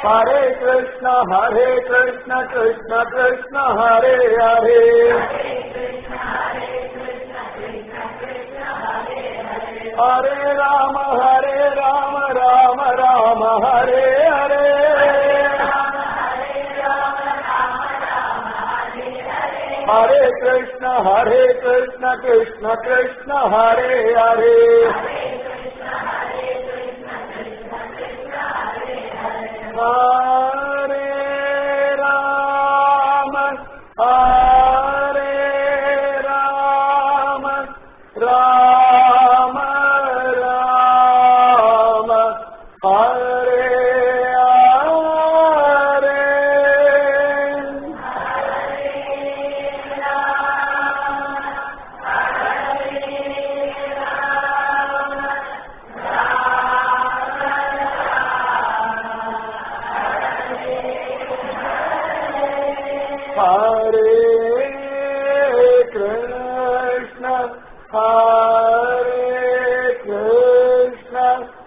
हरे कृष्ण हरे कृष्ण कृष्ण कृष्ण हरे हरे हरे राम हरे राम राम राम हरे हरे हरे कृष्ण हरे कृष्ण कृष्ण कृष्ण हरे हरे हरे राम हरे राम राम राम हरे हरे हरे कृष्ण हरे कृष्ण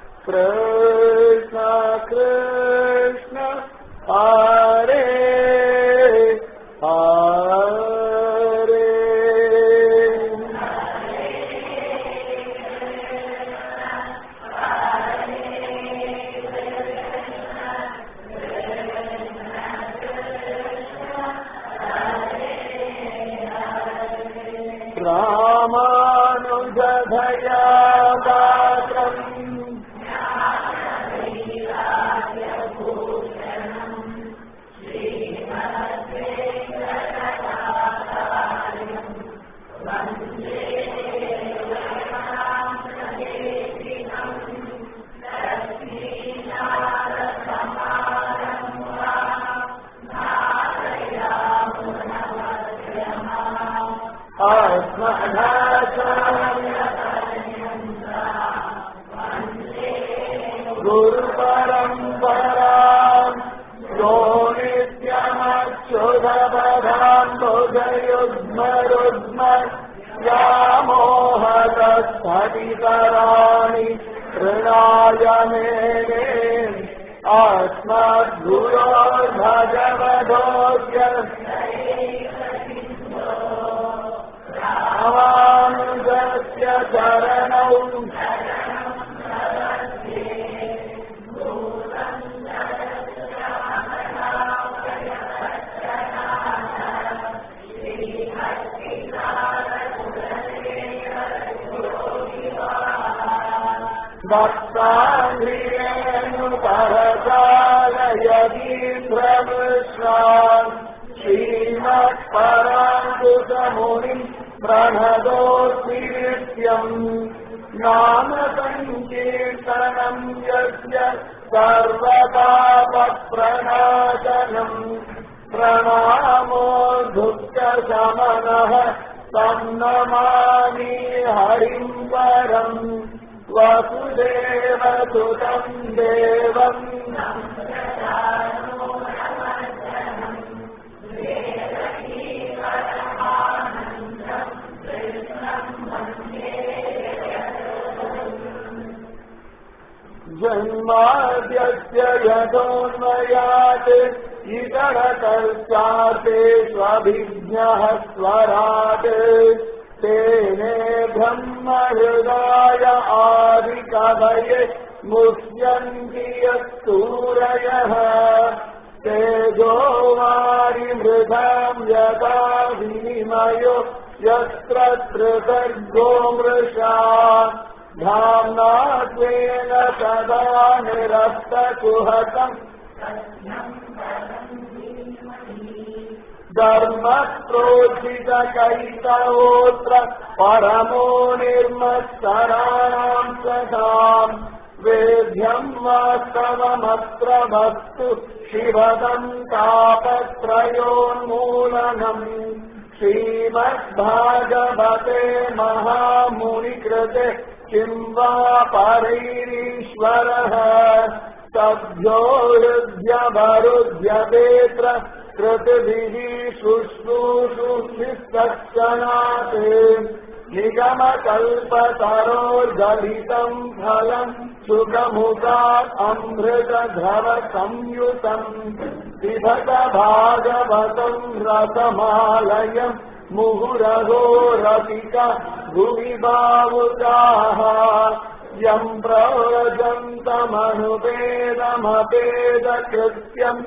कृष्ण कृष्ण हरे हरे रामानुजधया गात्रम् गुरुपरम्पराम् यो नित्यमच्युतपदाम् भुजयुग्मरुग्म व्यामोहतस्थटितराणि तृणाय मेने अस्मद्गुरोर्भगवधोऽस्य रामानुजस्य चरणौ भक्ताङ्घ्रियेणुपरकालयदीभ्रमृष्णान् श्रीमत्पराङ्कुशमुनिम् प्रणदोऽस्मि नित्यम् नाम सङ्कीर्तनम् यस्य सर्वपापप्रणाशनम् प्रणामो दुःखशमनः तं नमामि हरिम् परम् वसुदेवसुतम् देवम् जन्माद्यस्य यतोन्मयात् इतरतश्चार्ते स्वभिज्ञः स्वराट् तेने ब्रह्महृदाय आदिकवये मुह्यन्ति यत्सूरयः तेजो वारिमृधाम् यदा विनिमयो यत्र त्रिसर्गो मृषा धाम्ना स्वेन सदा निरस्तकुहकम् धर्मप्रोचितकैतवोऽत्र परमो निर्मत्सराणाम् सदाम् वेद्यम् वास्तवमत्र वस्तु शिवदम् तापत्रयोन्मूलनम् श्रीमद्भागवते महामुनिकृते किम् वा परैरीश्वरः सभ्यो हृद्यवरुध्यतेऽत्र कृतिभिः शुश्रूषुभिस्तक्षणात् निगमकल्पतरोर्गलितम् फलम् सुखमुखात् अमृतधर संयुतम् पिबत भागवतम् रसमालयम् मुहुरहो रसिका भुवि बाहुकाः यम् प्रव्रजन्तमनुपेदमपेदकृत्यम्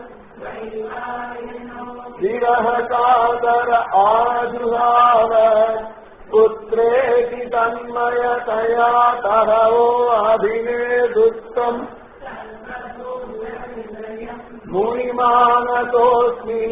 विरह कातर आजुहाव पुत्रेति तन्मयतया तरवो अभिनेदुत्तम् मुनिमानतोऽस्मि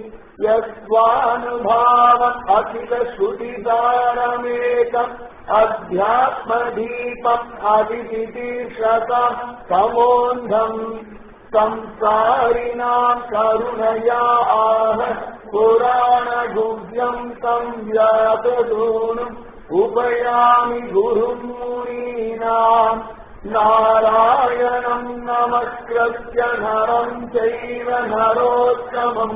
यस्वानुभावम् अखिलश्रुतिसारमेकम् अध्यात्मदीपम् अतिथितीर्षत समोन्धम् संसारिणाम् करुणया आह पुराणगुह्यम् तम् व्यातदूनुम् उपयामि गुरुम् मुनीनाम् नारायणम् नमस्कृत्य नरम् चैव नरोत्तमम्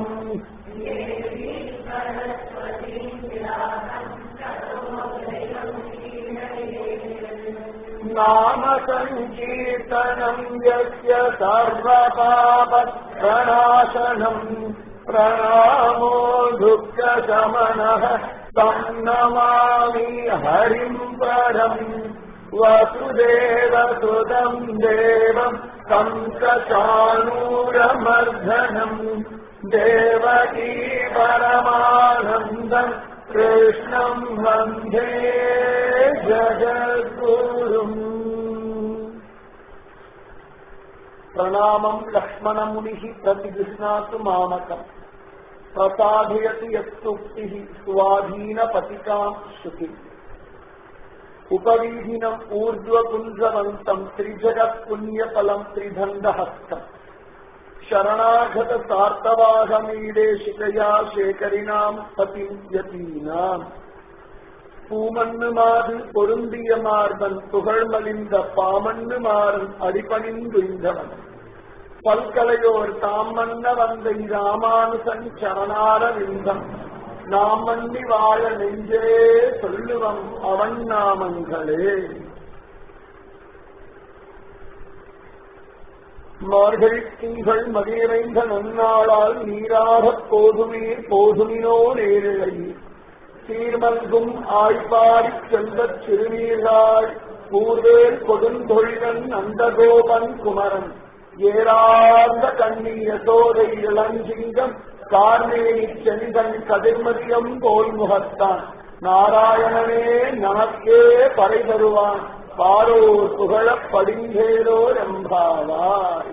नाम सङ्कीर्तनम् यस्य सर्वपापप्रणाशनम् प्रणामो दुःखशमनः तम् नमामि हरिम् परम् वसुदेवसुतम् देवम् कंसचाणूरमर्धनम् देवकी परमानन्दम् कृष्णम् वन्दे जगद्गुरुम् प्रणामम् लक्ष्मणमुनिः प्रतिगृह्णातु मामकम् प्रसाधयति यत्सुक्तिः स्वाधीनपतिकाम् श्रुतिम् उपवीधिनम् ऊर्ध्वपुञ्जवन्तम् त्रिजगत्पुण्यफलम् त्रिदण्डहस्तम् शरणागत சார்த்தவாகமீடேஷிகையா சேகரினாம் பதிம் யதீனாம் பூமண்ணு மாது பொருந்திய மார்பன் புகழ்மலிந்த பாமண்ணு மாறன் அடிபணிந்துய்ந்தவன் பல்கலையோர் தாம் மன்ன வந்த ராமானுசன் சரணாரவிந்தம் நாம் மன்னி வாழ நெஞ்சே சொல்லுவம் அவன் நாமங்களே மார்கழி திங்கள் மதியறைந்த நன்னாளால் நீராகப் போதுமீர் போதுமினோ நேரிழை சீர்மல்கும் ஆய்பாடிச் செல்வச் சிறுநீராய் பூர்வேல் கொடுந்தொழிலன் நந்தகோபன் குமரன் ஏறார்ந்த கண்ணீர் யசோதை இளஞ்சிங்கம் கார்மேனி செந்தன் கதிர்மதியம் போல் முகத்தான் நாராயணனே நமக்கே பறை தருவான் பாரோர் புகழப் படிந்தேரோர் எம்பாவாய்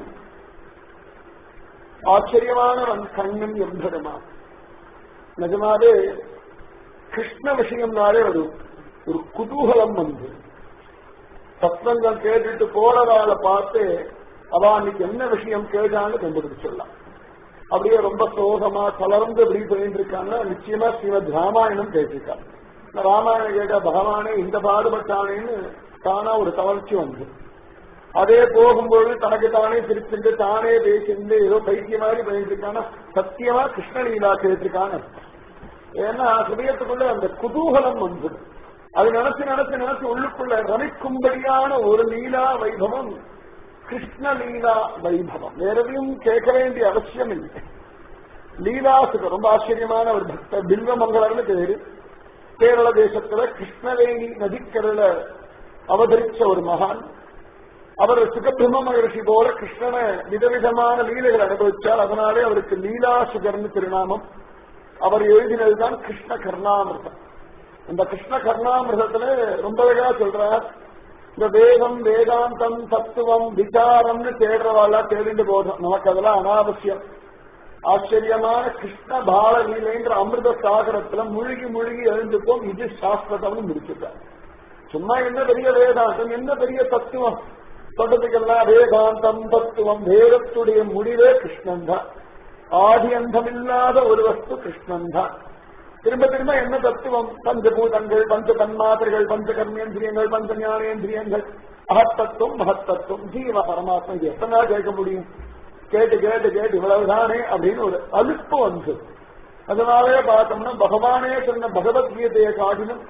ஆச்சரியமானவன் கண்ணன் எம்பெருமான் நிஜமாவே கிருஷ்ண விஷயம்னாலே ஒரு ஒரு குதூகலம் வந்து சத்சங்கம் கேட்டுட்டு போறவாளை பார்த்து அவ அன்னைக்கு என்ன விஷயம் கேட்டான்னு கண்டுபிடிச்சிடலாம் அப்படியே ரொம்ப சோகமா கலர்ந்து இப்படி போயிட்டு இருக்காங்க நிச்சயமா ஸ்ரீமத் ராமாயணம் கேட்டிருக்காங்க ராமாயணம் கேட்டா பகவானே இந்த பாடுபட்டானேன்னு தானா ஒரு கவர்ச்சி வந்து அதே போகும்போது தனக்கு தானே திருச்சிண்டு தானே பேசிண்டு ஏதோ பைத்திய மாதிரி பண்ணிட்டு இருக்கான சத்தியமா கிருஷ்ணலீலா கேட்டிருக்கான்னு ஏன்னா ஹிருதயத்துக்குள்ள அந்த குதூகலம் வந்து அது நினைச்சு நினைச்சு நினைச்சு உள்ளுக்குள்ள ரமிக்கும்படியான ஒரு லீலா வைபவம் கிருஷ்ண லீலா வைபவம் வேற எதையும் கேட்க வேண்டிய அவசியம் இல்லை லீலாசுக்கு ரொம்ப ஆச்சரியமான ஒரு பக்தர் பில்வமங்கலர்னு பேரு கேரள தேசத்துல கிருஷ்ணவேணி நதிக்கரையில அவதரிச்ச ஒரு மகான் அவர் சுகபிரம்ம மகர்ஷி போல கிருஷ்ணனை விதவிதமான லீலைகள் அனுபவிச்சார் அதனாலே அவருக்கு லீலா சுகர்னு திருநாமம் அவர் எழுதினதுதான் கிருஷ்ண கர்ணாமிரதம் அந்த கிருஷ்ண கர்ணாமிரதத்துல ரொம்ப அழகா சொல்றார் இந்த வேதம் வேதாந்தம் தத்துவம் விசாரம்னு தேடுறவாளா தேடிட்டு போதும் நமக்கு அதெல்லாம் அனாவசியம் ஆச்சரியமான கிருஷ்ண பால லீலைன்ற அமிர்த சாகரத்துல முழுகி முழுகி எழுந்துப்போம் இது சாஸ்திரதம்னு முடிச்சுட்டார் சும்மா என்ன பெரிய வேதாந்தம் என்ன பெரிய தத்துவம் சொல்றதுக்கெல்லாம் வேதாந்தம் தத்துவம் வேதத்துடைய முடிவே கிருஷ்ணன் தான் ஆதி அந்தமில்லாத ஒரு வஸ்து கிருஷ்ணன் தான் திரும்ப திரும்ப என்ன தத்துவம் பஞ்சபூதங்கள் பஞ்ச தன்மாத்திரைகள் பஞ்ச கர்மேந்திரியங்கள் பஞ்ச ஞானேந்திரியங்கள் அகத்தத்துவம் மகத்தத்துவம் ஜீவ பரமாத்மா இது எத்தனை நாள் கேட்க முடியும் கேட்டு கேட்டு கேட்டு இவ்வளவுதானே அப்படின்னு ஒரு அலுப்பு வந்து அதனாலே பார்த்தோம்னா பகவானே சொன்ன பகவத்கீதையை காட்டிலும்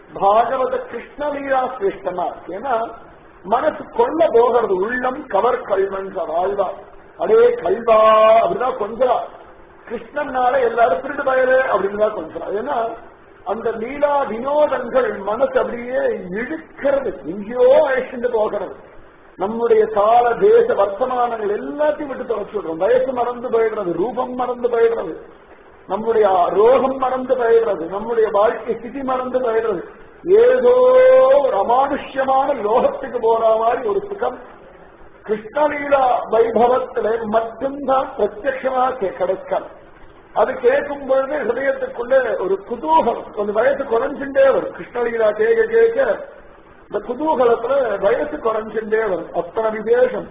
பாகவத கிருஷ்ணலீலா சிரேஷ்டமா இருக்கு ஏன்னா மனசு கொள்ள போகிறது உள்ளம் கவர் கல்வன் வாழ்வா அடே கல்வா அப்படிதான் கொஞ்சம் கிருஷ்ணன்னால எல்லாரும் திருடு பயரு அப்படின்னு தான் கொஞ்சம் ஏன்னா அந்த லீலா வினோதங்கள் மனசு அப்படியே இழுக்கிறது எங்கேயோ அழைச்சிட்டு போகிறது நம்முடைய கால தேச வர்த்தமானங்கள் எல்லாத்தையும் விட்டு தொலைச்சுடுறோம் வயசு மறந்து போயிடுறது ரூபம் மறந்து போயிடுறது நம்முடைய ரோகம் மறந்து போயிடுறது நம்முடைய வாழ்க்கை ஸ்திதி மறந்து போயிடுறது ஏதோ ஒரு அமானுஷ்யமான லோகத்துக்கு போற மாதிரி ஒரு சுகம் கிருஷ்ணலீலா வைபவத்துல மட்டும்தான் பிரத்யட்சமாக கிடைக்கும் அது கேட்கும் பொழுது ஹிருதயத்துக்குள்ள ஒரு குதூகலம் கொஞ்சம் வயசு குறைஞ்சுட்டே வரும் கிருஷ்ணலீலா கேட்க கேட்க இந்த குதூகலத்துல வயசு குறைஞ்சுட்டே வரும் அத்தனை விசேஷம்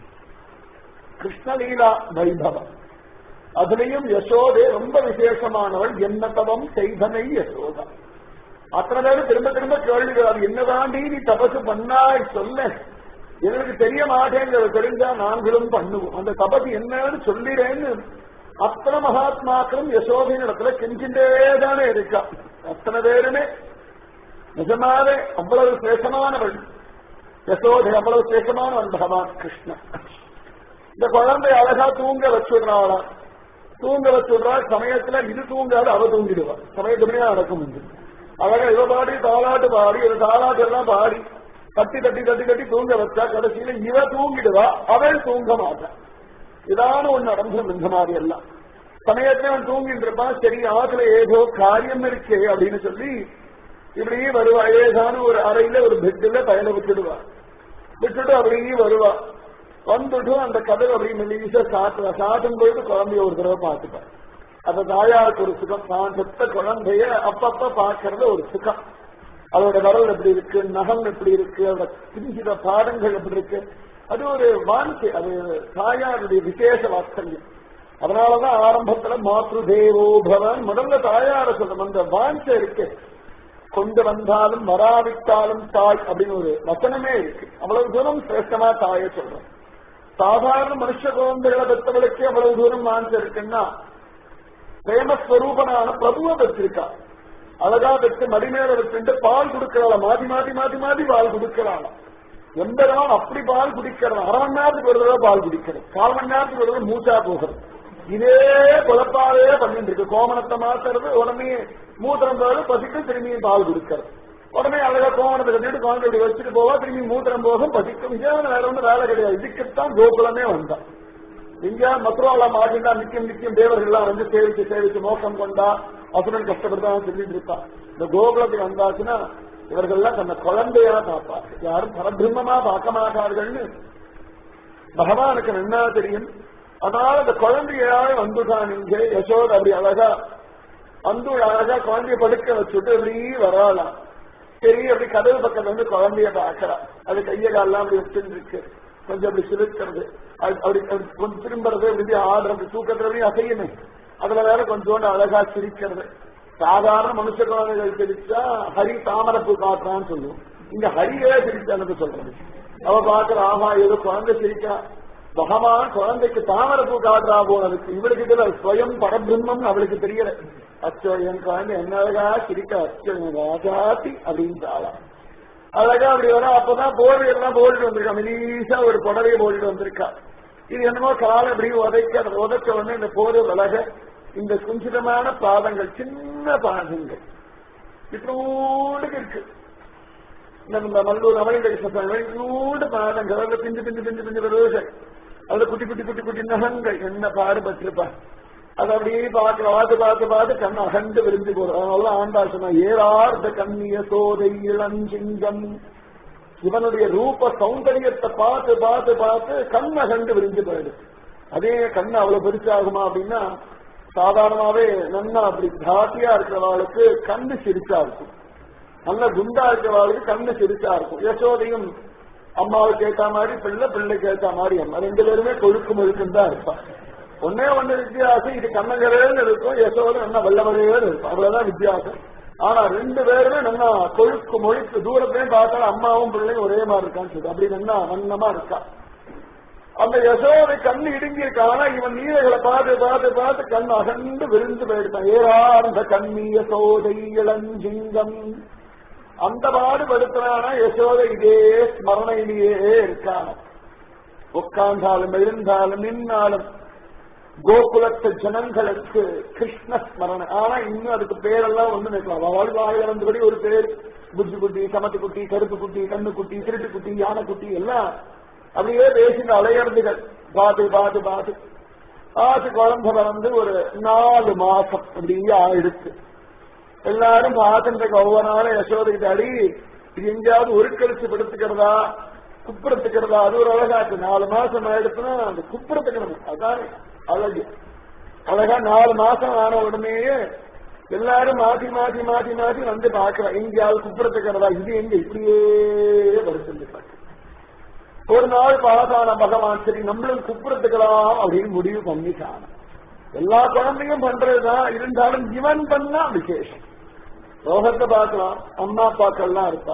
கிருஷ்ணலீலா வைபவம் அதுலயும் யசோதே ரொம்ப விசேஷமானவள் என்ன தவம் செய்தனை யசோதா அத்தனை பேரும் திரும்ப திரும்ப கேள்விகள் என்னதாண்டி நீ தபசு பண்ணாய் சொல்ல எங்களுக்கு தெரிய மாட்டேங்கிறது தெரிஞ்சா நாங்களும் பண்ணுவோம் அந்த தபசு என்னன்னு சொல்லிடேன்னு அத்தனை மகாத்மாக்களும் யசோதையின் இடத்துல கெஞ்சின்றே தானே இருக்கா அத்தனை பேருமே நிஜமாவே அவ்வளவு சேஷமானவள் யசோதை அவ்வளவு சேஷமானவன் பகவான் கிருஷ்ணன் இந்த குழந்தை அழகா தூங்க வச்சுடுறாளா தூங்க வச்சுடுறா சமயத்துல இது தூங்காது அவ தூங்கிடுவா சமயத்துலயே நடக்கும் உண்டு அழகா இவ பாடி தாளாட்டு பாடி ஒரு தாளாட்டு எல்லாம் பாடி தட்டி தட்டி தட்டி தட்டி தூங்க வச்சா கடைசியில இவ தூங்கிடுவா அவள் தூங்க மாட்டான் இதான ஒண்ணு நடந்து இந்த மாதிரி எல்லாம் சமயத்துல அவன் தூங்கிட்டு இருப்பான் சரி ஆத்துல ஏதோ காரியம் இருக்கே அப்படின்னு சொல்லி இப்படியே வருவா ஏதான ஒரு அறையில ஒரு பெட்டில பயண விட்டுடுவா விட்டுட்டு அப்படியே வருவா வந்துட்டு அந்த கதவு அப்படி மெல்லிசா சாட்டுவா சாட்டும் பொழுது குழந்தைய ஒரு தடவை பார்த்துப்பா அந்த தாயாருக்கு ஒரு சுகம் தான் செத்த குழந்தைய அப்பப்ப பார்க்கறது ஒரு சுகம் அதோட வரல் எப்படி இருக்கு நகம் எப்படி இருக்கு அதோட பிஞ்சித பாடங்கள் எப்படி இருக்கு அது ஒரு வாஞ்சை அது தாயாருடைய விசேஷ வாத்சல்யம் அதனாலதான் ஆரம்பத்துல மாத்ரு தேவோ பவன் முதல்ல தாயார சொல்லும் அந்த வாஞ்சை இருக்கு கொண்டு வந்தாலும் வராவிட்டாலும் தாய் அப்படின்னு ஒரு வசனமே இருக்கு அவ்வளவு தூரம் சிரேஷ்டமா தாயை சொல்றோம் சாதாரண மனுஷ குழந்தைகளை பெற்றவளுக்கு அவ்வளவு தூரம் வாஞ்சை இருக்குன்னா பிரேமஸ்வரூபனான பிரபுவை பெற்றிருக்கா அழகா பெற்று மடிமேல வச்சுட்டு பால் கொடுக்கிறாளா மாத்தி மாத்தி மாத்தி மாத்தி பால் கொடுக்கிறாளாம் எம்பெருமான் அப்படி பால் குடிக்கிறது அரை மணி நேரத்துக்கு ஒரு தடவை பால் குடிக்கிறது கால் மணி நேரத்துக்கு ஒரு தடவை மூச்சா போகிறது இதே குழப்பாவே பண்ணிட்டு இருக்கு கோமணத்தை மாத்துறது உடனே மூத்திரம் போது பசிக்கு திரும்பியும் பால் கொடுக்கிறது உடனே அழகா கோமணத்தை கட்டிட்டு குழந்தை இப்படி வச்சுட்டு போவா திரும்பி மூத்திரம் போகும் பசிக்கும் இதே வேற ஒன்றும் வேலை கிடையாது இதுக்குத்தான் கோகுலமே வந்தான் இங்க மதுரால மாட்டினா நித்தியம் நித்தியம் தேவர்கள்லாம் வந்து சேவிச்சு சேவிச்சு மோசம் கொண்டா அசுரன் கஷ்டப்படுதான் சொல்லிட்டு இருக்கா இந்த கோகுலத்துக்கு வந்தாச்சுன்னா இவர்கள்லாம் தன்னை குழந்தையா பார்ப்பார் யாரும் பரபிரம்மமா பார்க்க மாட்டார்கள்னு பகவானுக்கு என்ன தெரியும் அதனால அந்த குழந்தையாவே வந்துட்டான் இங்க யசோத் அப்படி அழகா வந்து அழகா குழந்தைய படுக்க வச்சுட்டு அப்படி வராலாம் சரி அப்படி கதவு பக்கத்துல வந்து குழந்தைய பாக்குறா அது கைய காலெல்லாம் அப்படி வச்சுட்டு இருக்கு கொஞ்சம் அப்படி சிலுக்கிறது அப்படி கொஞ்சம் திரும்புறது அப்படி ஆடுறது தூக்கத்துல அப்படி அசையுமே அதுல வேற கொஞ்சோண்டு அழகா சிரிக்கிறது சாதாரண மனுஷ குழந்தைகள் சிரிச்சா ஹரி தாமரப்பூ காட்டுறான்னு சொல்லுவோம் இங்க ஹரியே சிரிச்சான்னு சொல்றது அவ பாக்குற ஆமா ஏதோ குழந்தை சிரிக்கா பகவான் குழந்தைக்கு தாமரப்பூ காட்டுறா போனதுக்கு இவளுக்கு இதுல ஸ்வயம் பரபிரம்மம் அவளுக்கு தெரியல அச்சோ என் குழந்தை என்ன அழகா சிரிக்க அச்சோ என் ராஜாத்தி அப்படின்னு ஆளா அழகா அப்படி வர அப்பதான் போர்வை எல்லாம் போட்டுட்டு வந்திருக்கா மெலீசா ஒரு புடவையை போட்டுட்டு வந்திருக்கா இது என்னமோ காலை அப்படி உதைக்க அதை உதைச்ச உடனே இந்த போர்வை விலக இந்த குஞ்சிதமான பாதங்கள் சின்ன பாதங்கள் இத்தோண்டுக்கு இருக்கு இந்த மல்லூர் அவளிந்த பாதங்கள் அதுல பிஞ்சு பிஞ்சு பிஞ்சு பிஞ்சு வருவது அதுல குட்டி குட்டி குட்டி குட்டி நகங்கள் என்ன பாடுபட்டிருப்பா அது அப்படியே பார்க்க பார்த்து பார்த்து பார்த்து கண் அகண்டு விரிஞ்சு போறோம் அதனால ஆண்டா சொன்னா ஏறார்ந்த கண்ணிய சோதை இளஞ்சிங்கம் இவனுடைய ரூப சௌந்தரியத்தை பார்த்து பார்த்து பார்த்து கண் அகண்டு விரிஞ்சு போயிடுது அதே கண் அவ்வளவு பெருசாகுமா அப்படின்னா சாதாரணமாவே நன்னா அப்படி தாட்டியா இருக்கிறவாளுக்கு கண்ணு சிரிச்சா இருக்கும் நல்ல குண்டா இருக்கிறவாளுக்கு கண்ணு சிரிச்சா இருக்கும் யசோதையும் அம்மாவுக்கு ஏத்த மாதிரி பிள்ளை பிள்ளைக்கு ஏத்த மாதிரி அம்மா ரெண்டு பேருமே கொழுக்கு முழுக்குன்னு தான் இருப்பான் ஒன்னே ஒண்ணு வித்தியாசம் இது கண்ணங்கரேன்னு இருக்கும் யசோதை நல்லா வெள்ளவரையேன்னு இருக்கும் அவ்வளவுதான் வித்தியாசம் ஆனா ரெண்டு பேருமே நல்லா கொழுக்கு மொழிக்கு தூரத்தையும் பார்த்தா அம்மாவும் பிள்ளையும் ஒரே மாதிரி இருக்கான்னு சொல்லி அப்படி நல்லா வண்ணமா இருக்கா அந்த யசோதை கண்ணு இடுங்கி இருக்கானா இவன் நீரைகளை பார்த்து பார்த்து பார்த்து கண் அகண்டு விருந்து போயிடுட்டான் ஏறார்ந்த கண்ணி யசோதை இளஞ்சிங்கம் அந்த பாடுபடுத்தினானா யசோதை இதே ஸ்மரணையிலேயே இருக்கான உட்கார்ந்தாலும் எழுந்தாலும் நின்னாலும் கோகுலத்து ஜனங்களுக்கு கிருஷ்ண ஸ்மரணை ஆனா இன்னும் அதுக்கு பேரெல்லாம் ஒண்ணு நிற்கலாம் அவள் வாயிலிருந்தபடி ஒரு பேர் புத்தி குட்டி சமத்து குட்டி கருப்பு குட்டி கண்ணு குட்டி திருட்டு குட்டி யானை குட்டி எல்லாம் அப்படியே பேசிட்டு அலையறதுகள் பாத்து பாத்து பாத்து ஆசு குழந்தை வந்து ஒரு நாலு மாசம் அப்படியே ஆயிடுச்சு எல்லாரும் பார்த்துட்டு ஒவ்வொரு நாளும் யசோதைக்கு அடி இது எங்கேயாவது ஒரு கழிச்சு படுத்துக்கிறதா குப்புறத்துக்கிறதா அது ஒரு அழகாச்சு நாலு மாசம் ஆயிடுச்சுன்னா அந்த குப்புறத்துக்கணும் அதான் அழகு அழகா நாலு மாசம் ஆன உடனேயே எல்லாரும் மாத்தி மாத்தி மாத்தி மாத்தி வந்து பாக்குறோம் எங்கேயாவது குப்புறத்துக்கிறதா இது எங்க இப்படியே படுத்துட்டு ஒரு நாள் பாதான பகவான் சரி நம்மளும் குப்புறத்துக்கலாம் அப்படின்னு முடிவு பண்ணிட்டான் எல்லா குழந்தையும் பண்றதுதான் இருந்தாலும் இவன் பண்ணா விசேஷம் லோகத்தை பார்க்கலாம் அம்மா அப்பாக்கள்லாம் இருப்பா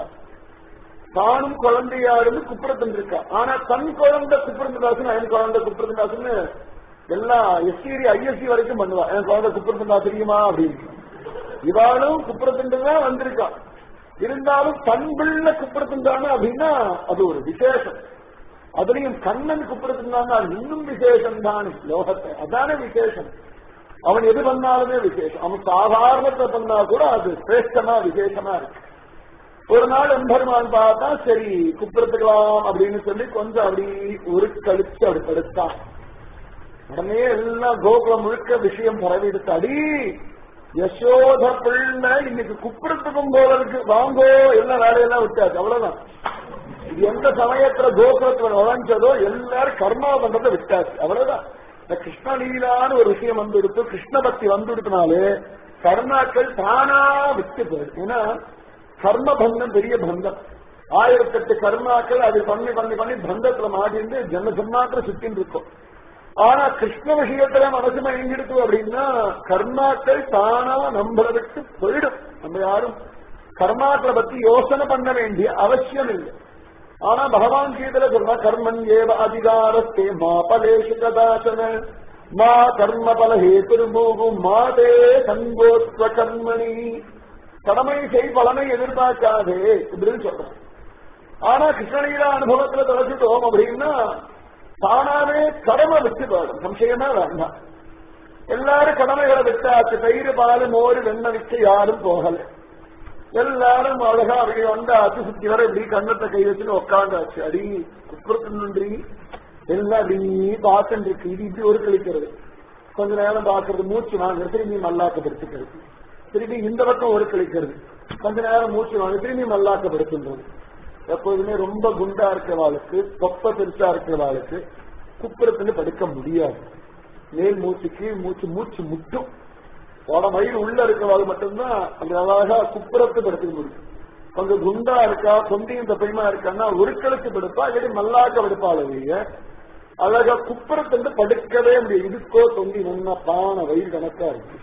தானும் குழந்தையா இருந்து குப்புறத்தன் இருக்கா ஆனா தன் குழந்தை குப்புறந்தாசன் என் குழந்தை குப்புறந்தாசன் எல்லாம் எஸ்சிடி ஐஎஸ்சி வரைக்கும் பண்ணுவா என் குழந்தை குப்புறத்தந்தா தெரியுமா அப்படின்னு இவாளும் குப்புறத்துண்டு தான் வந்திருக்கா இருந்தாலும் தன் பிள்ளை குப்புறத்துண்டான அப்படின்னா அது ஒரு விசேஷம் அதுலயும் கண்ணன் குப்புறத்துண்டான அது இன்னும் விசேஷம் தானே லோகத்தை அதானே விசேஷம் அவன் எது பண்ணாலுமே விசேஷம் அவன் சாதாரணத்தை பண்ணா கூட அது சிரேஷ்டமா விசேஷமா இருக்கு ஒரு நாள் எம்பெருமான் பார்த்தா சரி குப்புறத்துக்கலாம் அப்படின்னு சொல்லி கொஞ்சம் அப்படி ஒரு கழிச்சு அப்படி படுத்தான் உடனே எல்லாம் கோகுலம் முழுக்க விஷயம் பரவிடுத்து அடி யசோத பிள்ளை இன்னைக்கு குப்புறத்துக்கும் போல இருக்கு வாங்கோ எல்லாம் வேலையெல்லாம் விட்டாச்சு அவ்வளவுதான் இது எந்த சமயத்துல கோகுலத்துல நுழைஞ்சதோ எல்லாரும் கர்மா பண்றதை விட்டாச்சு அவ்வளவுதான் இந்த கிருஷ்ண லீலான்னு ஒரு விஷயம் வந்து எடுத்து கிருஷ்ண பக்தி வந்து எடுத்தனாலே கர்மாக்கள் தானா விட்டு போயிடும் ஏன்னா கர்ம பந்தம் பெரிய பந்தம் ஆயிரத்தெட்டு கர்மாக்கள் அது பண்ணி பண்ணி பண்ணி பந்தத்துல மாட்டிருந்து ஜன்ம ஜன்மாத்திர சுத்தின்னு இருக்கும் ஆனா கிருஷ்ண விஷயத்துல மனசு மயங்கிடுத்து அப்படின்னா கர்மாக்கள் தானா நம்மளை விட்டு போயிடும் நம்ம யாரும் கர்மாக்களை பத்தி யோசனை பண்ண வேண்டிய அவசியம் இல்லை ஆனா பகவான் கீதல சொன்னா கர்மன் ஏவ அதிகாரத்தே மா பலேஷு கதாசன மா கர்ம பல ஹேதுர்மூகும் மாதே சங்கோத்வ கர்மணி கடமை செய் பலனை எதிர்பார்க்காதே இப்படின்னு சொல்றேன் ஆனா கிருஷ்ணலீலா அனுபவத்துல தொலைச்சிட்டோம் அப்படின்னா தானாவே கடமை விட்டு போயிடும் சம்சயமே வேண்டாம் எல்லாரும் கடமைகளை விட்டாச்சு தயிர் பால் மோர் வெண்ணெய் விட்டு யாரும் போகல எல்லாரும் அழகா அவங்க வந்தாச்சு சுத்தி வர இப்படி கண்ணத்தை கை வச்சுன்னு உட்காந்தாச்சு அடி குப்புறத்துன்றி எல்லாம் அப்படி பார்த்துட்டு இருக்கு இது இப்படி ஒரு கழிக்கிறது கொஞ்ச நேரம் பார்க்கறது மூச்சு வாங்குறது திரும்பி மல்லாக்கப்படுத்திக்கிறது திரும்பி இந்த பக்கம் ஒரு கழிக்கிறது கொஞ்ச நேரம் மூச்சு வாங்க திரும்பி மல்லாக்கப்படுத்துன்றது எப்போதுமே ரொம்ப குண்டா இருக்கிறவாளுக்கு தொப்ப பெருசா இருக்கிறவாளுக்கு குப்புறத்துல படுக்க முடியாது மேல் மூச்சு கீழ் மூச்சு மூச்சு முட்டும் உட மயில் உள்ள இருக்கிறவாள் மட்டும்தான் அந்த அழகா குப்புறத்து படுத்துக்க முடியும் கொஞ்சம் குண்டா இருக்கா தொந்தியும் தப்பையுமா இருக்கான்னா ஒரு கழுத்து படுப்பா இல்லாட்டி மல்லாக்க படுப்பாள் அவங்க அழகா குப்புறத்துல படுக்கவே முடியும் இதுக்கோ தொந்தி நல்லா பான வயிறு கணக்கா இருக்கு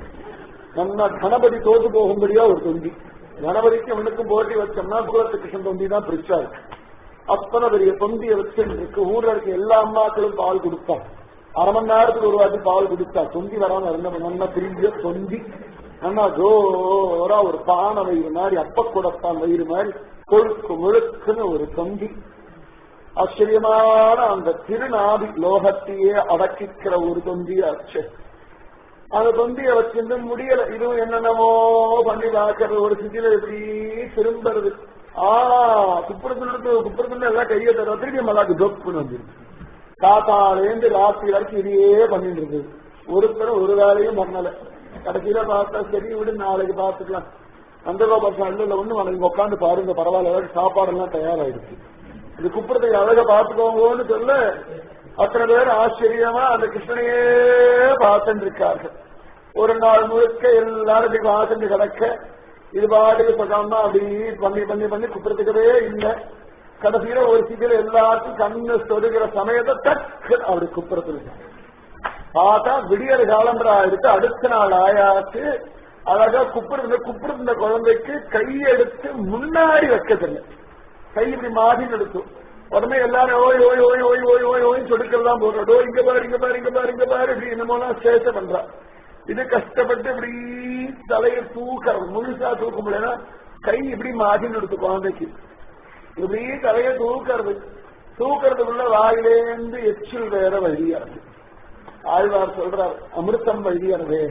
நல்லா கணபதி தோத்து போகும்படியா ஒரு தொந்தி கணபதிக்கு அவனுக்கும் போட்டி வச்சோம்னா குலத்து கிருஷ்ணன் தொந்தி தான் பிரிச்சா இருக்கு அத்தனை பெரிய தொந்தியை வச்சு இருக்கு ஊர்ல இருக்க எல்லா அம்மாக்களும் பால் கொடுப்பாங்க அரை மணி நேரத்துக்கு ஒரு வாட்டி பால் குடிச்சா தொந்தி வராம இருந்த நல்லா திரும்பிய தொந்தி நல்லா ஜோரா ஒரு பானை வயிறு மாதிரி அப்ப குடப்பான் வயிறு மாதிரி கொழுக்கு முழுக்குன்னு ஒரு தொந்தி ஆச்சரியமான அந்த திருநாதி லோகத்தையே அடக்கிக்கிற ஒரு தொந்தி ஆச்சு அந்த தொந்திய வச்சிருந்து முடியல இதுவும் என்னென்னமோ பண்ணி பார்க்கறது ஒரு சிட்டியில எப்படி திரும்புறது ஆ குப்புறத்துல குப்புறத்துல எல்லாம் கையை தர திருப்பி மல்லாக்கு தொப்புன்னு வந்துருக்கு காத்தாலேந்து ராத்திரி வரைக்கும் இதையே பண்ணிட்டு இருக்குது ஒருத்தரும் ஒரு வேலையும் பண்ணல கடைசியில பார்த்தா சரி விடு நாளைக்கு பார்த்துக்கலாம் நந்தகோபால் சண்டையில ஒண்ணு நாளைக்கு உட்காந்து பாருங்க பரவாயில்ல ஏதாவது சாப்பாடு எல்லாம் தயாராயிடுச்சு இது குப்புறத்துக்கு அழக பார்த்துக்கோங்கன்னு சொல்ல அத்தனை பேர் ஆச்சரியமா அந்த கிருஷ்ணனையே பார்த்துட்டு இருக்கார்கள் ஒரு நாள் முழுக்க எல்லாரும் வாசந்து கிடக்க இது பாட்டுக்கு சொல்லாம அப்படி பண்ணி பண்ணி பண்ணி குப்புறத்துக்கவே இல்லை கடைசியில ஒரு சீக்கிரம் எல்லாருக்கும் கண்ணு சொருகிற சமயத்தை டக்கு அப்படி குப்புறத்துல பார்த்தா விடியற் காலம்பரா எடுத்து அடுத்த நாள் ஆயாச்சு அழகா குப்புறது குப்புறது குழந்தைக்கு கையெடுத்து முன்னாடி வைக்கதில்லை கை இப்படி மாறி எடுக்கும் உடனே எல்லாரும் ஓய் ஓய் ஓய் ஓய் ஓய் ஓய் ஓய் சொடுக்கலாம் போடுறோம் ஓ இங்க பாரு இங்க பாரு இங்க பாரு இங்க பாரு இப்படி என்னமோலாம் சேஷ பண்றா இது கஷ்டப்பட்டு இப்படி தலையை தூக்கிறது முழுசா தூக்க முடியல கை இப்படி மாட்டின்னு எடுத்து குழந்தைக்கு இப்படி தலைய தூக்கிறது தூக்கிறதுக்குள்ள வாயிலேந்து எச்சில் வேற வழியாது ஆழ்வார் சொல்றார் அமிர்தம் வழியறதே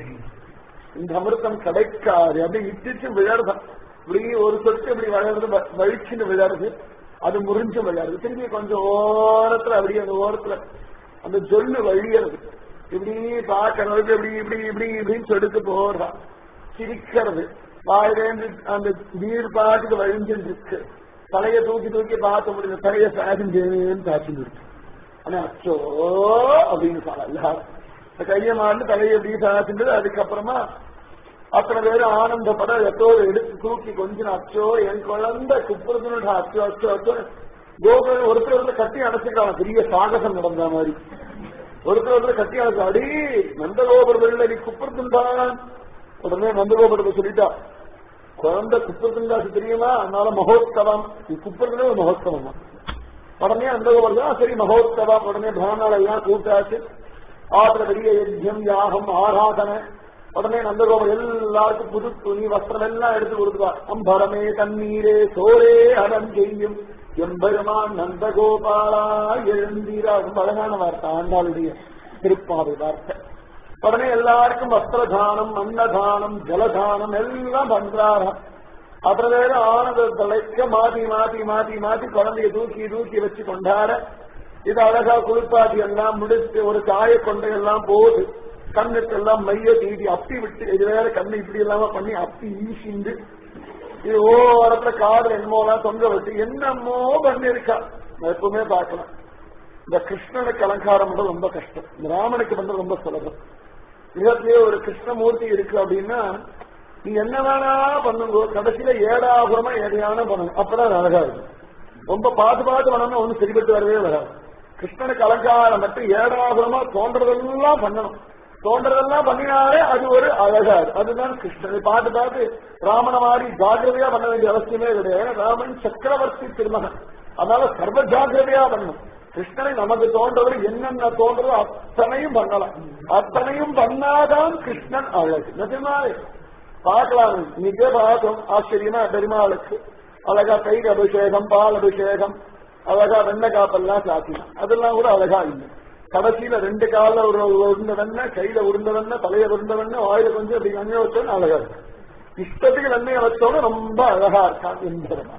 இந்த அமிர்தம் கிடைக்காது அப்படி இட்டிச்சு விழறதான் இப்படி ஒரு சொட்டு இப்படி வளருது வழிச்சுன்னு விழருது அது முறிஞ்சு விளையாடுது திரும்பி கொஞ்சம் ஓரத்துல அப்படியே அந்த ஓரத்துல அந்த ஜொல்லு வழியறது இப்படி பார்க்கறதுக்கு இப்படி இப்படி இப்படி இப்படின்னு சொடுக்கு போடுறான் சிரிக்கிறது வாயிலேந்து அந்த நீர் பாட்டுக்கு வழிஞ்சுட்டு இருக்கு தலைய தூக்கி தூக்கி பார்த்த முடியல தலைய சாதிஞ்சேன்னு காய்ச்சிட்டு இருக்கு ஆனா அச்சோ அப்படின்னு சொல்லல கைய மாண்டு தலையை எப்படி சாதிச்சது அதுக்கப்புறமா அத்தனை பேரும் ஆனந்தப்பட எத்தோடு எடுத்து தூக்கி கொஞ்சம் அச்சோ என் குழந்தை குப்புறதுன்னு அச்சோ அச்சோ அச்சோ கோகுல ஒருத்தர் வந்து கட்டி அடைச்சிருக்காங்க பெரிய சாகசம் நடந்த மாதிரி ஒருத்தர் வந்து கட்டி அடைச்சு அடி நந்தகோபுர வெள்ளரி குப்புறதுண்டான் உடனே நந்தகோபுரத்தை சொல்லிட்டா குழந்தை குப்புறதுண்டாச்சு தெரியுமா அதனால மகோத்சவம் குப்புறதுல ஒரு மகோத்சவம் தான் உடனே நந்தகோபுரம் சரி மகோத்சவம் உடனே பிராமணால எல்லாம் கூட்டாச்சு ஆத்திர பெரிய யஜ்யம் யாகம் ஆராதனை உடனே நந்தகோபர் எல்லாருக்கும் புது துணி வஸ்திரம் எல்லாம் எடுத்து கொடுத்துவா அம்பரமே தண்ணீரே சோரே அறம் செய்யும் எம்பெருமான் நந்தகோபாலா எழுந்தீரா ரொம்ப அழகான வார்த்தை ஆண்டாளுடைய திருப்பாவை வார்த்தை உடனே எல்லாருக்கும் வஸ்திரதானம் அன்னதானம் ஜலதானம் எல்லாம் பண்றாராம் அப்புறம் வேற ஆனந்த தலைக்க மாத்தி மாத்தி மாத்தி மாத்தி குழந்தைய தூக்கி தூக்கி வச்சு கொண்டாட இது அழகா குளிப்பாட்டி எல்லாம் முடிச்சு ஒரு காய கொண்டை எல்லாம் போது கண்ணுக்கு எல்லாம் மைய தீட்டி அப்பி விட்டு இது வேற கண்ணு இப்படி இல்லாம பண்ணி அப்பி ஈசிந்து இது ஓரத்துல காதல் என்னமோலாம் தொங்க விட்டு என்னமோ பண்ணிருக்கா நான் எப்பவுமே பார்க்கலாம் இந்த கிருஷ்ணனுக்கு அலங்காரம் பண்றது ரொம்ப கஷ்டம் இந்த ராமனுக்கு பண்றது ரொம்ப சுலபம் உலகத்திலேயே ஒரு கிருஷ்ணமூர்த்தி இருக்கு அப்படின்னா நீ என்ன வேணா பண்ணுங்க கடைசியில ஏடாபுரமா எதையான பண்ணணும் அப்பதான் அழகா இருக்கும் ரொம்ப பார்த்து பார்த்து பண்ணணும் ஒன்னும் சரிபட்டு வரவே வராது கிருஷ்ணனுக்கு அலங்காரம் மட்டும் ஏடாபுரமா தோன்றதெல்லாம் பண்ணணும் தோன்றதெல்லாம் பண்ணினாலே அது ஒரு அழகா அதுதான் கிருஷ்ணன் பார்த்து பார்த்து ராமன மாதிரி ஜாகிரதையா பண்ண வேண்டிய அவசியமே கிடையாது ராமன் சக்கரவர்த்தி திருமகன் அதனால சர்வ ஜாகிரதையா பண்ணணும் கிருஷ்ணனை நமக்கு தோன்றவர் என்னென்ன தோன்றதோ அத்தனையும் பண்ணலாம் அத்தனையும் பண்ணாதான் கிருஷ்ணன் அழகு நிஜமாவே பார்க்கலாம் இன்னைக்கே பார்த்தோம் ஆச்சரியமா பெருமாளுக்கு அழகா கைக்கு அபிஷேகம் பால் அபிஷேகம் அழகா வெண்ணெய் காப்பெல்லாம் சாத்தினான் அதெல்லாம் கூட அழகா இல்லை கடைசியில ரெண்டு கால ஒரு உருண்டவண்ண கையில உருண்டவண்ண தலைய உருண்டவண்ண வாயில கொஞ்சம் அப்படி எண்ணெய் வச்சோன்னு அழகா இருக்கு இஷ்டத்துக்கு எண்ணெய் வச்சோன்னு ரொம்ப அழகா இருக்கான் என்பதமா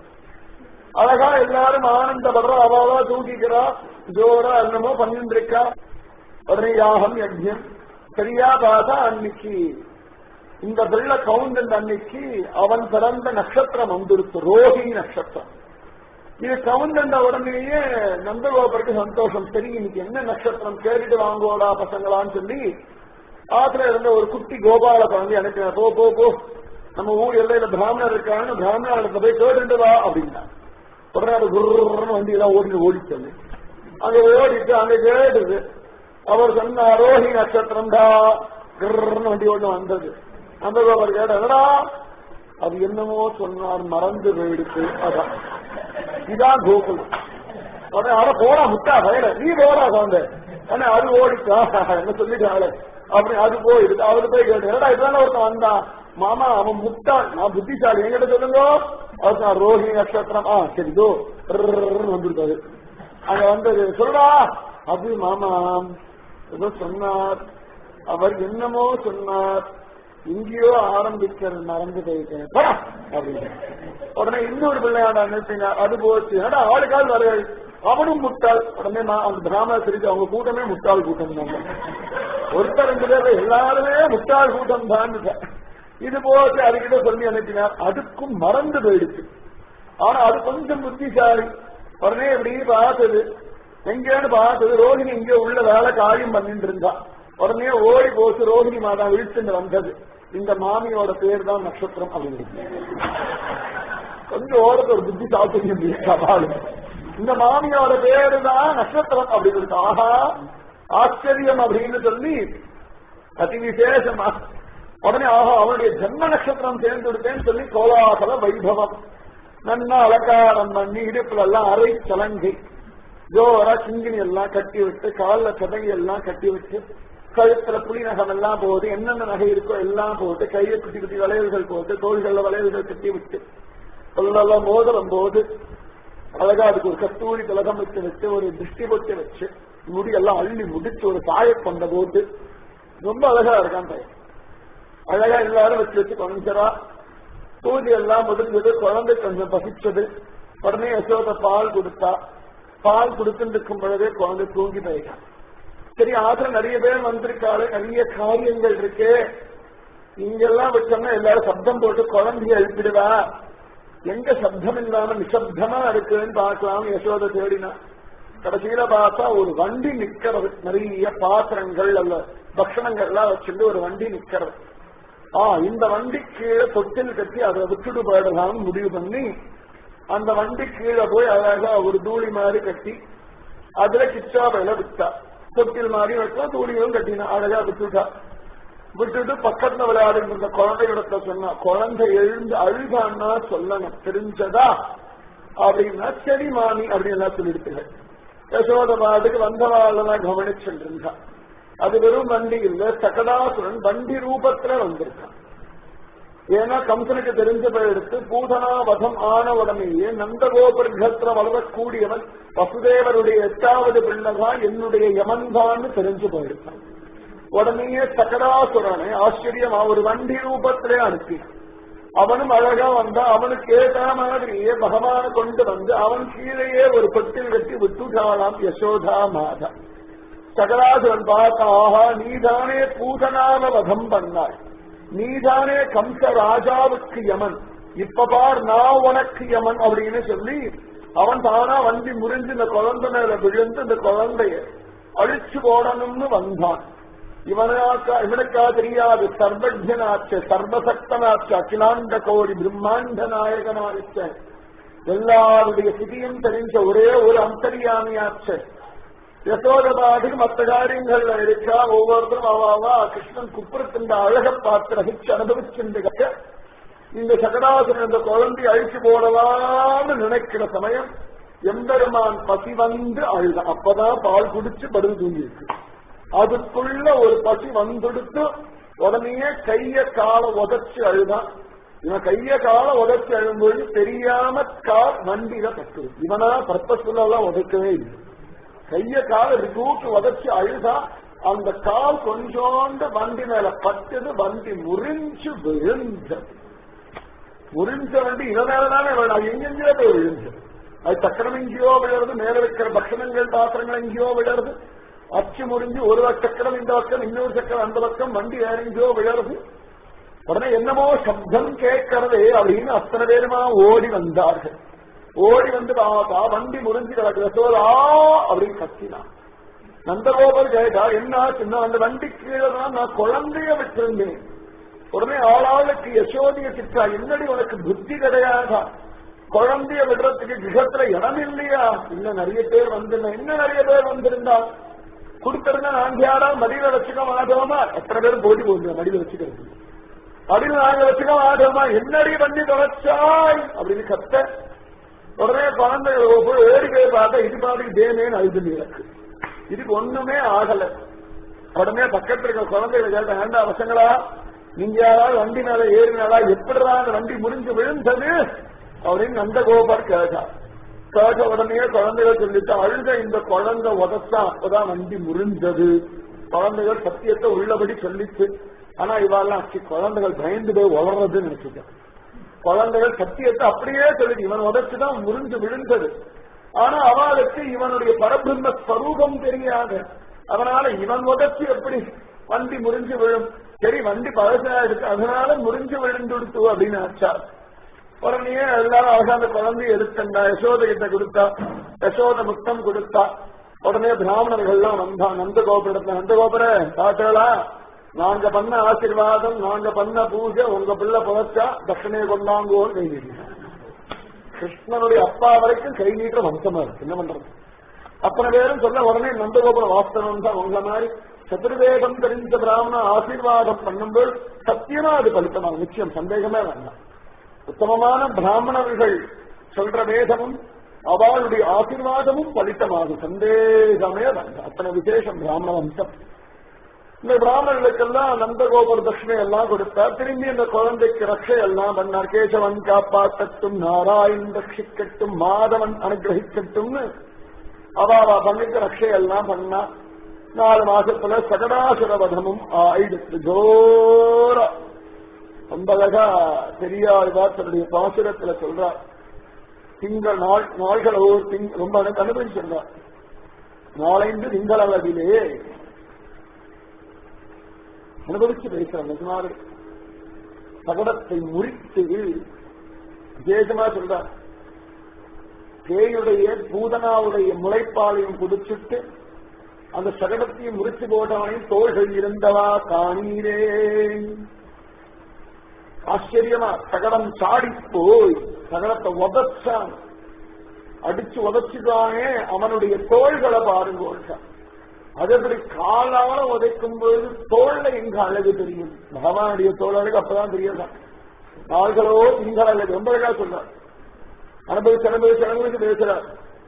அழகா எல்லாரும் ஆனந்தப்படுறா அவாவா தூக்கிக்கிறா ஜோரா என்னமோ பண்ணிட்டு இருக்கா உடனே யாகம் யஜ்யம் சரியா பார்த்தா அன்னைக்கு இந்த வெள்ள கவுண்டன் அன்னைக்கு அவன் பிறந்த நட்சத்திரம் வந்துடுத்து ரோஹிணி நட்சத்திரம் இது கவுண்டண்ட உடனேயே நந்தகோபருக்கு சந்தோஷம் சரி இன்னைக்கு என்ன நட்சத்திரம் கேட்டுட்டு வாங்கோடா பசங்களான்னு சொல்லி ஆத்துல இருந்த ஒரு குட்டி கோபால குழந்தை அனுப்பின போ போ போ நம்ம ஊர் எல்லையில பிராமணர் இருக்கான்னு பிராமணர் போய் கேட்டுட்டு வா அப்படின்னா உடனே அது குருன்னு வண்டி எல்லாம் ஓடி ஓடிச்சது அங்க ஓடிட்டு அங்க கேட்டுது அவர் சொன்ன ரோஹி நட்சத்திரம் டா கிருன்னு வண்டி ஒண்ணு வந்தது அந்த கோபர் கேட்டா அது என்னமோ சொன்னார் மறந்து போயிடுச்சு அதான் இதான் கோகுலம் உடனே அட போடா முட்டா பயல நீ போடா குழந்தை உடனே அது ஓடிச்சா என்ன சொல்லிட்டாங்களே அப்படி அது போயிடுது அவரு போய் கேட்டு ஏடா இதுதானே ஒருத்தன் வந்தான் மாமா அவன் முட்டாள் நான் புத்திசாலி என்கிட்ட சொல்லுங்க அவர் நான் ரோஹிணி நட்சத்திரம் ஆ சரி தோ வந்துருக்காரு அங்க வந்தது சொல்றா அது மாமா ஏதோ சொன்னார் அவர் என்னமோ சொன்னார் எங்கேயோ ஆரம்பிக்கிறது மறந்து போயிட்டேன் போடா அப்படின்னு உடனே இன்னொரு பிள்ளையாட நிறுத்தினார் அது போச்சு ஏடா ஆளுக்கால் வருகள் அவனும் முட்டாள் உடனே நான் அந்த பிராமண சிரிச்சு அவங்க கூட்டமே முட்டாள் கூட்டம் தான் ஒருத்தர் ரெண்டு பேர் எல்லாருமே முட்டாள் கூட்டம் தான் இது போச்சு அதுகிட்ட சொல்லி அனுப்பினார் அதுக்கும் மறந்து போயிடுச்சு ஆனா அது கொஞ்சம் புத்திசாலி உடனே இப்படி பார்த்தது எங்கேன்னு பார்த்தது ரோஹிணி இங்க உள்ள வேலை காரியம் பண்ணிட்டு இருந்தா உடனே ஓடி போச்சு ரோஹிணி மாதா விழிச்சுட்டு வந்தது இந்த மாமியோட பேர் தான் நட்சத்திரம் அப்படின்னு கொஞ்சம் ஓரத்து ஒரு புத்தி சாப்பிட்டு சவால் இந்த மாமியோட பேரு தான் நட்சத்திரம் அப்படின்னு ஆஹா ஆச்சரியம் அப்படின்னு சொல்லி அதி விசேஷமா உடனே ஆஹா அவனுடைய ஜென்ம நட்சத்திரம் சேர்ந்து விடுத்தேன்னு சொல்லி கோலாகல வைபவம் நன்னா அலங்காரம் பண்ணி இடுப்புல எல்லாம் அரை சலங்கை ஜோரா கிங்கினி எல்லாம் கட்டி விட்டு காலில் சதங்கி எல்லாம் கட்டி விட்டு கழுத்துல புலி நகம் எல்லாம் போட்டு என்னென்ன நகை இருக்கோ எல்லாம் போட்டு கையை குட்டி குட்டி வளையல்கள் போட்டு தோள்கள்ல வளையல்கள் கட்டி விட்டு சொல்லலாம் மோதலும் போது அழகா அதுக்கு ஒரு கத்தூரி திலகம் வச்சு வச்சு ஒரு திருஷ்டி பொட்டு வச்சு முடியெல்லாம் அள்ளி முடிச்சு ஒரு சாய கொண்ட போட்டு ரொம்ப அழகா இருக்கான் பையன் அழகா எல்லாரும் வச்சு வச்சு கொஞ்சரா பூஜை எல்லாம் முடிஞ்சது குழந்தை கொஞ்சம் பசிச்சது உடனே யசோத பால் கொடுத்தா பால் கொடுத்துட்டு இருக்கும் பொழுதே குழந்தை தூங்கி போயிட்டான் சரி ஆத்திர நிறைய பேர் வந்திருக்காரு நிறைய காரியங்கள் இருக்கு இங்கெல்லாம் வச்சோம்னா எல்லாரும் சப்தம் போட்டு குழந்தைய எழுப்பிடுவா எங்க சப்தம் இல்லாம நிசப்தமா இருக்குன்னு பார்க்கலாம் யசோத தேடினா கடைசியில பார்த்தா ஒரு வண்டி நிக்கிறது நிறைய பாத்திரங்கள் அல்ல பக்ஷணங்கள் எல்லாம் வச்சுட்டு ஒரு வண்டி நிக்கிறது ஆ இந்த வண்டி கீழே தொட்டில் கட்டி அதை விட்டுடு போயிடலாம்னு முடிவு பண்ணி அந்த வண்டி கீழே போய் அழகா ஒரு தூளி மாதிரி கட்டி அதுல கிச்சா வேலை விட்டா தொட்டில் மாதிரி வைக்கலாம் தூளியும் கட்டினா அழகா விட்டுட்டா விட்டுட்டு பக்கத்துல விளையாடிட்டு இருந்த குழந்தைகிட்ட சொன்னா குழந்தை எழுந்து அழுகான்னா சொல்லணும் தெரிஞ்சதா அப்படின்னா சரி மாமி அப்படின்னு எல்லாம் சொல்லிடுத்துகள் யசோத பாட்டுக்கு வந்தவாளெல்லாம் கவனிச்சுட்டு இருந்தா அது வெறும் வண்டி இல்ல சகடாசுரன் வண்டி ரூபத்துல வந்திருக்கான் ஏன்னா கம்சனுக்கு தெரிஞ்ச எடுத்து பூதனா வதம் ஆன உடனேயே நந்தகோபர்கத்துல வளரக்கூடியவன் வசுதேவருடைய எட்டாவது பிள்ளைதான் என்னுடைய யமன்தான்னு தெரிஞ்சு போயிருக்கான் உடனேயே சகடாசுரனை ஆச்சரியமா ஒரு வண்டி ரூபத்திலே அனுப்பி அவனும் அழகா வந்தா அவனுக்கு ஏற்ற மாதிரியே பகவான கொண்டு வந்து அவன் கீழேயே ஒரு பெட்டில் கட்டி விட்டுட்டாளாம் யசோதா மாதா சகலாசுரன் பார்த்த ஆஹா நீதானே பூதனான வதம் பண்ணாய் நீதானே கம்ச ராஜாவுக்கு யமன் இப்ப பார் நான் உனக்கு யமன் அப்படின்னு சொல்லி அவன் தானா வண்டி முறிஞ்சு இந்த குழந்தை மேல விழுந்து இந்த குழந்தைய அழிச்சு போடணும்னு வந்தான் இவனாக்கா இவனுக்கா தெரியாது சர்வஜனாச்ச சர்வசக்தனாச்ச அகிலாண்ட கோடி பிரம்மாண்ட நாயகனாச்ச எல்லாருடைய சிதியும் தெரிஞ்ச ஒரே ஒரு அந்தரியாமியாச்ச யசோதபாட்டுக்கு மற்ற காரியங்கள்ல இருக்கா ஒவ்வொருத்தரும் அவாவா கிருஷ்ணன் குப்புறத்தின் அழக பார்த்து ரசிச்சு அனுபவிச்சுட்டு இந்த சகடாசுரன் இந்த குழந்தை அழிச்சு போடலாம்னு நினைக்கிற சமயம் எம்பெருமான் பசி வந்து அழுத அப்பதான் பால் குடிச்சு படுத்து தூங்கி இருக்கு அதுக்குள்ள ஒரு பசி வந்துடுத்து உடனே கைய கால உதச்சு அழுதான் இவன் கைய கால உதச்சு அழும்போது தெரியாம கால் வண்டியில பட்டு இவனா பர்பஸ்ஃபுல்லாம் உதைக்கவே இல்லை கைய கால ரிகூட்டு உதச்சு அழுதா அந்த கால் கொஞ்சோண்டு வண்டி மேல பட்டது வண்டி முறிஞ்சு விழுந்தது முறிஞ்ச வண்டி இவன் மேலதானே வேணும் எங்கெங்கயோ போய் விழுந்தது அது சக்கரம் எங்கேயோ விழுறது மேல வைக்கிற பக்ஷணங்கள் பாத்திரங்கள் எங்கேயோ விழுறது அச்சு முறிஞ்சு ஒரு சக்கரம் இந்த பக்கம் இன்னொரு சக்கரம் அந்த பக்கம் வண்டி வேற எங்கேயோ விழுறது உடனே என்னமோ சப்தம் கேட்கறதே அப்படின்னு அத்தனை பேருமா ஓடி வந்தார்கள் ஓடி வந்து பாப்பா வண்டி முறிஞ்சு கிடக்குது ஆ அப்படின்னு கத்தினான் நந்தகோபர் கேட்டா என்ன சின்ன அந்த வண்டி கீழே தான் நான் குழந்தைய விட்டிருந்தேன் உடனே ஆளாளுக்கு யசோதிய திட்டா என்னடி உனக்கு புத்தி கிடையாதா குழந்தைய விடுறதுக்கு கிரகத்துல இடம் இல்லையா இன்னும் நிறைய பேர் வந்து இன்னும் நிறைய பேர் வந்திருந்தா கொடுத்திருந்தா நாங்க யாரா மடியில வச்சுக்க மாட்டோமா எத்தனை பேர் போட்டி போகுது மடியில வச்சுக்கிறது மடியில் நாங்க வச்சுக்க மாட்டோமா என்னடி பண்ணி தொலைச்சாய் அப்படின்னு கத்த உடனே குழந்தை போய் ஏறி போய் பார்த்தா இது பாட்டுக்கு தேனேன்னு அழுது இருக்கு இதுக்கு ஒண்ணுமே ஆகல உடனே பக்கத்துல இருக்க குழந்தைகளை கேட்ட வேண்டா பசங்களா நீங்க யாராவது வண்டி மேல ஏறினாலா எப்படிதான் அந்த வண்டி முடிஞ்சு விழுந்தது அப்படின்னு நந்தகோபர் கேட்டா கேட்ட உடனே குழந்தைகள் சொல்லிட்டு அழுத இந்த குழந்தை உதச்சா அப்பதான் வண்டி முறிஞ்சது குழந்தைகள் சத்தியத்தை உள்ளபடி சொல்லிச்சு ஆனா இவாள்லாம் குழந்தைகள் பயந்து போய் வளர்றதுன்னு நினைச்சுட்டேன் குழந்தைகள் சத்தியத்தை அப்படியே சொல்லிட்டு இவன் உதச்சுதான் முறிஞ்சு விழுந்தது ஆனா அவளுக்கு இவனுடைய பரபிரம்ம ஸ்வரூபம் தெரியாது அதனால இவன் உதச்சு எப்படி வண்டி முறிஞ்சு விழும் சரி வண்டி பழசா இருக்கு அதனால முறிஞ்சு விழுந்துடுத்து அப்படின்னு ஆச்சா உடனே எல்லாரும் அழகா அந்த குழந்தைய எடுத்தா யசோத கிட்ட கொடுத்தா யசோத முத்தம் கொடுத்தா உடனே பிராமணர்கள் எல்லாம் வந்தா நந்தகோபுரத்துல நந்தகோபுர காட்டலா நாங்க பண்ண ஆசீர்வாதம் நாங்க பண்ண பூஜை உங்க பிள்ளை புதைச்சா தட்சணையை கொண்டாங்கோன்னு கை நீட்டினாங்க கிருஷ்ணனுடைய அப்பா வரைக்கும் கை நீட்டுற வம்சமா இருக்கு என்ன பண்றது அத்தனை பேரும் சொல்ல உடனே நந்தகோபுர வாஸ்தவம் தான் உங்களை மாதிரி சதுர்வேதம் தெரிஞ்ச பிராமண ஆசீர்வாதம் பண்ணும்போது சத்தியமா அது பலித்தமாகும் நிச்சயம் சந்தேகமே வேண்டாம் உத்தமமான பிராமணர்கள் சொல்ற வேதமும் அவளுடைய ஆசீர்வாதமும் பலித்தமாகும் சந்தேகமே வேண்டாம் அத்தனை விசேஷம் பிராமண வம்சம் இந்த பிராமணர்களுக்கெல்லாம் நந்தகோபுர தட்சிணை எல்லாம் கொடுத்தார் திரும்பி இந்த குழந்தைக்கு ரட்சை எல்லாம் பண்ணார் கேசவன் காப்பாற்றட்டும் நாராயண் ரட்சிக்கட்டும் மாதவன் அனுகிரகிக்கட்டும்னு அவாவா பண்ணிட்டு ரட்சை எல்லாம் பண்ணா நாலு மாசத்துல சகடாசுர வதமும் ஆயிடுச்சு ஜோரா ரொம்ப அழகா பெரியாழ்வா தன்னுடைய பாசுரத்துல சொல்றார் திங்கள் நாள் நாள்கள் ஒவ்வொரு திங் ரொம்ப எனக்கு அனுபவிச்சிருந்தார் நாளைந்து திங்கள் அளவிலே அனுபவிச்சு பேசுறார் நிஜமாவே சகடத்தை முறித்து விசேஷமா சொல்றார் பேயுடைய பூதனாவுடைய முளைப்பாலையும் குடிச்சிட்டு அந்த சகடத்தையும் முறிச்சு போட்டவனையும் தோள்கள் இருந்தவா காணீரே ஆச்சரியமா சகடம் சாடி போய் சகடத்தை உதச்சான் அடிச்சு உதச்சுதானே அவனுடைய தோள்களை பாருங்க அது எப்படி காலால உதைக்கும் பொழுது தோல்ல எங்க அழகு தெரியும் பகவானுடைய தோல் அழகு அப்பதான் தெரியாதான் நாள்களோ திங்கள் அழகு ரொம்ப அழகா சொல்றார் அனுபவிச்சு அனுபவிச்சு அனுபவிச்சு பேசுறார்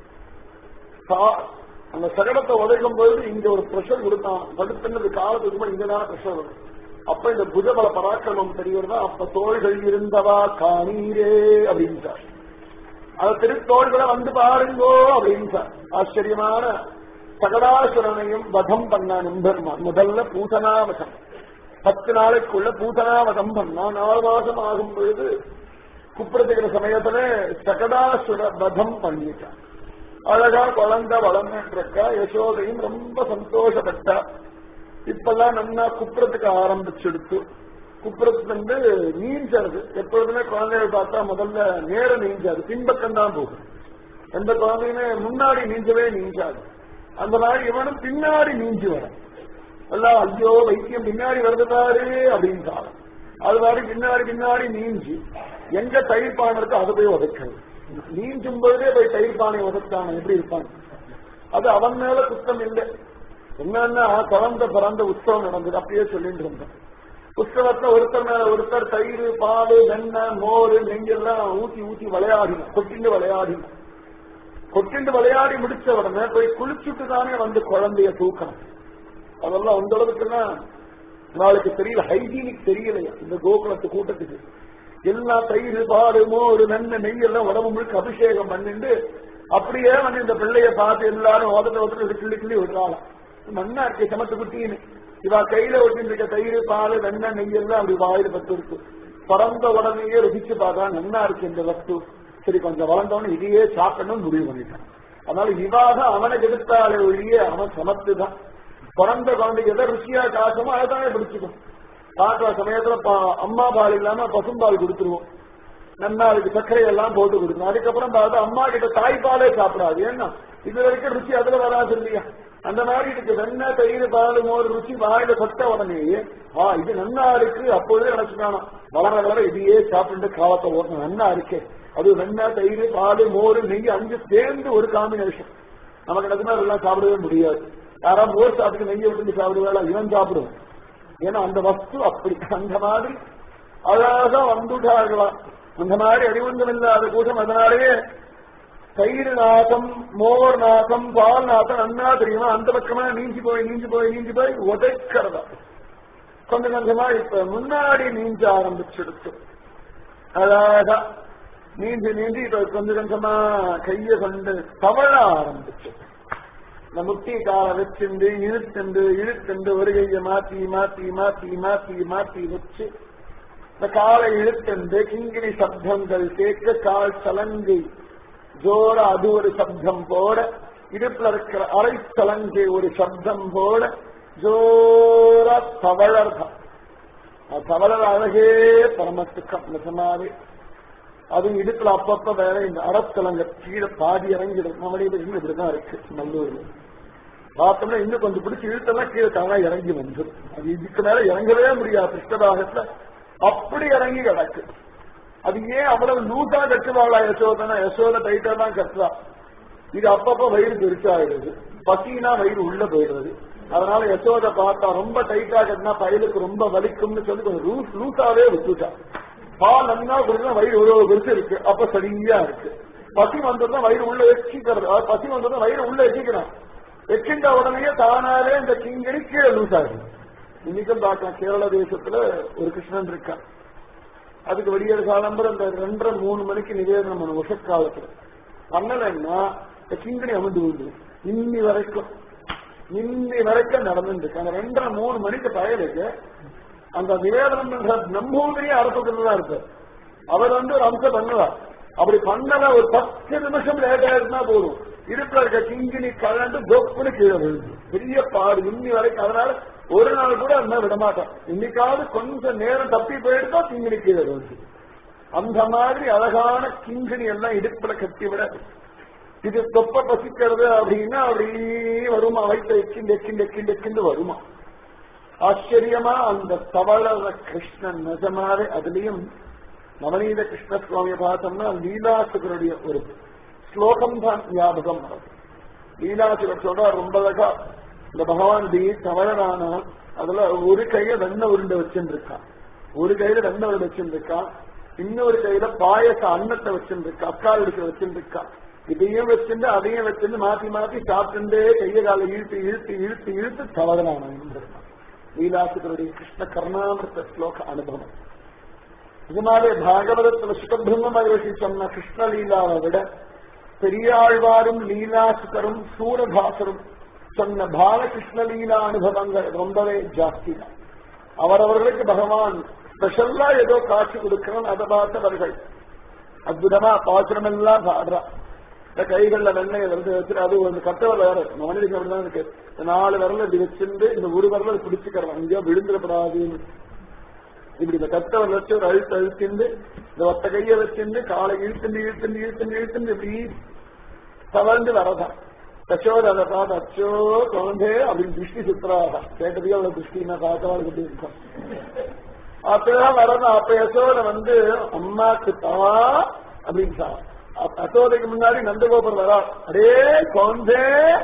அந்த சகடத்தை உதைக்கும் பொழுது இங்க ஒரு பிரஷர் கொடுத்தான் படுத்துனது காலத்துக்கு முன்னாடி இங்கதான பிரஷர் வரும் அப்ப இந்த புஜபல பராக்கிரமம் தெரியறதா அப்ப தோள்கள் இருந்தவா காணீரே அப்படின்ட்டார் அந்த திருத்தோள்களை வந்து பாருங்கோ அப்படின்ட்டார் ஆச்சரியமான சகடாசுரனையும் வதம் பண்ணான் எம்பெருமான் முதல்ல பூதனாவதம் பத்து நாளைக்குள்ள பூதனாவதம் பண்ணா நாலு மாசம் ஆகும் பொழுது குப்புறத்துக்கிற சமயத்துல சகடாசுர வதம் பண்ணிட்டான் அழகா குழந்தை வளர்ந்துருக்கா யசோதையும் ரொம்ப சந்தோஷப்பட்டா இப்பெல்லாம் நல்லா குப்புறத்துக்கு ஆரம்பிச்செடுத்து குப்புறத்து வந்து நீஞ்சறது எப்பொழுதுமே குழந்தைகள் பார்த்தா முதல்ல நேர நீஞ்சாது பின்பக்கம் தான் போகும் எந்த குழந்தையுமே முன்னாடி நீஞ்சவே நீஞ்சாது அந்த மாதிரி இவனும் பின்னாடி நீஞ்சி வர எல்லாம் ஐயோ வைத்தியம் பின்னாடி வருது பாரு அப்படின்றாங்க அது மாதிரி பின்னாடி பின்னாடி நீஞ்சி எங்க தயிர் பானை இருக்கோ அதை போய் உதைக்கணும் நீஞ்சும் போதே போய் தயிர் பானை உதைச்சான எப்படி இருப்பான் அது அவன் மேல குத்தம் இல்லை என்னன்னா குழந்தை பிறந்த உற்சவம் நடந்தது அப்படியே சொல்லிட்டு இருந்தேன் உற்சவத்துல ஒருத்தர் மேல ஒருத்தர் தயிர் பால் வெண்ணெய் மோர் நெஞ்செல்லாம் ஊத்தி ஊத்தி விளையாடினோம் கொட்டிண்டு விளையாடினோம் கொட்டிண்டு விளையாடி முடிச்ச உடனே போய் குளிச்சுட்டு தானே வந்து குழந்தைய தூக்கணும் அதெல்லாம் அந்த அளவுக்குன்னா நாளைக்கு தெரியல ஹைஜீனிக் தெரியலையா இந்த கோகுலத்து கூட்டத்துக்கு எல்லா தயிர் பாடு மோர் நன்மை நெய் எல்லாம் உடம்பு முழுக்க அபிஷேகம் பண்ணிட்டு அப்படியே வந்து இந்த பிள்ளைய பார்த்து எல்லாரும் உதட்ட உதட்டு கிள்ளி கிள்ளி விடுறாங்க மண்ணா இருக்கு சமத்து குட்டின்னு இவா கையில ஒட்டிருக்க தயிர் பால் வெண்ணெய் நெய் எல்லாம் அப்படி வாயில பத்து இருக்கு பிறந்த உடனேயே ருசிச்சு பார்த்தா நன்னா இருக்கு இந்த வஸ்து சரி கொஞ்சம் வளர்ந்தவனு இதையே சாப்பிடணும் முடிவு பண்ணிட்டான் அதனால இவாக அவனுக்கு எடுத்தாலே ஒழிய அவன் சமத்து தான் பிறந்த குழந்தைக்கு எதை ருசியா காசமோ அதைத்தானே பிடிச்சுக்கும் பாக்குற சமயத்துல அம்மா பால் இல்லாம பசும்பால் கொடுத்துருவோம் நன்னா அதுக்கு சர்க்கரை எல்லாம் போட்டு கொடுக்கணும் அதுக்கப்புறம் பார்த்தா அம்மா கிட்ட தாய்ப்பாலே சாப்பிடாது ஏன்னா இது வரைக்கும் ருசி அதுல வராது இல்லையா அந்த மாதிரி இதுக்கு வெண்ணெய் தயிர் பால் மோர் ருசி வாயில சத்த உடனேயே ஆ இது நன்னா இருக்கு அப்பொழுதே நினைச்சுக்கானா வளர வளர இதையே சாப்பிட்டு காலத்தை ஓட்டணும் நன்னா இருக்கே அது வெண்ணெய் தயிர் பால் மோர் நெய் அஞ்சு சேர்ந்து ஒரு காம்பினேஷன் நமக்கு நிஜமா இதெல்லாம் சாப்பிடவே முடியாது யாரா மோர் சாப்பிட்டு நெய்யை விட்டு சாப்பிடுவாளா இவன் சாப்பிடுவோம் ஏன்னா அந்த வஸ்து அப்படி அந்த மாதிரி அழகா வந்துட்டார்களாம் அந்த மாதிரி அறிவுந்தம் இல்லாத கூட்டம் அதனாலேயே தயிர் நாசம் மோர் நாசம் பால் நாசம் நன்னா தெரியுமா அந்த பக்கமா நீஞ்சி போய் நீஞ்சி போய் நீஞ்சி போய் உதைக்கிறதா கொஞ்சம் கொஞ்சமா இப்ப முன்னாடி நீஞ்ச ஆரம்பிச்சிடுச்சு அழகா நீந்தி நீந்தி இப்ப கொஞ்சம் கொஞ்சமா கைய கொண்டு தவழ ஆரம்பிச்சு இந்த முட்டி கால வச்சுண்டு இழுத்துண்டு இழுத்துண்டு ஒரு கைய மாத்தி மாத்தி மாத்தி மாத்தி மாத்தி வச்சு இந்த காலை இழுத்துண்டு கிங்கிணி சப்தங்கள் கேட்க கால் சலங்கை ஜோர அது ஒரு சப்தம் போட இடுப்புல இருக்கிற அரை சலங்கை ஒரு சப்தம் போட ஜோர தவழர்தான் தவழர் அழகே பரமத்துக்கம் நிஜமாவே அதுவும் இடுப்புல அப்பப்ப வேற இந்த அரசலங்க கீழே பாதி இறங்கிடும் நம்முடைய இப்படிதான் இருக்கு நல்லூர்ல பார்த்தோம்னா இன்னும் கொஞ்சம் பிடிச்சி இழுத்தெல்லாம் கீழே தானா இறங்கி வந்துடும் அது இதுக்கு மேல இறங்கவே முடியாது கிருஷ்ணபாகத்துல அப்படி இறங்கி கிடக்கு அது ஏன் அவ்வளவு லூசா கட்டுவாளா யசோதனா யசோத டைட்டா தான் கட்டுறா இது அப்பப்ப வயிறு பெருசாயிடுது பசினா வயிறு உள்ள போயிடுறது அதனால யசோத பார்த்தா ரொம்ப டைட்டா கட்டினா பயிலுக்கு ரொம்ப வலிக்கும்னு சொல்லி கொஞ்சம் லூஸ் லூசாவே விட்டுட்டா பால் நன்னா குடிச்சா வயிறு இவ்வளவு பெருசு இருக்கு அப்ப சரியா இருக்கு பசி வந்ததுன்னா வயிறு உள்ள எச்சிக்கிறது பசி வந்ததுன்னா வயிறு உள்ள எச்சிக்கிறான் எச்சின்ற உடனே தானாலே இந்த கிங்கடி கீழே லூஸ் ஆகுது இன்னைக்கும் பார்க்கலாம் கேரள தேசத்துல ஒரு கிருஷ்ணன் இருக்கான் அதுக்கு விடியற் காலம்பரம் அந்த ரெண்டரை மூணு மணிக்கு நிவேதனம் பண்ண உஷ காலத்துல பண்ணலைன்னா இந்த கிங்கணி அமர்ந்து விடுது இன்னி வரைக்கும் இன்னி வரைக்கும் நடந்துட்டு இருக்கு அந்த ரெண்டரை மூணு மணிக்கு பயலுக்கு அந்த நிவேதனம் பண்ற நம்பூதிரியே அரசத்துல தான் இருப்பார் அவர் வந்து ஒரு அம்சம் பண்ணுவார் அப்படி பண்ணல ஒரு பத்து நிமிஷம் லேட் ஆயிருந்தா போதும் இருக்கிற இருக்க கிங்கினி கலந்து தொப்புன்னு கீழே விழுது பெரிய பாடு இன்னி வரைக்கும் அதனால ஒரு நாள் கூட அந்த விட மாட்டான் இன்னைக்காவது கொஞ்சம் நேரம் தப்பி போயிடுதா கிங்கினி கீழே விழுது அந்த மாதிரி அழகான கிங்கினி எல்லாம் இடுப்புல கட்டி விட இது தொப்ப பசிக்கிறது அப்படின்னா அப்படி வருமா வயிற்று எக்கிண்டு எக்கிண்டு எக்கிண்டு எக்கிண்டு வருமா ஆச்சரியமா அந்த தவள கிருஷ்ணன் நிஜமாவே அதுலயும் நவநீத கிருஷ்ண சுவாமியை பார்த்தோம்னா லீலாசுகருடைய ஒரு ஸ்லோகம் தான் ஞாபகம் வரும் லீலாசுகர் சொல்ற ரொம்ப அழகா இந்த பகவான் டி தவழனானா அதுல ஒரு கைய வெண்ண உருண்டை வச்சுருக்கான் ஒரு கையில வெண்ண உருண்டை வச்சுருக்கான் இன்னொரு கையில பாயச அன்னத்தை வச்சுருக்கா அக்கால் எடுக்க வச்சுருக்கான் இதையும் வச்சுட்டு அதையும் வச்சுட்டு மாத்தி மாத்தி சாப்பிட்டுட்டே கைய காலை இழுத்து இழுத்து இழுத்து இழுத்து தவறனான லீலாசுகருடைய கிருஷ்ண கர்ணாமிருத்த ஸ்லோக அனுபவம் இதனாலே பாகவதத்துல சுகபிரம்ம மகரிஷி சொன்ன கிருஷ்ணலீலாவை விட பெரியாழ்வாரும் லீலாசுகரும் சூரபாசரும் சொன்ன பாலகிருஷ்ணலீலா அனுபவங்கள் ரொம்பவே ஜாஸ்தி தான் அவரவர்களுக்கு பகவான் ஸ்பெஷல்லா ஏதோ காட்சி கொடுக்கிறான் அதை பார்த்தவர்கள் அற்புதமா பாசுரம் எல்லாம் பாடுறா இந்த கைகள்ல வெண்ணெய் வந்து வச்சுட்டு அது ஒரு கட்டவர வேற மனிதனுக்கு அப்படிதான் இருக்கு இந்த நாலு விரல இப்படி வச்சிருந்து இந்த ஒரு விரல பிடிச்சுக்கிறோம் எங்கேயோ விழுந்துடப்படாதுன்னு இப்படி இந்த கட்டவர் வச்சு ஒரு அழுத்து அழுத்திண்டு இந்த ஒத்த கைய வச்சிருந்து காலை இழுத்துண்டு இழுத்துண்டு இழுத்துண்டு இழுத்துண்டு இப்படி தவழ்ந்து வரதான் தச்சோத அதை பார்த்து அச்சோ குழந்தை அப்படின்னு திருஷ்டி சுத்துறாதா கேட்டதுக்கு அவ்வளவு திருஷ்டினா பார்த்தவாள் எப்படி இருக்கும் அப்பதான் வரதான் அப்ப யசோத வந்து அம்மாக்கு தவா அப்படின்னு சொன்னா அசோதைக்கு முன்னாடி நந்தகோபுரம் வரா அடே குழந்தை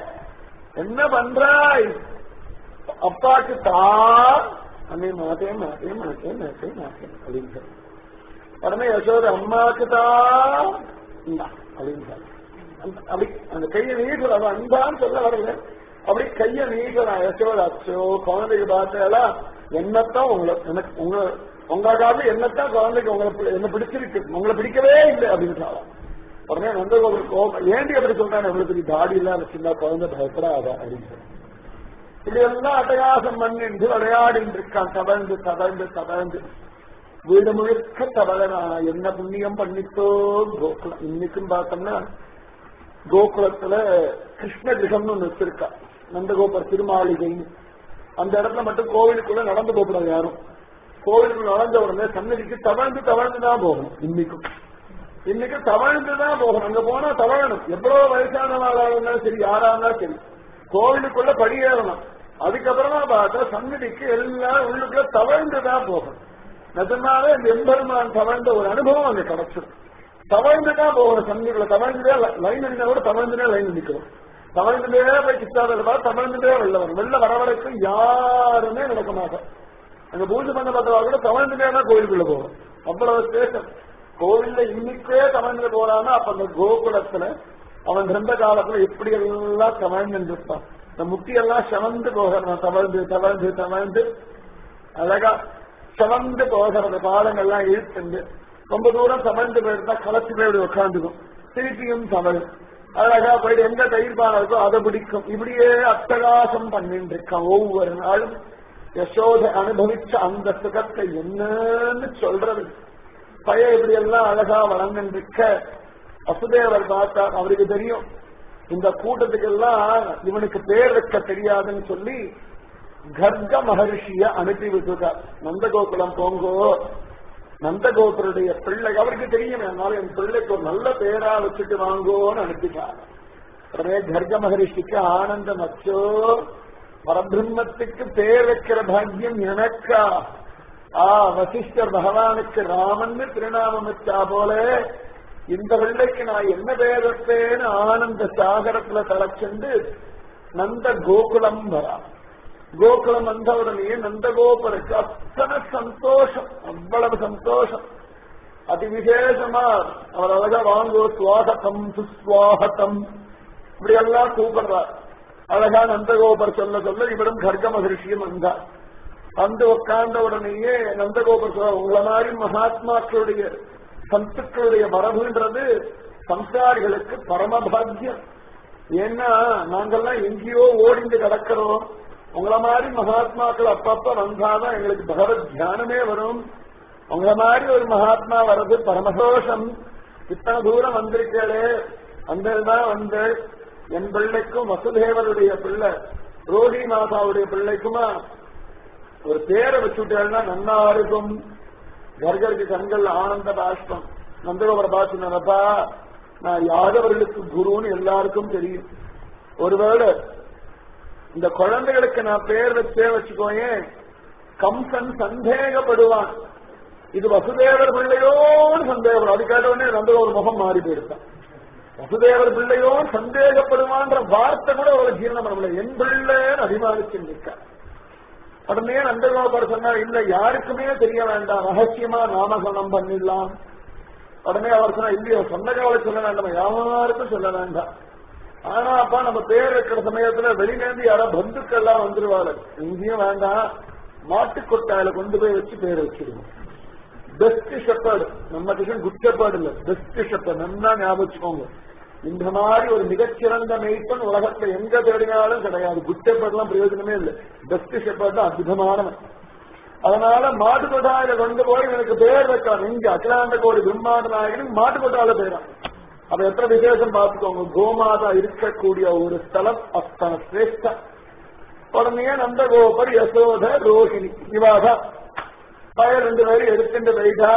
என்ன பண்றாய் அப்பாக்கு தா அண்ணே மாட்டேன் மாட்டேன் மாட்டேன் மாட்டேன் மாட்டேன் அப்படின்னு சொல்லி உடனே யசோத அம்மாக்கு தான் அப்படின்னு சொல்லி அப்படி அந்த கையை நீட்டுற அவன் அன்பான்னு சொல்ல வரல அப்படி கைய நீட்டுறான் யசோத அச்சோ குழந்தைக்கு பார்த்தாலா என்னத்தான் உங்களை எனக்கு உங்க உங்களுக்காக என்னத்தான் குழந்தைக்கு உங்களை என்ன பிடிச்சிருக்கு உங்களை பிடிக்கவே இல்லை அப்படின்றாலாம் உடனே நந்தகோபுரம் கோபம் ஏண்டி அப்படி சொல்றான் எவ்வளவு பெரிய தாடி எல்லாம் வச்சிருந்தா குழந்தை பயப்படாதா அப்படின்னு சொல்லி இப்படி எல்லாம் அட்டகாசம் பண்ணிட்டு விளையாடிட்டு இருக்கான் தவழ்ந்து தவழ்ந்து தவழ்ந்து வீடு முழுக்க தவழனானா என்ன புண்ணியம் பண்ணித்தோ கோகுலம் இன்னைக்கும் பார்த்தோம்னா கோகுலத்துல கிருஷ்ண கிரகம்னு ஒண்ணு வச்சிருக்கா நந்தகோபர் திருமாளிகைன்னு அந்த இடத்துல மட்டும் கோவிலுக்குள்ள நடந்து போகக்கூடாது யாரும் கோவிலுக்குள்ள நுழைஞ்ச உடனே சன்னதிக்கு தவழ்ந்து தவழ்ந்து தான் போகணும் இன்னைக்கும் இன்னைக்கு தவழ்ந்து தான் போகணும் அங்க போனா தவழணும் எவ்வளவு வயசானவாளா இருந்தாலும் சரி யாரா இருந்தாலும் சரி கோவிலுக்குள்ள படியேறணும் அதுக்கப்புறமா பார்த்தா சன்னதிக்கு எல்லாம் உள்ளுக்குள்ள தவழ்ந்து தான் போகணும் நிஜமாவே இந்த எம்பெருமான் தவழ்ந்த ஒரு அனுபவம் அங்க கிடைச்சிடும் தவழ்ந்து தான் போகணும் சன்னதிக்குள்ள தவழ்ந்துட்டே லைன் நின்னா கூட தவழ்ந்துட்டே லைன் நிற்கணும் தவழ்ந்துட்டே போய் கிருஷ்ணாவில் பார்த்து தவழ்ந்துட்டே வெளில வரும் வெளில வர வரைக்கும் யாருமே நடக்க மாட்டோம் அங்க பூஜை பண்ண பார்த்தவா கூட தவழ்ந்துட்டே தான் கோயிலுக்குள்ள போகும் அவ்வளவு ஸ்டேஷன் கோவில்ல இன்னைக்கே தவழ்ந்து போறான்னா அப்ப அந்த கோகுலத்துல அவன் இருந்த காலத்துல எப்படி எல்லாம் தவழ்ந்து இருப்பான் இந்த முட்டியெல்லாம் செவந்து போகிறான் தவழ்ந்து தவழ்ந்து தவழ்ந்து அழகா செவந்து போகிறது பாலங்கள்லாம் இழுத்துண்டு ரொம்ப தூரம் தவழ்ந்து போயிருந்தா கலச்சு போய் இப்படி உட்காந்துக்கும் திருப்பியும் தவழ் அழகா போயிட்டு எங்க தயிர் பானை இருக்கோ அதை பிடிக்கும் இப்படியே அட்டகாசம் பண்ணிட்டு இருக்கான் ஒவ்வொரு நாளும் யசோத அனுபவிச்ச அந்த சுகத்தை என்னன்னு சொல்றது பய இப்படி எல்லாம் அழகா வளர்ந்துருக்க வசுதேவர் பார்த்தா அவருக்கு தெரியும் இந்த கூட்டத்துக்கு எல்லாம் இவனுக்கு பேர் வைக்க தெரியாதுன்னு சொல்லி கர்க மகர்ஷிய அனுப்பி விட்டுட்டார் நந்தகோகுலம் போங்கோ நந்தகோபுருடைய பிள்ளை அவருக்கு தெரியும் என்னால என் பிள்ளைக்கு ஒரு நல்ல பேரா வச்சுட்டு வாங்கோன்னு அனுப்பிட்டார் உடனே கர்க மகரிஷிக்கு ஆனந்தம் அச்சோ பரபிரம்மத்துக்கு பேர் வைக்கிற பாக்கியம் எனக்கா ஆ வசிஷ்டர் பகவானுக்கு ராமன்னு திருநாமம் வச்சா போல இந்த பிள்ளைக்கு நான் என்ன பேர் வைப்பேன்னு ஆனந்த சாகரத்துல தலைச்சென்று நந்த கோகுலம் வரா கோகுலம் வந்த உடனே நந்தகோபருக்கு அத்தனை சந்தோஷம் அவ்வளவு சந்தோஷம் அதி விசேஷமா அவர் அழகா வாங்கோ சுவாகத்தம் சுஸ்வாகத்தம் இப்படி எல்லாம் கூப்பிடுறார் அழகா நந்தகோபர் சொல்ல சொல்ல இவரும் கர்க்க மகிழ்ச்சியும் வந்தார் வந்து உட்கார்ந்த உடனேயே நந்தகோபர் சொல்ற உங்களை மாதிரி மகாத்மாக்களுடைய சத்துக்களுடைய மரபுன்றது சம்சாரிகளுக்கு பரமபாக்கியம் ஏன்னா நாங்கெல்லாம் எங்கேயோ ஓடிந்து கிடக்கிறோம் உங்கள மாதிரி மகாத்மாக்கள் அப்பப்ப வந்தாதான் எங்களுக்கு பகவத் தியானமே வரும் உங்கள மாதிரி ஒரு மகாத்மா வர்றது பரமசோஷம் இத்தனை தூரம் வந்திருக்கே வந்ததுதான் வந்து என் பிள்ளைக்கும் வசுதேவருடைய பிள்ளை ரோஹி மாதாவுடைய பிள்ளைக்குமா ஒரு பேரை வச்சுட்டேன்னா நன்னா இருக்கும் கர்கருக்கு கண்கள் ஆனந்த பாஷ்பம் நந்தகோபுர பாசுனப்பா நான் யாதவர்களுக்கு குருன்னு எல்லாருக்கும் தெரியும் ஒருவேளை இந்த குழந்தைகளுக்கு நான் பேர் வச்சே வச்சுக்கோயேன் கம்சன் சந்தேகப்படுவான் இது வசுதேவர் பிள்ளையோன்னு சந்தேகப்படும் அது கேட்ட உடனே நந்தகோபுர முகம் மாறி போயிருக்கான் வசுதேவர் பிள்ளையோ சந்தேகப்படுவான்ற வார்த்தை கூட அவளை ஜீரணம் பண்ண முடியல என் பிள்ளைன்னு அபிமானிச்சு நிற்கான் உடனே நந்தகோபர் சொன்னார் இல்ல யாருக்குமே தெரிய வேண்டாம் ரகசியமா நாமகரணம் பண்ணிடலாம் உடனே அவர் சொன்னா இல்லையோ சொந்த காவலை சொல்ல வேண்டாம் யாருக்கும் சொல்ல வேண்டாம் ஆனா அப்பா நம்ம பேர் வைக்கிற சமயத்துல வெளிநேர்ந்து யாரோ பந்துக்கள் எல்லாம் வந்துருவாரு எங்கேயும் வேண்டாம் மாட்டுக்கொட்டாயில கொண்டு போய் வச்சு பேர் வச்சிருவோம் பெஸ்ட் ஷெப்பர்டு நம்ம கிஷன் குட் ஷெப்பர்டு இல்ல பெஸ்ட் ஷெப்பர்டு நல்லா ஞாபகம் வச்சுக்கோங்க இந்த மாதிரி ஒரு மிகச்சிறந்த மெய்ப்பன் உலகத்துல எங்க தேடினாலும் கிடையாது குட் ஷெப்பர்ட் எல்லாம் பிரயோஜனமே இல்லை பெஸ்ட் ஷெப்பர்ட் தான் அற்புதமானவன் அதனால மாட்டுக்கொட்டாயில கொண்டு போய் எனக்கு பேர் வைக்கலாம் இங்க அகிலாண்ட கோடி பிரம்மாண்ட நாயகனுக்கு மாட்டுக்கொட்டாயில பேரான் அப்ப எத்தனை விசேஷம் பார்த்துக்கோங்க கோமாதா இருக்கக்கூடிய ஒரு ஸ்தலம் அத்தனை சிரேஷ்ட உடனே நந்தகோபர் யசோத ரோஹிணி இவாதான் பய ரெண்டு பேரும் எடுத்துட்டு போயிட்டா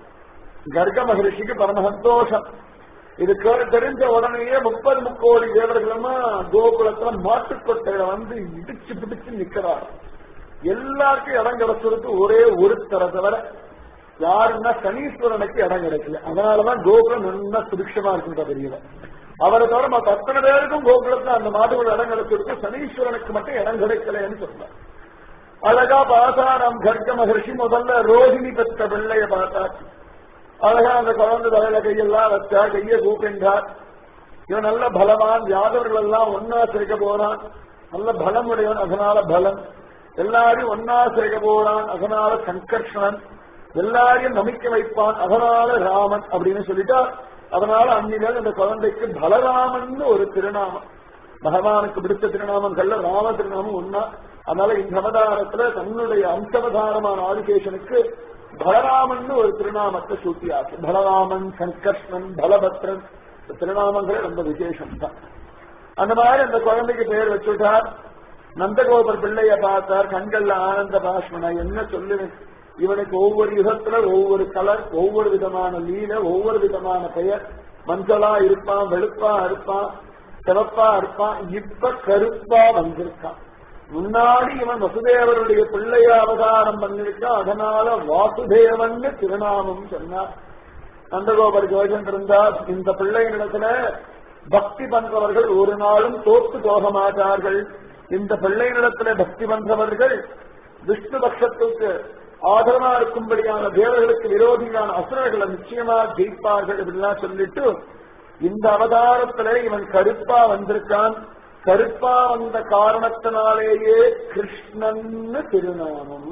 கர்க மகரிஷிக்கு பரம சந்தோஷம் இது கேட்டு தெரிஞ்ச உடனேயே முப்பது முக்கோடி தேவர்களுமா கோகுலத்துல மாட்டுக்கொட்டையில வந்து இடிச்சு பிடிச்சு நிக்கிறார் எல்லாருக்கும் இடம் கிடைச்சிருக்கு ஒரே ஒருத்தரை தவிர யாருன்னா சனீஸ்வரனுக்கு இடம் கிடைக்கல அதனாலதான் கோகுலம் நல்லா சுபிக்ஷமா இருக்குன்ற தெரியல அவரை தவிர மற்ற அத்தனை பேருக்கும் கோகுலத்துல அந்த மாட்டுக்குள்ள இடம் கிடைச்சிருக்கு சனீஸ்வரனுக்கு மட்டும் இடம் கிடைக்கலன்னு சொன்னார் அழகா பாசாராம் கர்க்க மகர்ஷி முதல்ல ரோஹிணி பெற்ற பிள்ளைய பார்த்தார் அழகா அந்த குழந்தை தலையில கையெல்லாம் வச்சா கைய கூப்பின்றார் இவன் நல்ல பலவான் யாதவர்கள் எல்லாம் ஒன்னா சேர்க்க போறான் நல்ல பலம் உடையவன் அதனால பலம் எல்லாரையும் ஒன்னா சேர்க்க போறான் அதனால சங்கர்ஷணன் எல்லாரையும் நமிக்க வைப்பான் அதனால ராமன் அப்படின்னு சொல்லிட்டா அதனால அன்னில அந்த குழந்தைக்கு பலராமன் ஒரு திருநாமம் பகவானுக்கு பிடித்த திருநாமங்கள்ல ராம திருநாமம் ஒன்னா அதனால இந்த அவதாரத்துல தன்னுடைய அம்சவதாரமான ஆதிகேஷனுக்கு பலராமன் ஒரு திருநாமத்தை சூட்டியாச்சு பலராமன் சங்கர்ஷ்ணன் பலபத்ரன் இந்த திருநாமங்களே ரொம்ப விசேஷம் தான் அந்த மாதிரி அந்த குழந்தைக்கு பெயர் வச்சுட்டார் நந்தகோபர் பிள்ளைய பார்த்தார் கண்கள்ல ஆனந்த பாஷ்மனா என்ன சொல்லுவேன் இவனுக்கு ஒவ்வொரு யுகத்துல ஒவ்வொரு கலர் ஒவ்வொரு விதமான லீல ஒவ்வொரு விதமான பெயர் மஞ்சளா இருப்பான் வெளுப்பா இருப்பான் சிவப்பா இருப்பான் இப்ப கருப்பா வந்திருக்கான் முன்னாடி இவன் வசுதேவருடைய பிள்ளைய அவதாரம் பண்ணிருக்கான் அதனால வாசுதேவன் திருநாமம் சொன்னார் நந்தகோபர் ஜோஜன் இருந்தார் இந்த பிள்ளையினிடத்துல பக்தி பண்றவர்கள் ஒரு நாளும் தோத்து போக மாட்டார்கள் இந்த பிள்ளையினிடத்துல பக்தி பண்றவர்கள் விஷ்ணு பட்சத்துக்கு ஆதரவா இருக்கும்படியான தேவர்களுக்கு விரோதியான அசுரர்களை நிச்சயமா ஜெயிப்பார்கள் இப்படிலாம் சொல்லிட்டு இந்த அவதாரத்துல இவன் கருப்பா வந்திருக்கான் கருப்பா வந்த காரணத்தினாலேயே கிருஷ்ணன்னு திருநாமம்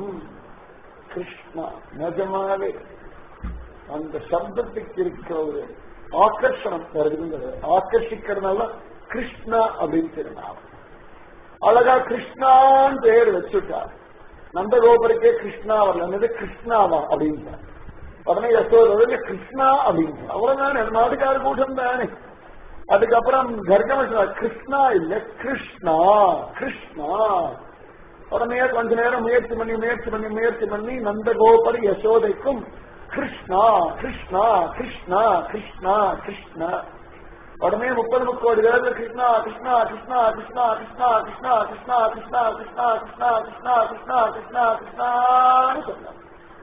கிருஷ்ணா நிஜமாவே அந்த சப்தத்துக்கு இருக்கிற ஒரு ஆக்கர்ஷணம் வருதுங்கிறது ஆக்கர்ஷிக்கிறதுனால கிருஷ்ணா அப்படின்னு திருநாமம் அழகா கிருஷ்ணான்னு பேர் வச்சுட்டார் நந்தகோபுரக்கே கிருஷ்ணா வரல என்னது கிருஷ்ணாவா அப்படின்ட்டார் உடனே யசோதா கிருஷ்ணா அப்படின்னு அவ்வளவுதான் நாட்டுக்கார கூட்டம் தானே அதுக்கப்புறம் கர்கம கிருஷ்ணா இல்ல கிருஷ்ணா கிருஷ்ணா உடனே கொஞ்ச நேரம் முயற்சி பண்ணி முயற்சி பண்ணி முயற்சி பண்ணி நந்தகோபர் யசோதைக்கும் கிருஷ்ணா கிருஷ்ணா கிருஷ்ணா கிருஷ்ணா கிருஷ்ணா உடனே முப்பது முக்கோடி பேர்ல கிருஷ்ணா கிருஷ்ணா கிருஷ்ணா கிருஷ்ணா கிருஷ்ணா கிருஷ்ணா கிருஷ்ணா கிருஷ்ணா கிருஷ்ணா கிருஷ்ணா கிருஷ்ணா கிருஷ்ணா கிருஷ்ணா கிருஷ்ணான்னு சொன்னார்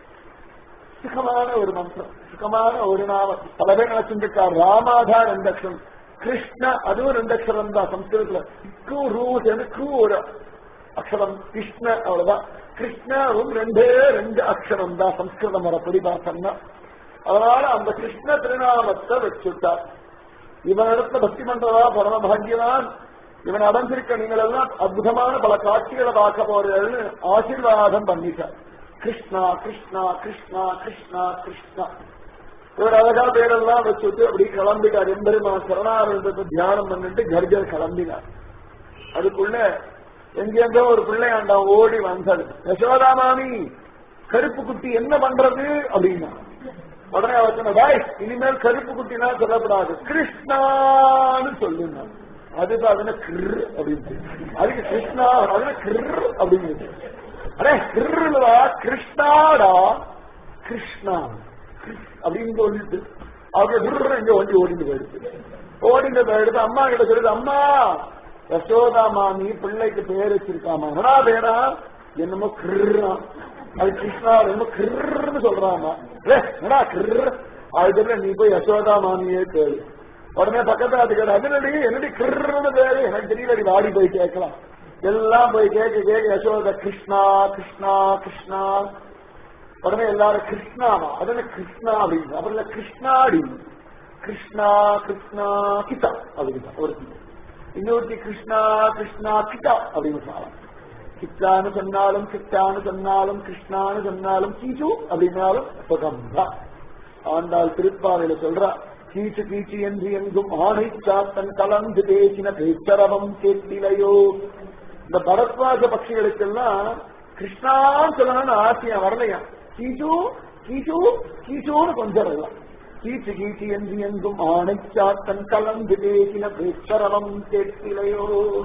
சுகமான ஒரு மந்திரம் சுகமான ஒரு நாமம் பல பேர் நினைச்சிருக்கார் ராமாதா ரெண்டு அக்ஷரம் கிருஷ்ண அதுவும் ரெண்டு அக்ஷரம் தான் சம்ஸ்கிருதத்துல கு ரூ சேர்ந்து கு ஒரு அக்ஷரம் கிருஷ்ண அவ்வளவுதான் கிருஷ்ணவும் ரெண்டே ரெண்டு அக்ஷரம் தான் சம்ஸ்கிருதம் வரப்படி பார்த்தோம்னா அதனால அந்த கிருஷ்ண திருநாமத்தை வச்சுட்டார் இவனிடத்துல பக்தி பண்றதா பரம பாகியவான் இவன் அடைஞ்சிருக்க நீங்கள் எல்லாம் அற்புதமான பல காட்சிகளை பார்க்க போறீங்கன்னு ஆசீர்வாதம் பண்ணிட்டார் கிருஷ்ணா கிருஷ்ணா கிருஷ்ணா கிருஷ்ணா கிருஷ்ணா இவர் அழகா பேரெல்லாம் வச்சுட்டு அப்படி கிளம்பிட்டார் எம்பெருமா சரணாரந்தத்தை தியானம் பண்ணிட்டு கர்ஜர் கிளம்பினார் அதுக்குள்ள எங்கெங்கோ ஒரு பிள்ளையாண்டான் ஓடி வந்தது யசோதா மாமி கருப்பு குட்டி என்ன பண்றது அப்படின்னா உடனே அவர் சொன்ன பாய் இனிமேல் கருப்பு குட்டினா சொல்லப்படாது கிருஷ்ணான்னு சொல்லுங்க அதுக்கு அதுன கிர் அப்படின்னு அதுக்கு கிருஷ்ணா அதுன கிர் அப்படின்னு அடே கிருவா கிருஷ்ணாடா கிருஷ்ணா அப்படின்னு சொல்லிட்டு அவங்க கிர் எங்க வண்டி ஓடிந்து போயிடுச்சு ஓடிந்து போயிடுது அம்மா கிட்ட சொல்லுது அம்மா யசோதா மாமி பிள்ளைக்கு பேர் வச்சிருக்காமா என்னடா பேரா என்னமோ கிர்றா அது கிருஷ்ணா என்னமோ கிர்ன்னு சொல்றாமா என்னடா கிர் அதுக்கு நீ போய் யசோதா மாமியே பேரு உடனே பக்கத்துல அது கேட்டு அதுலடி என்னடி கிர்ன்னு பேரு எனக்கு தெரியலடி வாடி போய் கேட்கலாம் எல்லாம் போய் கேட்க கேட்க யசோதா கிருஷ்ணா கிருஷ்ணா கிருஷ்ணா உடனே எல்லாரும் கிருஷ்ணாவா அதுல கிருஷ்ணா அப்படின்னு அப்புறம் கிருஷ்ணாடி கிருஷ்ணா கிருஷ்ணா கிதா அப்படின்னு ஒரு இன்னொருத்தி கிருஷ்ணா கிருஷ்ணா கிதா அப்படின்னு சொல்லலாம் கித்தான்னு சொன்னாலும் கிட்டான்னு சொன்னாலும் கிருஷ்ணான்னு சொன்னாலும் கீச்சு அப்படின்னாலும் சுகம்தான் ஆண்டாள் திருப்பாவையில சொல்றா கீச்சு கீச்சு என்று எங்கும் ஆணை சாத்தன் கலந்து பேசின பேச்சரவம் கேட்டிலையோ இந்த பரத்வாஜ பட்சிகளுக்கெல்லாம் கிருஷ்ணான்னு சொல்லணும்னு ஆசையா வரலையா கீச்சு கீச்சு கீச்சுன்னு கொஞ்சம் வரலாம் கீச்சு கீச்சு என்று எங்கும் ஆணை சாத்தன் கலந்து பேசின பேச்சரவம் கேட்டிலையோ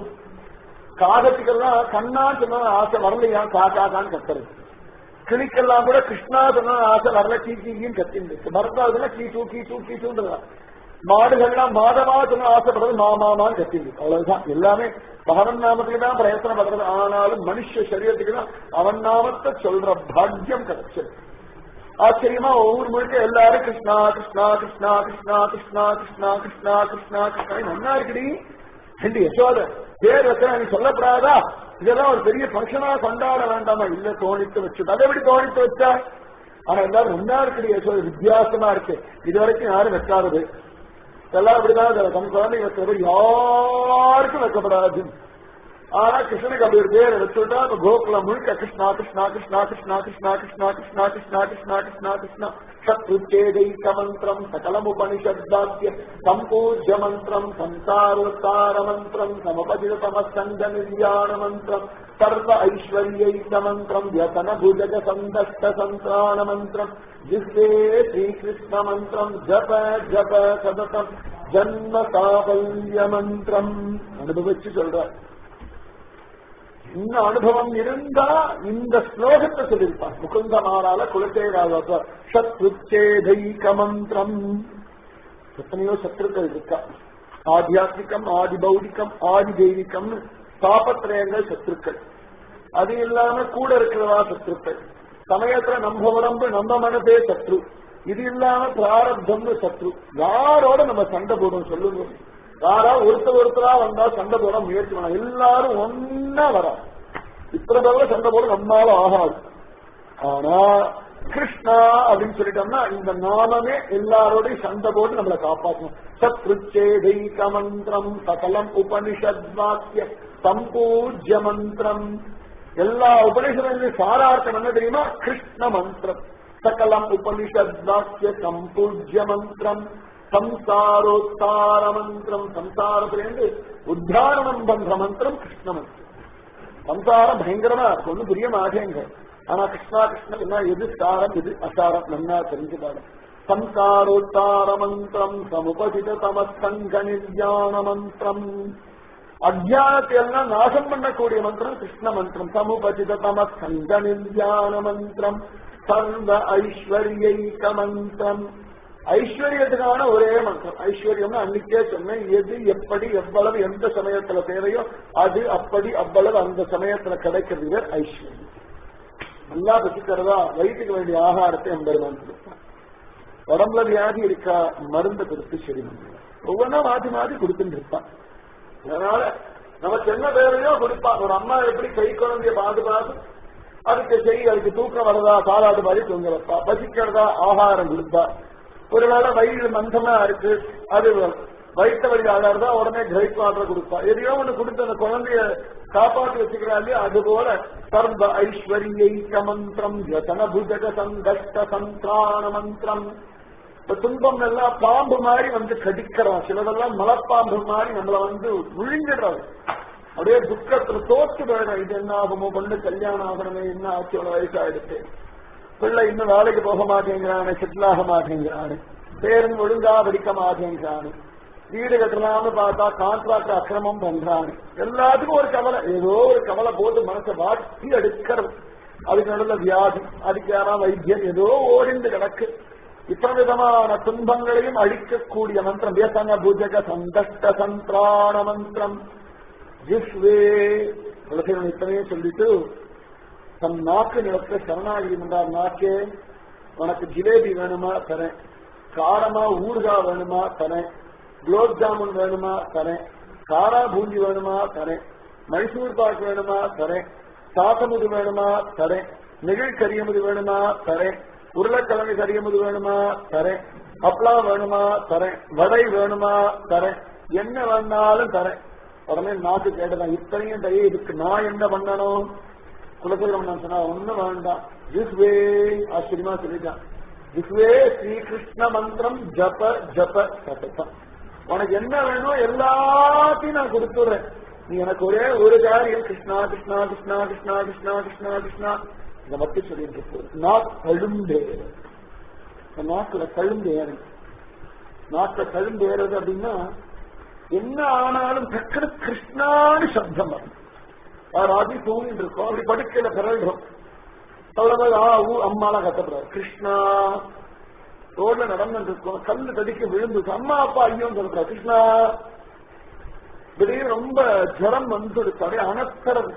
காகத்துக்கெல்லாம் கண்ணா சொன்ன ஆசை வரலையா காக்காக்கான்னு கத்துறது கிளிக்கெல்லாம் கூட கிருஷ்ணா சொன்ன ஆசை வரல கீ கீன்னு கத்தின்னு மரத்தாதுல கீச்சு கீச்சு கீச்சுன்றதா மாடுகள்லாம் மாதமா சொன்ன ஆசைப்படுறது மாமாமான்னு கத்திண்டு அவ்வளவுதான் எல்லாமே பகவன் நாமத்துக்கு தான் பிரயத்தனம் பண்றது ஆனாலும் மனுஷ சரீரத்துக்கு தான் அவன் நாமத்தை சொல்ற பாக்கியம் கிடைச்சது ஆச்சரியமா ஒவ்வொரு முழுக்க எல்லாரும் கிருஷ்ணா கிருஷ்ணா கிருஷ்ணா கிருஷ்ணா கிருஷ்ணா கிருஷ்ணா கிருஷ்ணா கிருஷ்ணா கிருஷ்ணா நல்லா இருக்குடி ரெண்டு யசோத பேர் வைக்கிற நீ சொல்லப்படாதா இதெல்லாம் ஒரு பெரிய பங்கனா கொண்டாட வேண்டாமா இல்ல தோணித்து வச்சு அதை எப்படி தோணித்து வச்சா ஆனா எல்லாரும் ஒன்னா இருக்குடி யசோத வித்தியாசமா இருக்கு இது வரைக்கும் யாரும் வைக்காதது எல்லாரும் இப்படிதான் தன் குழந்தை வைக்கிறது யாருக்கும் வைக்கப்படாது ஆனா கிருஷ்ணனுக்கு அப்படி ஒரு பேர் வச்சுட்டா இப்ப கோகுலம் முழுக்க கிருஷ்ணா கிருஷ்ணா கிருஷ்ணா கிருஷ்ணா கிருஷ்ணா கிருஷ்ணா கிருஷ்ணா கிருஷ்ணா கிருஷ்ணா கிருஷ்ணா கிருஷ்ணா சத்ருச்சேதைக்க மந்திரம் சகலமுபனிஷத்தாத்திய சம்பூஜ்ய மந்திரம் சம்சாரோத்தார மந்திரம் சமபதிதமசங்க நிர்யாண மந்திரம் சர்வ ஐஸ்வர்யைக மந்திரம் வியசன புஜக சந்தஷ்ட சந்திராண மந்திரம் ஜிஸ்வே ஸ்ரீகிருஷ்ண மந்திரம் ஜப ஜப சததம் ஜன்ம சாபல்ய மந்திரம் அனுபவிச்சு சொல்ற இந்த அனுபவம் இருந்தா இந்த ஸ்லோகத்தை சொல்லியிருப்பார் முகுந்த மாறால குலசேராக சத்ருச்சேதைக மந்திரம் எத்தனையோ சத்ருக்கள் இருக்கா ஆத்தியாத்மிகம் ஆதி பௌதிகம் ஆதி தெய்வீகம் தாபத்திரயங்கள் சத்ருக்கள் அது இல்லாம கூட இருக்கிறதா சத்ருக்கள் சமயத்துல நம்ம உடம்பு நம்ம மனதே சத்ரு இது இல்லாம பிராரப்தம்னு சத்ரு யாரோட நம்ம சண்டை போடுவோம் சொல்லுங்க யாரா ஒருத்தர் ஒருத்தரா வந்தா சண்டை போட முயற்சி பண்ணலாம் எல்லாரும் ஒன்னா வரா இத்தனை பேர்ல சண்டை போட நம்மால ஆகாது ஆனா கிருஷ்ணா அப்படின்னு சொல்லிட்டோம்னா இந்த நாமமே எல்லாரோடையும் சண்டை போட்டு நம்மளை காப்பாற்றணும் சத்ருச்சேதைக மந்திரம் சகலம் உபனிஷத் வாக்கிய சம்பூஜ்ய மந்திரம் எல்லா உபனிஷதங்களையும் சாரார்த்தம் என்ன தெரியுமா கிருஷ்ண மந்திரம் சகலம் உபனிஷத் வாக்கிய சம்பூஜ்ய மந்திரம் சம்சாரோத்தார மந்திரம் சம்சாரத்திலேருந்து உத்தாரணம் பண்ற மந்திரம் கிருஷ்ண மந்திரம் சம்சாரம் பயங்கரமா இருக்கு ஒன்னும் புரிய மாட்டேங்க ஆனா கிருஷ்ணா கிருஷ்ணன் என்ன எது சாரம் எது அசாரம் நன்னா தெரிஞ்சுப்பாரு சம்சாரோத்தார மந்திரம் சமுபசித தமஸ்தங்க நிர்யாண மந்திரம் அஜானத்தை எல்லாம் நாசம் பண்ணக்கூடிய மந்திரம் கிருஷ்ண மந்திரம் சமுபசித தமஸ்தங்க நிர்யாண மந்திரம் சர்வ ஐஸ்வர்யைக மந்திரம் ஐஸ்வர்யத்துக்கான ஒரே மந்திரம் ஐஸ்வர்யம்னு அன்னைக்கே சொன்னேன் எது எப்படி எவ்வளவு எந்த சமயத்துல தேவையோ அது அப்படி அவ்வளவு அந்த சமயத்துல கிடைக்கிறது பேர் ஐஸ்வர்யம் நல்லா பசிக்கிறதா வயிற்றுக்கு வேண்டிய ஆகாரத்தை எம்பெருமான் கொடுப்பான் உடம்புல வியாதி இருக்கா மருந்து கொடுத்து சரி பண்ணுவான் ஒவ்வொன்றா மாத்தி மாத்தி கொடுத்துட்டு இருப்பான் அதனால நமக்கு என்ன தேவையோ கொடுப்பான் ஒரு அம்மா எப்படி கை குழந்தைய பாதுகாத்து அதுக்கு செய் அதுக்கு தூக்கம் வரதா சாலாடு மாதிரி தூங்க வைப்பா பசிக்கிறதா ஆகாரம் கொடுப்பா ஒருவேளை வயிறு மந்தமா இருக்கு அது வயிற்று வழி ஆகாரதா உடனே கிரைப் வாட்டர் கொடுப்பா எதையோ ஒண்ணு கொடுத்து அந்த குழந்தைய காப்பாற்றி வச்சுக்கிறா இல்லையா அது போல சர்வ ஐஸ்வர்ய மந்திரம் யதன புஜக சங்கஷ்ட சந்திராண மந்திரம் இந்த துன்பம் எல்லாம் பாம்பு மாதிரி வந்து கடிக்கிறான் சிலதெல்லாம் மலப்பாம்பு மாதிரி நம்மள வந்து விழுங்கிடுறாரு அப்படியே துக்கத்துல தோத்து போயிடும் இது என்ன ஆகுமோ பொண்ணு கல்யாணம் ஆகணுமே என்ன ஆச்சு ஒரு வயசாயிடுச்சு பிள்ளை இன்னும் வேலைக்கு போக மாட்டேங்கிறானே செட்டில் ஆக மாட்டேங்கிறானு பேரன் ஒழுங்கா படிக்க மாட்டேங்கிறானு வீடு கட்டலாம்னு பார்த்தா கான்ட்ராக்ட் அக்கிரமம் பண்றானு எல்லாத்துக்கும் ஒரு கவலை ஏதோ ஒரு கவலை போட்டு மனசை வாட்டி எடுக்கிறது அதுக்கு நடுவில் வியாதி அதுக்கு யாரா வைத்தியம் ஏதோ ஓடிந்து கிடக்கு இத்தனை விதமான துன்பங்களையும் அழிக்கக்கூடிய மந்திரம் வியசன பூஜக சந்தஷ்ட சந்திராண மந்திரம் ஜிஸ்வே குலசேவன் இத்தனையே சொல்லிட்டு தன் நாக்கு நிலத்தை சரணாகிரி என்றார் நாக்கே உனக்கு ஜிலேபி வேணுமா தரேன் காரமா ஊறுகாய் வேணுமா தரேன் குலோப் ஜாமுன் வேணுமா தரேன் காரா பூந்தி வேணுமா தரேன் மைசூர் பாக் வேணுமா தரேன் சாசமுது வேணுமா தரேன் நெகிழ் கரியமுது வேணுமா தரேன் உருளைக்கிழங்கு கரியமுது வேணுமா தரேன் அப்பளம் வேணுமா தரேன் வடை வேணுமா தரேன் என்ன வேணாலும் தரேன் உடனே நாக்கு கேட்டதான் இத்தனையும் தய இதுக்கு நான் என்ன பண்ணணும் குலசேகரம் சொன்னா ஒண்ணும் வேண்டாம் ஜிஸ்வே ஆச்சரியமா சொல்லிட்டான் ஜிஸ்வே ஸ்ரீகிருஷ்ண மந்திரம் ஜப ஜப சதம் உனக்கு என்ன வேணும் எல்லாத்தையும் நான் கொடுத்துடுறேன் நீ எனக்கு ஒரே ஒரு காரியம் கிருஷ்ணா கிருஷ்ணா கிருஷ்ணா கிருஷ்ணா கிருஷ்ணா கிருஷ்ணா கிருஷ்ணா இதை மட்டும் சொல்லிட்டு இருக்கு நாக் கழும்பு நாக்குல கழும்பு ஏறு நாக்குல கழும்பு ஏறுறது அப்படின்னா என்ன ஆனாலும் டக்குனு கிருஷ்ணான்னு சப்தம் வரும் ராஜி தூங்கிட்டு இருக்கோம் அப்படி படுக்கையில பிறல்றோம் அவ்வளவு ஆ ஊ அம்மாலாம் கத்தப்படுறாரு கிருஷ்ணா ரோட்ல நடந்துட்டு இருக்கோம் கல்லு தடிக்க விழுந்து அம்மா அப்பா ஐயோன்னு சொல்றாரு கிருஷ்ணா திடீர்னு ரொம்ப ஜரம் வந்துடுச்சு அப்படியே அனத்தரம்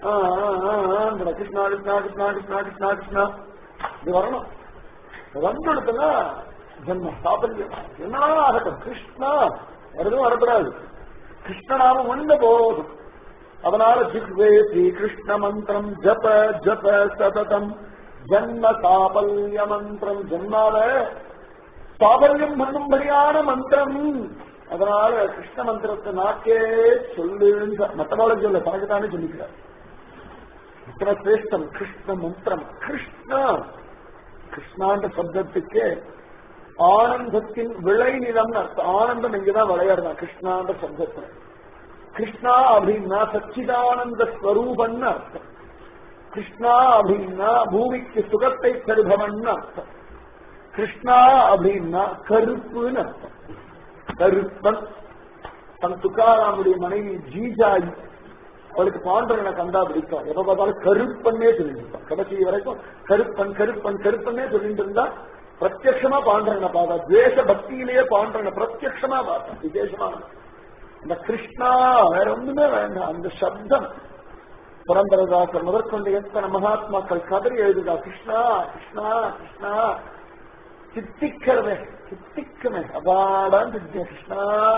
கிருஷ்ணா கிருஷ்ணா கிருஷ்ணா கிருஷ்ணா கிருஷ்ணா கிருஷ்ணா இது வரணும் வந்துடுத்துன்னா ஜன்ம சாபல்யம் என்ன ஆகட்டும் கிருஷ்ணா எதுவும் வரக்கூடாது கிருஷ்ணநாமம் ஒண்ணு போதும் அதனால ஜிக்வே ஸ்ரீ கிருஷ்ண மந்திரம் ஜப ஜப சததம் ஜன்ம சாபல்ய மந்திரம் ஜன்மால சாபல்யம் பண்ணும்படியான மந்திரம் அதனால கிருஷ்ண மந்திரத்தை நாக்கே சொல்லுன்னு மற்றவளுக்கு சொல்ல தனக்கு தானே சொல்லிக்கிறார் இத்தனை சிரேஷ்டம் கிருஷ்ண மந்திரம் கிருஷ்ணா கிருஷ்ணான்ற சப்தத்துக்கே ஆனந்தத்தின் விளைநிலம் ஆனந்தம் இங்கதான் விளையாடுதான் கிருஷ்ணான்ற சப்தத்துல கிருஷ்ணா அப்படின்னா சச்சிதானந்த ஸ்வரூபன்னு அர்த்தம் கிருஷ்ணா அப்படின்னா பூமிக்கு சுகத்தை தருபவன் அர்த்தம் கிருஷ்ணா அப்படின்னா கருப்புன்னு அர்த்தம் கருப்பன் தன் துக்காராமுடைய மனைவி ஜீஜாயி அவளுக்கு பாண்டவனை கண்டா பிடிக்கும் எப்ப பார்த்தாலும் கருப்பன்னே சொல்லிட்டு இருப்பான் கடைசி வரைக்கும் கருப்பன் கருப்பன் கருப்பன்னே சொல்லிட்டு இருந்தா பிரத்யமா பாண்டவனை பார்த்தா துவேஷ பக்தியிலேயே பாண்டவனை பிரத்யமா பார்த்தான் விசேஷமான இந்த கிருஷ்ணா வேற ஒண்ணுமே வேண்டாம் அந்த சப்தம் புரந்தரதாசர் முதற்கொண்டு எத்தனை மகாத்மாக்கள் கதறி எழுதுதா கிருஷ்ணா கிருஷ்ணா கிருஷ்ணா சித்திக்கிறவே சித்திக்குமே அபாடான் சித்திய கிருஷ்ணா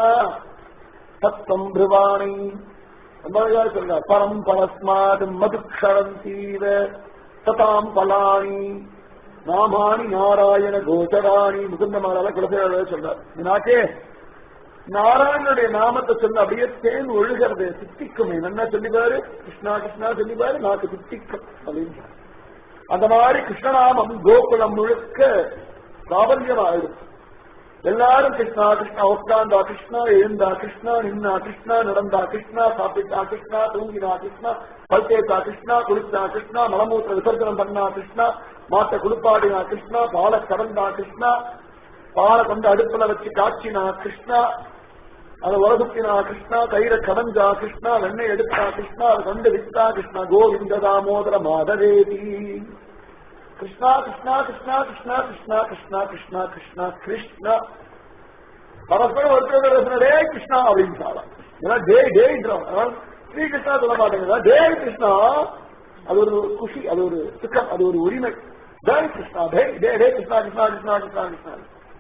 சத்தம் பிருவாணி ரொம்ப அழகா சொல்ற பரம் பரஸ்மாது மதுக்ஷரந்தீவ சதாம் பலானி நாமானி நாராயண கோச்சராணி முகுந்தமாலால குலசேர சொல்றார் நாக்கே நாராயணனுடைய நாமத்தை சொல்ல அப்படியே தேன் ஒழுகிறது சித்திக்குமே என்ன சொல்லிப்பாரு கிருஷ்ணா கிருஷ்ணா சொல்லிப்பாரு நாக்கு சித்திக்கும் அப்படின்னு அந்த மாதிரி கிருஷ்ணநாமம் கோகுலம் முழுக்க பிராபல்யமாயிடும் எல்லாரும் கிருஷ்ணா கிருஷ்ணா உட்கார்ந்தா கிருஷ்ணா எழுந்தா கிருஷ்ணா நின்னா கிருஷ்ணா நடந்தா கிருஷ்ணா சாப்பிட்டா கிருஷ்ணா தூங்கினா கிருஷ்ணா பல் தேய்த்தா கிருஷ்ணா குளிச்சா கிருஷ்ணா மலமூத்திர விசர்ஜனம் பண்ணா கிருஷ்ணா மாட்டை குளிப்பாடினா கிருஷ்ணா பாலை கடந்தா கிருஷ்ணா பாலை கொண்டு அடுப்புல வச்சு காய்ச்சினா கிருஷ்ணா அதை உலகுத்தினா கிருஷ்ணா தயிரை கடஞ்சா கிருஷ்ணா வெண்ணெய் எடுத்தா கிருஷ்ணா அதை கொண்டு வித்தா கிருஷ்ணா கோவிந்த தாமோதர மாதவேதி கிருஷ்ணா கிருஷ்ணா கிருஷ்ணா கிருஷ்ணா கிருஷ்ணா கிருஷ்ணா கிருஷ்ணா கிருஷ்ணா கிருஷ்ணா பரஸ்பரம் ஒருத்தர் டே கிருஷ்ணா அப்படின்னு சொல்லலாம் ஏன்னா டே டேன்றோம் ஸ்ரீ கிருஷ்ணா சொல்ல மாட்டேங்குதா டே கிருஷ்ணா அது ஒரு குஷி அது ஒரு சுக்கம் அது ஒரு உரிமை டே கிருஷ்ணா டே டே டே கிருஷ்ணா கிருஷ்ணா கிருஷ்ணா கிருஷ்ணா கிருஷ்ணா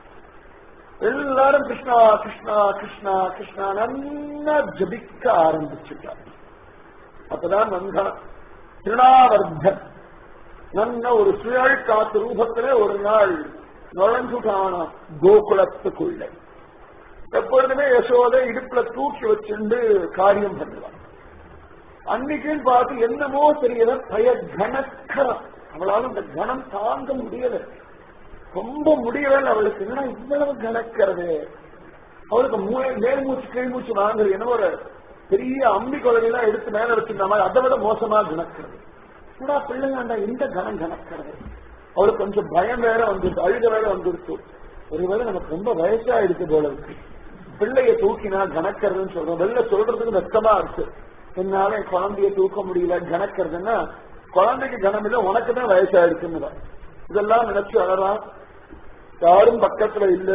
எல்லாரும் கிருஷ்ணா கிருஷ்ணா கிருஷ்ணா கிருஷ்ணா நல்லா ஜபிக்க ஆரம்பிச்சுட்டார் அப்பதான் நந்தா திருநாவர்தன் நல்ல ஒரு சுழல் காத்து ரூபத்திலே ஒரு நாள் நுழைஞ்சுட்டான கோகுலத்துக்குள்ளே எப்பொழுதுமே யசோதை இடுப்புல தூக்கி வச்சுண்டு காரியம் பண்ணுவான் அன்னைக்குன்னு பார்த்து என்னமோ தெரியல பய கனக்கரம் அவளால அந்த கணம் தாங்க முடியல ரொம்ப முடியலன்னு அவளுக்கு என்ன இவ்வளவு கணக்கிறது அவளுக்கு மூ- மேல் மூச்சு கீழ் மூச்சு வாங்குறது என்ன ஒரு பெரிய அம்பி குழந்தைலாம் எடுத்து மேல வச்சிருந்த மாதிரி அதை விட மோசமா கணக்கிறது என்னடா பிள்ளைங்கண்டா இந்த கணம் கணக்கிறது அவளுக்கு கொஞ்சம் பயம் வேற வந்துருச்சு அழுக வேற வந்துருச்சு ஒருவேளை நமக்கு ரொம்ப வயசாயிடுச்சு போல இருக்கு பிள்ளைய தூக்கினா கணக்கிறதுன்னு சொல்றோம் வெளில சொல்றதுக்கு வெக்கமா இருக்கு என்னால என் குழந்தைய தூக்க முடியல கணக்கிறதுன்னா குழந்தைக்கு கனம் இல்லை உனக்கு தான் வயசாயிடுச்சுன்னு தான். இதெல்லாம் நினைச்சு அழறான் யாரும் பக்கத்துல இல்ல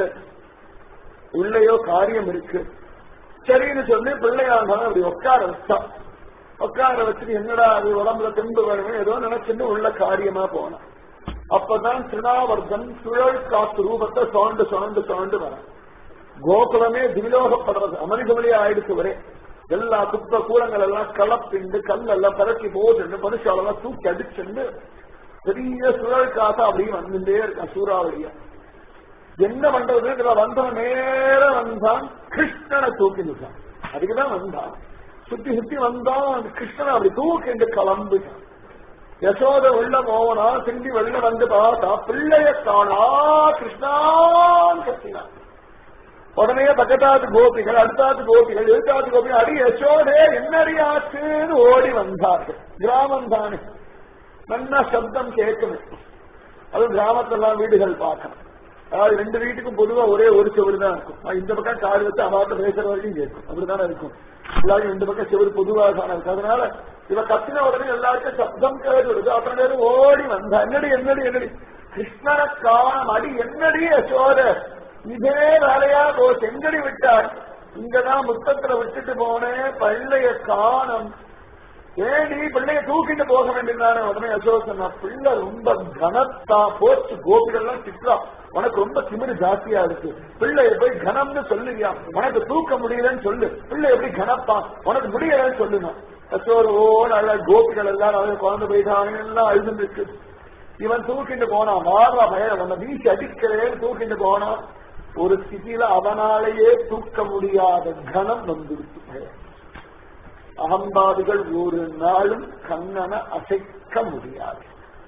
உள்ளேயோ காரியம் இருக்கு சரின்னு சொல்லி பிள்ளையாண்டாலும் அப்படி உட்கார வச்சான் உட்கார வச்சுட்டு என்னடா அது உடம்புல தெம்பு வேணுமே ஏதோ நினைச்சுட்டு உள்ள காரியமா போனான் அப்பதான் திருநாவர்தன் சுழல் காத்து ரூபத்தை சுழண்டு சுழண்டு சுழண்டு வர கோகுலமே திவிலோகப்படுறது அமனிதவழியா ஆயிடுச்சு வரே எல்லா குப்பை கூலங்கள் எல்லாம் கலப்பிண்டு கல்லெல்லாம் பரட்டி போட்டு மனுஷாலெல்லாம் தூக்கி அடிச்சுண்டு பெரிய சுழல் காத்தா அப்படியே வந்துட்டே இருக்கான் சூறாவளியா என்ன பண்றது இதுல வந்தவன் நேர வந்தான் கிருஷ்ணனை தூக்கி நிற்கான் அதுக்குதான் வந்தான் சுத்தி சுத்தி வந்தான் அந்த கிருஷ்ணனை அப்படி தூக்கிண்டு கிளம்பிட்டான் யசோத உள்ள போவனா திரும்பி வெளில வந்து பார்த்தா பிள்ளைய காணா கிருஷ்ணான்னு கத்தினான் உடனே பக்கத்தாத்து கோபிகள் அடுத்தாத்து கோபிகள் எழுத்தாத்து கோபிகள் அடி யசோதே என்னடி ஆச்சுன்னு ஓடி வந்தார்கள் கிராமம் தானே நல்ல சப்தம் கேட்கணும் அது கிராமத்தெல்லாம் வீடுகள் பார்க்கணும் அதாவது ரெண்டு வீட்டுக்கும் பொதுவா ஒரே ஒரு செவரு தான் இருக்கும் ஆனா இந்த பக்கம் காடு வச்சு அவாட்ட பேசுற வரைக்கும் கேட்கும் அப்படித்தானே இருக்கும் எல்லாரும் ரெண்டு பக்கம் செவரு பொதுவாக தானே இருக்கு அதனால இவ கத்தின உடனே எல்லாருக்கும் சப்தம் கேட்டு அத்தனை பேரும் ஓடி வந்தா என்னடி என்னடி என்னடி கிருஷ்ணனை காணம் அடி என்னடி யசோத இதே வேலையா போச்சு எங்கடி விட்டார் இங்கதான் முத்தத்துல விட்டுட்டு போனேன் பள்ளைய காணம் ஏடி பிள்ளைய தூக்கிட்டு போக வேண்டியதானே உடனே அசோக் சொன்னா பிள்ளை ரொம்ப கனத்தா போச்சு கோபிகள்லாம் திட்டா உனக்கு ரொம்ப திமிரு ஜாஸ்தியா இருக்கு பிள்ளைய போய் கனம்னு சொல்லுவியா உனக்கு தூக்க முடியலன்னு சொல்லு பிள்ளை எப்படி கனப்பா உனக்கு முடியலன்னு சொல்லுங்க அசோர் ஓ நல்ல கோபிகள் எல்லாம் நிறைய குழந்தை போயிட்டாங்க எல்லாம் அழுதுன்னு இருக்கு இவன் தூக்கிட்டு போனான் மாறா பய உன்னை வீசி அடிக்கிறேன்னு தூக்கிட்டு போனான் ஒரு ஸ்திதியில அவனாலேயே தூக்க முடியாத கனம் வந்துருச்சு பயம் அகம்பாதிகள் ஒரு நாளும் கண்ணனை அசைக்க முடியாது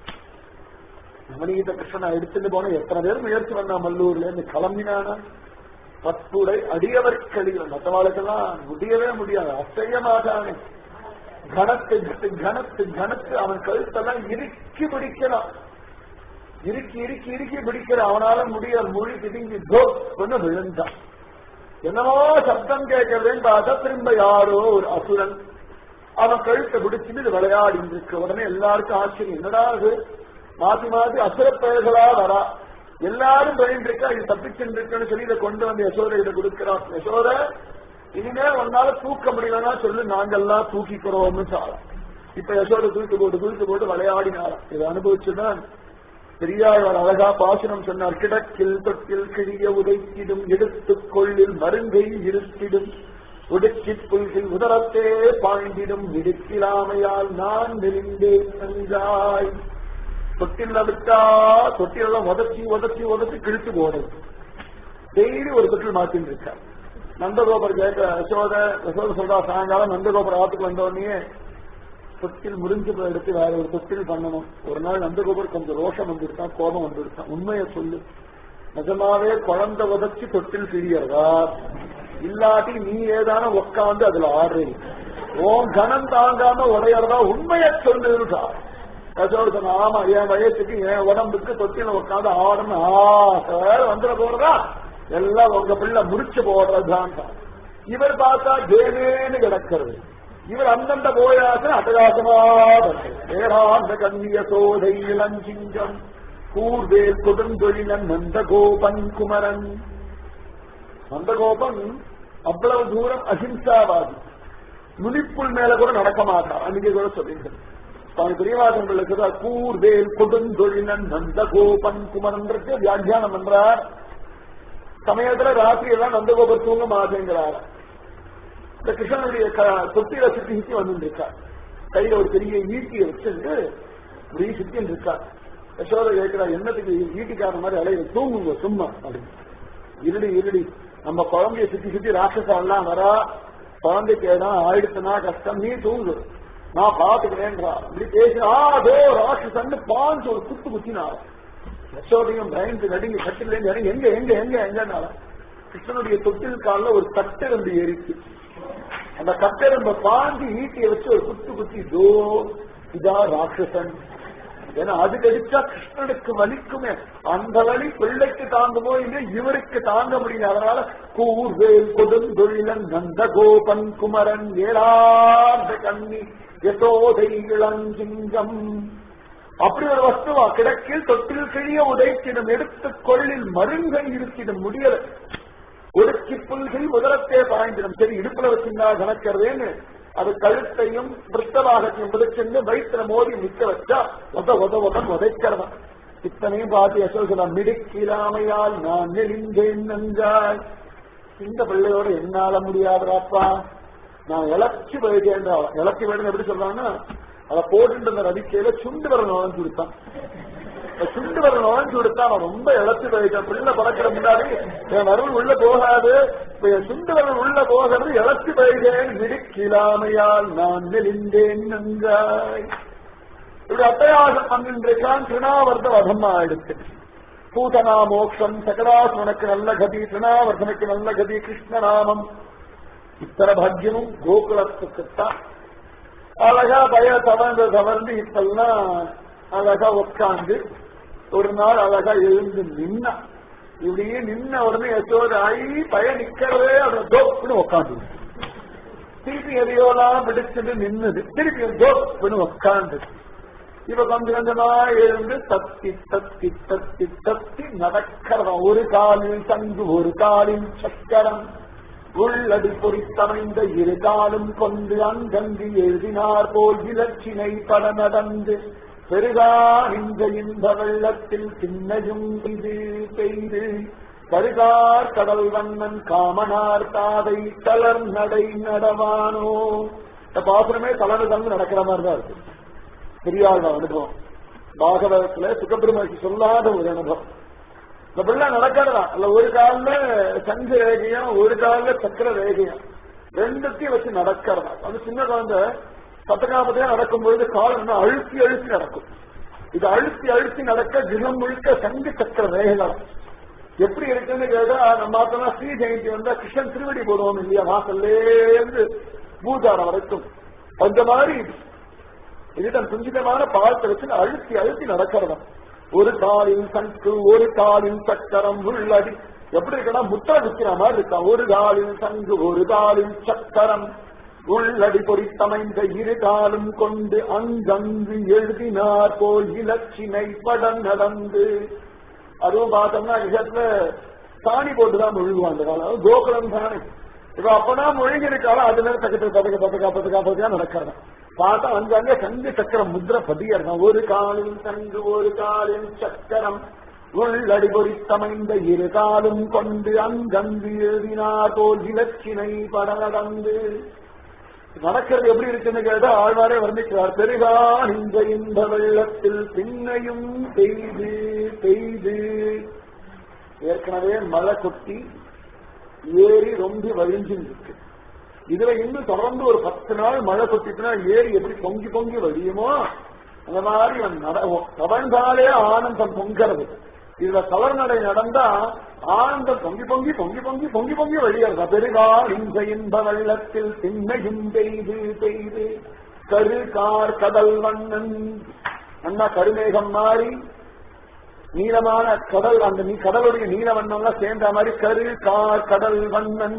நவநீத கிருஷ்ணனை எடுத்துட்டு போன எத்தனை பேர் முயற்சி பண்ணா மல்லூர்ல இருந்து கிளம்பினானா பத்துடை அடியவர்களில் மற்றவாளுக்கெல்லாம் முடியவே முடியாது அசைய மாட்டானே கனத்து கனத்து கனத்து அவன் கழுத்தெல்லாம் இறுக்கி பிடிக்கிறான் இறுக்கி இறுக்கி இறுக்கி பிடிக்கிற அவனால முடிய மொழி திடுங்கி தோ கொண்டு விழுந்தான் என்னமோ சப்தம் கேட்கறதுன்னு பார்த்தா திரும்ப யாரோ ஒரு அசுரன் அவன் கழுத்தை பிடிச்சிட்டு இது விளையாடி இருக்கு உடனே எல்லாருக்கும் ஆச்சரியம் என்னடா இது மாத்தி மாத்தி அசுர பெயர்களா வரா எல்லாரும் பயந்து இருக்கா இது தப்பிச்சுட்டு இருக்குன்னு சொல்லி இதை கொண்டு வந்து யசோதை இதை கொடுக்கிறான் யசோத இனிமே உன்னால தூக்க முடியலன்னா சொல்லு நாங்கெல்லாம் தூக்கிக்கிறோம்னு சாரம் இப்ப யசோதை தூக்கி போட்டு தூக்கி போட்டு விளையாடினாராம் இதை அனுபவிச்சுதான் பெரியாழ்வார் அழகா பாசனம் சொன்னார் கிடக்கில் தொட்டில் கிழிய உதைத்திடும் எடுத்துக் கொள்ளில் மருங்கை இருத்திடும் உடுக்கிப் புல்கில் உதரத்தே பாய்ந்திடும் இடுக்கிலாமையால் நான் நெறிந்தேன் நன்றாய் தொட்டில விட்டா தொட்டில உதச்சி உதச்சி உதச்சி கிழிச்சு போடுது டெய்லி ஒரு தொட்டில் மாத்தின்னு இருக்கார் நந்தகோபர் கேட்க யசோத யசோத சொல்றா சாயங்காலம் நந்தகோபர் ஆத்துக்கு வந்த உடனே தொட்டில் முடிஞ்சு போய் எடுத்து வேற ஒரு தொட்டில் பண்ணணும் ஒரு நாள் நந்தகோபர் கொஞ்சம் ரோஷம் வந்துருக்கான் கோபம் வந்துருக்கான் உண்மையை சொல்லு நிஜமாவே குழந்தை உதச்சி தொட்டில் பிரியறதா இல்லாட்டி நீ ஏதான உட்காந்து அதுல ஆடுறீங்க உன் கனம் தாங்காம உடையறதா உண்மையை சொல்லுறா யசோட சொன்ன ஆமா என் வயசுக்கு என் உடம்புக்கு தொட்டில உட்காந்து ஆடணும் ஆசை வந்துட போறதா எல்லாம் உங்க பிள்ளை முடிச்சு போடுறதுதான் இவர் பார்த்தா தேவேன்னு கிடக்கிறது இவர் அந்தந்த போயாசன அட்டகாசமா வேறாந்த கண்ணிய சோதை இளஞ்சிங்கம் கூர்வேல் கொடுந்தொழிலன் நந்தகோபன் குமரன் நந்தகோபன் அவ்வளவு தூரம் அஹிம்சாவாதி நுனிப்புள் மேல கூட நடக்க மாட்டான் அன்னைக்கு கூட சொல்லியிருக்கேன் சுவாமி பிரியவாசங்களுக்கு கூர்வேல் கொடுந்தொழிலன் நந்தகோபன் குமரன்றது வியாக்கியானம் பண்றார் சமயத்துல ராத்திரி எல்லாம் நந்தகோபர் தூங்க மாட்டேங்கிறார் இந்த கிருஷ்ணனுடைய தொட்டியில சுத்தி சுத்தி வந்துருக்கா கையில ஒரு பெரிய ஈட்டியை வச்சுட்டு இப்படி சுத்தி இருக்கா யசோத கேட்கிறா என்னத்துக்கு ஈட்டிக்கார மாதிரி அலையில தூங்குங்க சும்மா அப்படின்னு இருடி இருடி நம்ம குழந்தைய சுத்தி சுத்தி ராட்சசெல்லாம் வரா குழந்தைக்கு இடம் ஆயிடுச்சுன்னா கஷ்டம் நீ தூங்கு நான் பாத்துக்கிறேன்றா இப்படி பேசி ஆ அதோ ராட்சசன்னு பாஞ்சு ஒரு குத்து குத்தினா யசோதையும் பயந்து நடுங்கி கட்டில இறங்கி எங்க எங்க எங்க எங்கனால கிருஷ்ணனுடைய தொட்டில் காலில் ஒரு கட்டெரும்பு ஏறிச்சு அந்த கட்டெரும்ப பாஞ்சு ஈட்டியை வச்சு ஒரு குத்து குத்தி தோ இதா ராட்சசன் ஏன்னா அது கடிச்சா கிருஷ்ணனுக்கு வலிக்குமே அந்த வலி பிள்ளைக்கு தாங்குமோ இல்லை இவருக்கு தாங்க முடியும் அதனால கூர்வேல் கொடுந்தொழிலன் நந்த கோபன் குமரன் ஏழார்ந்த கண்ணி யசோதை இளஞ்சிங்கம் அப்படி ஒரு வஸ்துவா கிடக்கில் தொட்டில் கிழிய உதைக்கிடும் எடுத்துக் கொள்ளில் மருங்கை இருக்கிடும் முடியல ஒடுக்கி புல்கில் உதரத்தே பாய்ந்திடும் சரி இடுப்புல வச்சிருந்தா கணக்கிறதேன்னு அது கழுத்தையும் பிருத்தபாகத்தையும் பிடிச்சிருந்து வயிற்றுல மோதி நிக்க வச்சா உத உத உதன் உதைக்கிறவன் இத்தனையும் பார்த்து யசோசனா மிடுக்கிலாமையால் நான் நெளிந்தேன் நஞ்சாய் இந்த பிள்ளையோட என்னால முடியாதுடாப்பா நான் இலச்சி போயிட்டேன் இலச்சி போயிட்டு எப்படி சொல்றாங்கன்னா அதை போட்டு அந்த ரதிக்கையில சுண்டு வர நுழைஞ்சு கொடுத்தான் சுண்டு வர நுழைஞ்சு கொடுத்தா அவன் ரொம்ப இழச்சு போயிட்டான் பிள்ளை பறக்கிற முன்னாடி என் வரல் உள்ள போகாது இப்ப என் சுண்டு வரல் உள்ள போகிறது இழச்சு போயிட்டேன் விடுக்கிலாமையால் நான் நெளிந்தேன் நன்றாய் இப்படி அத்தையாசம் பண்ணின்றிருக்கான் திருணாவர்த வதம் ஆயிடுச்சு பூதனா மோக்ஷம் சகடாசுவனுக்கு நல்ல கதி திருணாவர்தனுக்கு நல்ல கதி கிருஷ்ணநாமம் இத்தனை பாக்கியமும் கோகுலத்துக்குத்தான் அழகா பய தவழ்ந்து தவழ்ந்து இப்பெல்லாம் அழகா உட்காந்து ஒரு நாள் அழகா எழுந்து நின்னா இப்படியே நின்ன உடனே யசோத ஆயி பய நிக்கிறதே அவனை தோப்புன்னு உட்காந்து திருப்பி எதையோலாம் பிடிச்சிட்டு நின்னுது திருப்பி தோப்புன்னு உட்காந்து இவ கொஞ்சம் கொஞ்சமா எழுந்து தத்தி தத்தி தத்தி தத்தி நடக்கிறவன் ஒரு காலில் தங்கு ஒரு காலில் சக்கரம் உள்ளடி பொறித்தமைந்த இரு காலும் கொண்டு அங்கங்கு எழுதினார் போல் இலச்சினை பட நடந்து பெருகார் இந்த இந்த வெள்ளத்தில் சின்னையும் இது பெய்து பருகார் கடல் வண்ணன் காமனார் தாதை தளர் நடை நடவானோ இந்த பாசுரமே தளர்ந்து தந்து நடக்கிற மாதிரி தான் இருக்கு பெரியாள் அனுபவம் பாகவதத்துல சுகபிரமணிக்கு சொல்லாத ஒரு அனுபவம் இந்த பிள்ளை நடக்கிறதா இல்ல ஒரு காலில் சங்க ரேகையும் ஒரு காலில் சக்கர ரேகையும் ரெண்டுத்தையும் வச்சு நடக்கிறதா அது சின்ன குழந்தை சத்தகாபத்தையா நடக்கும் பொழுது காலம் என்ன அழுத்தி அழுத்தி நடக்கும் இது அழுத்தி அழுத்தி நடக்க தினம் முழுக்க சங்கு சக்கர ரேகைகள் எப்படி இருக்குன்னு கேட்டா நம்ம பார்த்தோம்னா ஸ்ரீ ஜெயந்தி வந்தா கிருஷ்ணன் திருவடி போடுவோம் இல்லையா வாசல்லேருந்து பூஜாரம் வரைக்கும் அந்த மாதிரி இது தன் சுஞ்சிதமான பாலத்தை வச்சு அழுத்தி அழுத்தி நடக்கிறதா ஒரு காலில் சங்கு ஒரு காலில் சக்கரம் உள்ளடி எப்படி இருக்கா முத்திர விற்கிற மாதிரி இருக்கா ஒரு காலில் சங்கு ஒரு காலில் சக்கரம் உள்ளடி பொறித்தமைந்த இரு காலும் கொண்டு அங்கங்கு எழுதினார் போல் இலச்சினை படம் நடந்து அதுவும் பார்த்தோம்னா விஷயத்துல சாணி போட்டுதான் முழுகுவான் அந்த காலம் கோகுலம் தானே இப்ப அப்பதான் மொழிகி இருக்காலும் அது நேரம் தக்கத்து பதக்க பதக்கா பதக்கா பதக்கா நடக்கிறதா பார்த்தா அங்கங்க சங்கு சக்கரம் முத்திர பதியறதான் ஒரு காலில் சங்கு ஒரு காலில் சக்கரம் உள்ளடி பொறித்தமைந்த இரு காலும் கொண்டு அங்கங்கு எழுதினார் போல் இலச்சினை பட நடந்து நடக்கிறது எப்படி இருக்குன்னு கேட்டா ஆழ்வாரே வர்ணிக்கிறார் பெருகான் இந்த இந்த வெள்ளத்தில் பின்னையும் பெய்து பெய்து ஏற்கனவே மழை கொட்டி ஏரி ரொம்ப வழிஞ்சிருக்கு இதுல இன்னும் தொடர்ந்து ஒரு பத்து நாள் மழை கொட்டிட்டுனா ஏரி எப்படி பொங்கி பொங்கி வழியுமோ அந்த மாதிரி தவழ்ந்தாலே ஆனந்தம் பொங்கிறது இதுல தவறுநடை நடந்தா ஆனந்தம் பொங்கி பொங்கி பொங்கி பொங்கி பொங்கி பொங்கி வழியறதா பெருகால் இந்த இன்ப வெள்ளத்தில் திண்ணையும் பெய்து பெய்து கரு கார் கடல் வண்ணன் அண்ணா கருமேகம் மாறி நீளமான கடல் அந்த நீ கடலுடைய நீல வண்ணம்லாம் சேர்ந்த மாதிரி கரு கார் கடல் வண்ணன்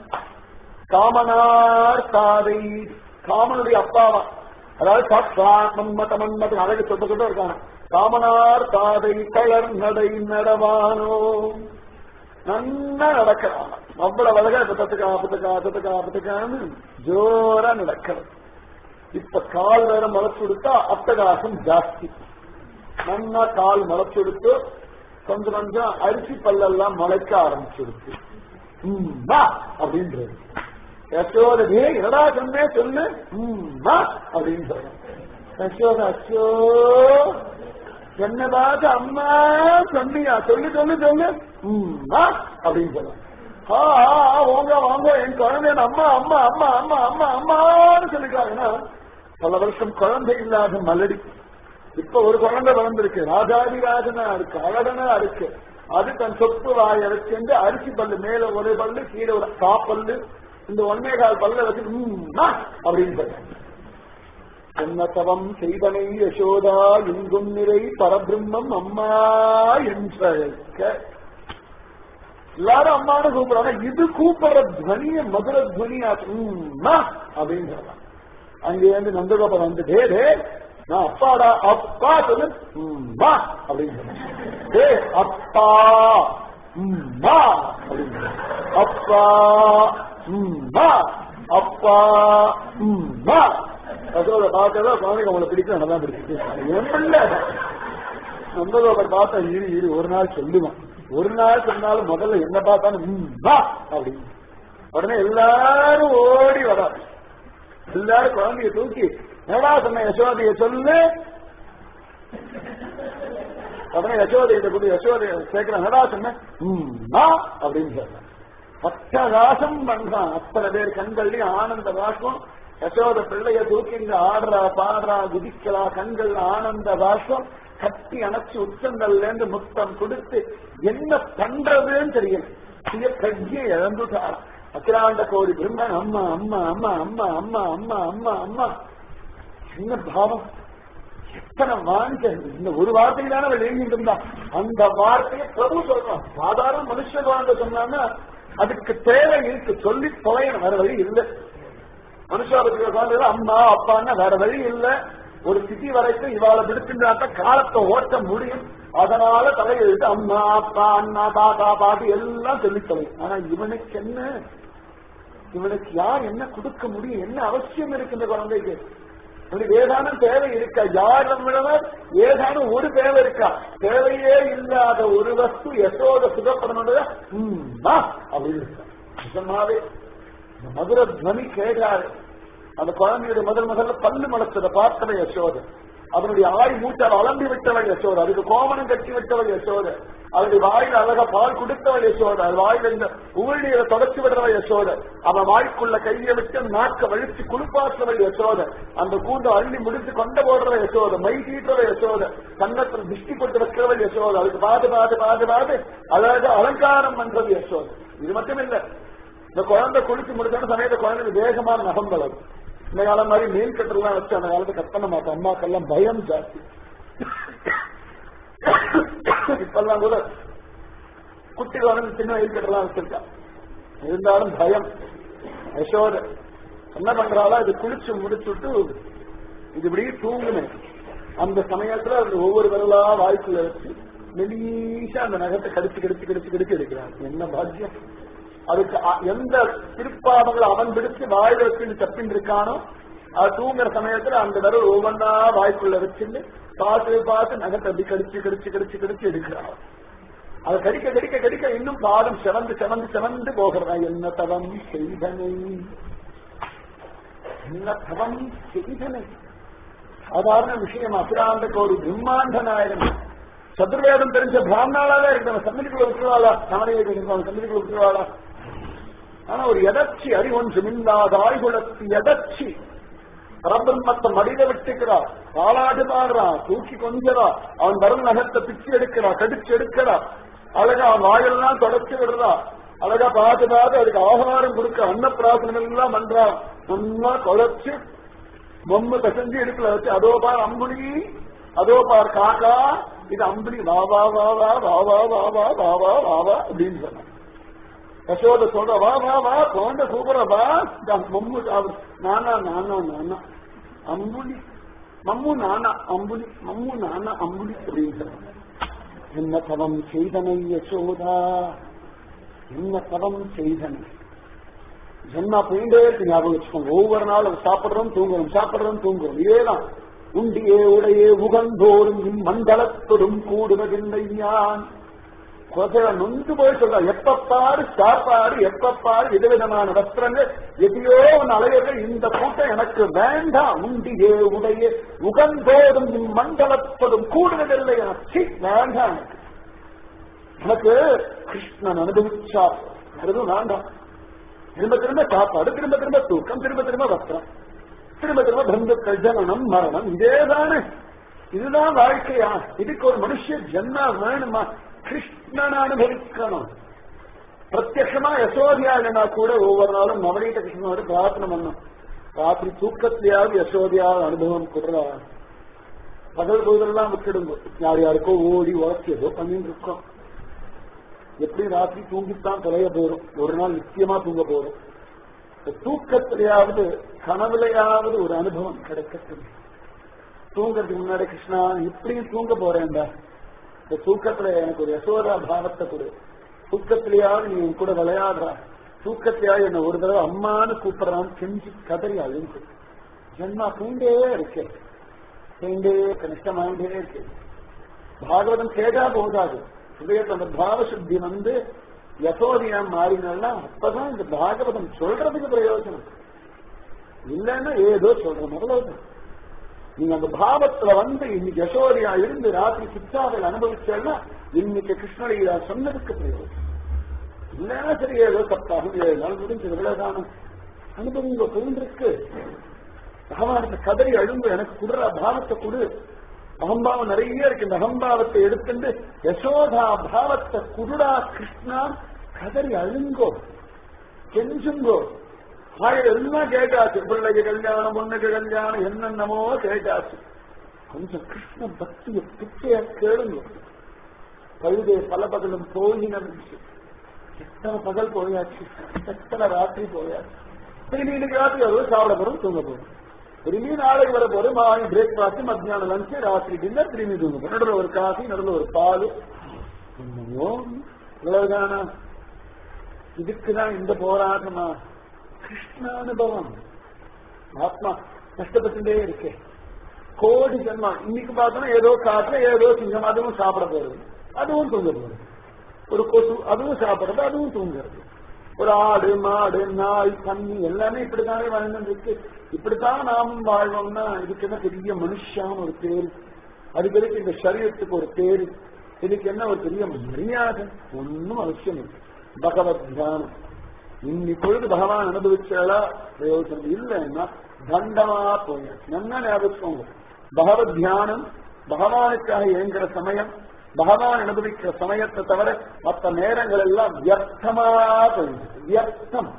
காமனார் தாதை காமனுடைய அப்பாவா அதாவது சாட்சாத் மன்மத மன்மத அழகு சொல்ல சொல்ல இருக்காங்க காமனார் தாதை கலர் நடை நடவானோ நன்னா நடக்கிறான் அவ்வளவு அழகா பத்துக்கா பத்துக்கா பத்துக்கா பத்துக்கான்னு ஜோரா நடக்கிறது இப்ப கால் வேற மலைச்சு கொடுத்தா அட்டகாசம் ஜாஸ்தி நன்னா கால் மலைச்சு கொடுத்து கொஞ்சம் கொஞ்சம் அரிசி பல்லெல்லாம் முளைக்க ஆரம்பிச்சிருக்கு அப்படின்றது யசோதே என்னடா சொன்னே சொல்லு அப்படின்னு சொல்றேன் யசோதா அச்சோ என்ன பார்த்து அம்மா சொன்னியா சொல்லு சொல்லு சொல்லு அப்படின்னு சொல்ல ஆ ஆ, ஆ, வாங்க வாங்க என் குழந்தை அம்மா அம்மா அம்மா அம்மா அம்மா அம்மான்னு சொல்லிட்டாங்கன்னா பல வருஷம் குழந்தை இல்லாத மலடி இப்ப ஒரு குழந்தை வளர்ந்துருக்கு ராஜாதிராஜனா இருக்கு அழகனா இருக்கு அது தன் சொப்பு வாய வச்சு அரிசி பல்லு மேல ஒரு பல்லு கீழே ஒரு காப்பல்லு இந்த ஒன்னே கால் பல்ல வச்சு ம், ஆ, அப்படின்னு சொல்றாங்க என்ன தவம் செய்தனை யசோதா எங்கும் நிறை பரபிரம்மம் அம்மா என்றழைக்க எல்லாரும் அம்மானு கூப்பிடுறாங்க இது கூப்பிடுற துவனிய மதுர துவனியா உம்மா அப்படின்னு சொல்றாங்க அங்கே இருந்து நந்தகோபால் வந்து டே டே நான் அப்பாடா அப்பா சொல்லு உம்மா அப்படின்னு சொல்றாங்க டே அப்பா உம்மா அப்படின்னு சொல்றாங்க. அப்பா உம்மா அப்பா உம்மா அதோட பார்த்தா குழந்தைங்க அவங்களை பிடிக்கும் நல்லா பிடிச்சிட்டு என் பிள்ளை நந்தகோபர் பார்த்தா இரு இரு ஒரு நாள் சொல்லுவான் ஒரு நாள் சொன்னாலும் முதல்ல என்ன பார்த்தாலும் ம், வா அப்படின்னு உடனே எல்லாரும் ஓடி வரா எல்லாரும் குழந்தைய தூக்கி என்னடா சொன்ன யசோதைய சொல்லு உடனே யசோதையிட்ட கூட யசோதைய கேட்கிறேன் என்னடா சொன்ன ம், வா அப்படின்னு சொல்றேன் பட்டகாசம் பண்றான் அத்தனை பேர் கண்கள்லயும் ஆனந்த வாசம் யசோத பிள்ளைய தூக்கி இங்க ஆடுறா பாடுறா குதிக்கிறா கண்கள் ஆனந்த வாசம் கட்டி அணைச்சு உச்சங்கள்ல இருந்து முத்தம் கொடுத்து என்ன பண்றதுன்னு தெரியல சுய கையை இழந்துட்டார் அகிலாண்ட கோடி பிரம்மன் அம்மா அம்மா அம்மா அம்மா அம்மா அம்மா அம்மா அம்மா என்ன பாவம் எத்தனை வாங்க இந்த ஒரு வார்த்தையில தானே அவள் எழுதிட்டு இருந்தா அந்த வார்த்தையை பிரபு சொல்றான் சாதாரண மனுஷ வாழ்ந்த சொன்னான்னா அதுக்கு தேவை இருக்கு சொல்லி தொலையணும் வேற வழி இல்லை மனுஷாபத்திர குழந்தைகள் அம்மா அப்பான்னா வேற வழி இல்ல ஒரு சிட்டி வரைக்கும் இவாளை விடுத்துட்டாக்க காலத்தை ஓட்ட முடியும் அதனால தலையெழுத்து அம்மா அப்பா அண்ணா தாத்தா பாட்டி எல்லாம் சொல்லி தொலையும் ஆனா இவனுக்கு என்ன இவனுக்கு யார் என்ன கொடுக்க முடியும் என்ன அவசியம் இருக்கு இந்த குழந்தைக்கு இவனுக்கு ஏதானும் தேவை இருக்கா யாரும் விடவர் ஏதானும் ஒரு தேவை இருக்கா தேவையே இல்லாத ஒரு வஸ்து யசோத சுகப்படணுன்றத ம், வா அப்படின்னு இருக்கா. நிஜமாவே இந்த மதுர துவனி கேட்டாரு அந்த குழந்தையுடைய முதல் முதல்ல பல்லு முளைச்சதை பார்த்தவ யசோத அதனுடைய ஆய் மூச்சால் அலம்பி விட்டவள் யசோத அதுக்கு கோமனம் கட்டி விட்டவள் யசோத அதனுடைய வாயில் அழகா பால் கொடுத்தவள் யசோத அது வாயில இந்த உமிழ்நீரை தொடச்சு விடுறவள் யசோத அவன் வாய்க்குள்ள கையை விட்டு நாக்க வழிச்சு குளிப்பாற்றவள் யசோத அந்த கூண்டு அள்ளி முடிச்சு கொண்ட போடுறவ யசோத மை தீட்டுறவ யசோத கன்னத்தில் திருஷ்டி போட்டு வைக்கிறவள் யசோத அதுக்கு பாது பாது பாது பாது அழகாக அலங்காரம் பண்றது யசோத இது மட்டும் இல்ல இந்த குழந்தை குளிச்சு முடிச்சான சமயத்தை குழந்தைக்கு வேகமான நகம் வளரும் இந்த காலம் மாதிரி மீன் கட்டெல்லாம் வச்சு அந்த காலத்தை கட் பண்ண மாட்டோம் அம்மாக்கெல்லாம் பயம் ஜாஸ்தி இப்பெல்லாம் கூட குட்டி குழந்தை சின்ன வெயில் கட்டெல்லாம் வச்சிருக்கா இருந்தாலும் பயம் யசோத என்ன பண்றாளா இது குளிச்சு முடிச்சுட்டு இது இப்படி தூங்குனேன் அந்த சமயத்துல அது ஒவ்வொரு விரலா வாய்க்குள்ள வச்சு மெலீஷா அந்த நகத்தை கடிச்சு கடிச்சு கடிச்சு கடிச்சு எடுக்கிறான் என்ன பாக்கியம் அதுக்கு அ- எந்த திருப்பாவங்கள் அவன் பிடிச்சு வாயில வச்சு தப்பின் இருக்கானோ அது தூங்குற சமயத்துல அந்த விரல் ஒவ்வொன்றா வாய்க்குள்ள வச்சுட்டு பார்த்து பார்த்து நகத்தை அப்படி கடிச்சு கடிச்சு கடிச்சு கடிச்சு எடுக்கிறான் அதை கடிக்க கடிக்க கடிக்க இன்னும் பாதம் செவந்து செவந்து செவந்து போகிறதா என்ன தவம் செய்தனை என்ன தவம் செய்தனை சாதாரண விஷயம் அபிராந்த கோடி பிரம்மாண்ட நாயகன் சதுர்வேதம் தெரிஞ்ச பிராமணாலாவே இருக்கிறவன் சந்திரிக்குள்ள விட்டுருவாளா நானே இருக்கிறவன் சந்திரிக்குள்ள விட்டுருவாளா ஆனா ஒரு எதர்ச்சி அறிவொன்று மின்னாத ஆய்குலத்து எதர்ச்சி பரபிரம்மத்தை மடித விட்டுக்கிறான் பாலாடு பாடுறான் தூக்கி கொஞ்சறா அவன் வரும் நகத்தை பிச்சு எடுக்கிறா கடிச்சு எடுக்கிறா அழகா அவன் வாயெல்லாம் தொடச்சு விடுறா அழகா பார்த்து பார்த்து அதுக்கு ஆகாரம் கொடுக்க அன்னப்பிராசனம் எல்லாம் பண்றான் நல்லா குழைச்சு பொம்மை கசஞ்சு இடுப்புல வச்சு அதோ பார் அம்புலி அதோ பார் காக்கா இது அம்புலி வா வா வா வா வா வா வா வா வா வா வா வா அப்படின்னு சொன்னான் யசோத சொல்ற வா வா வா குழந்தை கூப்பிடுற வா இந்த மம்மு சாப்பிடு நானா நானா நானா அம்புலி மம்மு நானா அம்புலி மம்மு நானா அம்புலி அப்படின்னு சொல்றான் என்ன தவம் செய்தனை யசோதா என்ன தவம் செய்தனை ஜென்மா போயிட்டே இருக்கு ஞாபகம் வச்சுக்கோங்க ஒவ்வொரு நாளும் சாப்பிடுறோம் தூங்குறோம் சாப்பிடுறோம் தூங்குறோம் இதேதான் உண்டியே உடையே உகந்தோறும் மண்டலத்தொடும் கூடுவதில்லை ஞான் குழந்தைகளை நொந்து போய் சொல்ற எப்ப பாரு சாப்பாடு எப்ப பாரு விதவிதமான வஸ்திரங்கள் எதையோ ஒன்று அலையர்கள் இந்த கூட்டம் எனக்கு வேண்டாம் உண்டியே உடைய உகந்தோடும் மண்டலப்படும் கூடுவதில்லை எனக்கு சீ, வேண்டாம் எனக்கு எனக்கு கிருஷ்ணன் அனுபவிச்சா அதுவும் வேண்டாம் திரும்ப திரும்ப சாப்பாடு திரும்ப திரும்ப தூக்கம் திரும்ப திரும்ப வஸ்திரம் திரும்ப திரும்ப பந்துக்கள் ஜனனம் மரணம் இதேதானே இதுதான் வாழ்க்கையா இதுக்கு ஒரு மனுஷ ஜன்மா வேணுமா கிருஷ்ணன் அனுபவிக்கணும் பிரத்யமா யசோதியாகனா கூட ஒவ்வொரு நாளும் நவநீத கிருஷ்ணனோட பிரார்த்தனை பண்ணும் ராத்திரி தூக்கத்திலேயாவது யசோதியாவது அனுபவம் கொடுறா பகல் பொழுதெல்லாம் விட்டுடுங்க யார் யாருக்கோ ஓடி உழைச்சி ஏதோ பண்ணிட்டு இருக்கோம் எப்படி ராத்திரி தூங்கித்தான் தொலைய போறோம் ஒரு நாள் நிச்சயமா தூங்க போறோம் இந்த தூக்கத்திலேயாவது கனவுலையாவது ஒரு அனுபவம் கிடைக்கட்டும் தூங்கறதுக்கு முன்னாடி கிருஷ்ணா இப்படியும் தூங்க போறேன்டா இந்த தூக்கத்துல எனக்கு ஒரு யசோதா பாவத்தை கொடு தூக்கத்திலேயாவது நீ என் கூட விளையாடுறா தூக்கத்திலேயாவது என்ன ஒரு தடவை அம்மான்னு கூப்பிடுறான்னு செஞ்சு கதறி அழுந்து ஜென்மா தூண்டே இருக்கேன் தூண்டே கனிஷ்டமாயிட்டே இருக்கு பாகவதம் கேட்டா போதாது ஹிருதயத்துல அந்த பாவசுத்தி வந்து யசோதியா மாறினா அப்பதான் இந்த பாகவதம் சொல்றதுக்கு பிரயோஜனம் இல்லைன்னா ஏதோ சொல்றோம் அவ்வளவுதான் நீங்க அந்த பாவத்துல வந்து இன்னைக்கு யசோதியா இருந்து ராத்திரி சித்தாவில் அனுபவிச்சேன்னா இன்னைக்கு கிருஷ்ணலீலா சொன்னதுக்கு பிரயோஜனம் இல்லைன்னா சரி ஏதோ சப்தாகம் ஏழு நாள் முடிஞ்சு இவ்வளவுதான அனுபவங்க புரிந்திருக்கு பகவானுக்கு கதறி அழும்பு எனக்கு குடுற பாவத்தை கொடு அகம்பாவம் நிறைய இருக்கு இந்த அகம்பாவத்தை எடுத்துட்டு யசோதா பாவத்தை குருடா கிருஷ்ணா கதறி அழுங்கோ கெஞ்சுங்கோ ஆயிரம் எல்லாம் கேட்டாச்சு பிள்ளைக்கு கல்யாணம் பொண்ணுக்கு கல்யாணம் என்னென்னமோ கேட்டாச்சு கொஞ்சம் கிருஷ்ண பக்திய பிச்சைய கேளுங்க பழுதே பல பகலும் போயின எத்தனை பகல் போயாச்சு எத்தனை ராத்திரி போயாச்சு திரும்பி இன்னைக்கு ராத்திரி வருவோம் சாப்பிட போறோம் தூங்க போறோம் திரும்பி நாளைக்கு வர போறோம் மார்னிங் பிரேக்ஃபாஸ்ட் மத்தியானம் லஞ்ச் ராத்திரி டின்னர் திரும்பி தூங்க போறோம் நடுவில் ஒரு காஃபி நடுவில் ஒரு பால் என்னமோ இவ்வளவுதானா இதுக்குதான் இந்த போராட்டமா கிருஷ்ணானுபவம் ஆத்மா கஷ்டப்பட்டுட்டே இருக்கே கோடி ஜென்மா இன்னைக்கு பார்த்தோம்னா ஏதோ காட்டுல ஏதோ சிங்கம் அதுவும் சாப்பிட போறது அதுவும் தூங்க போறது ஒரு கொசு அதுவும் சாப்பிடுறது அதுவும் தூங்குறது ஒரு ஆடு மாடு நாய் பன்னி எல்லாமே இப்படித்தானே வாழ்ந்து இருக்கு இப்படித்தான் நாமும் வாழ்வோம்னா இதுக்கு என்ன பெரிய மனுஷான்னு ஒரு பேரு அதுக்கு எதுக்கு இந்த சரீரத்துக்கு ஒரு பேரு இதுக்கு என்ன ஒரு பெரிய மரியாதை ஒன்னும் அவசியம் இல்லை பகவத் தியானம் இன்னி பொழுது பகவான் அனுபவிச்சாலா பிரயோஜனம் இல்லைன்னா தண்டமா போயாச்சு நல்லா ஞாபகம் பகவத் தியானம் பகவானுக்காக இயங்குற சமயம் பகவான் அனுபவிக்கிற சமயத்தை தவிர மற்ற நேரங்கள் எல்லாம் வியர்த்தமா போயிடுது வியர்த்தம்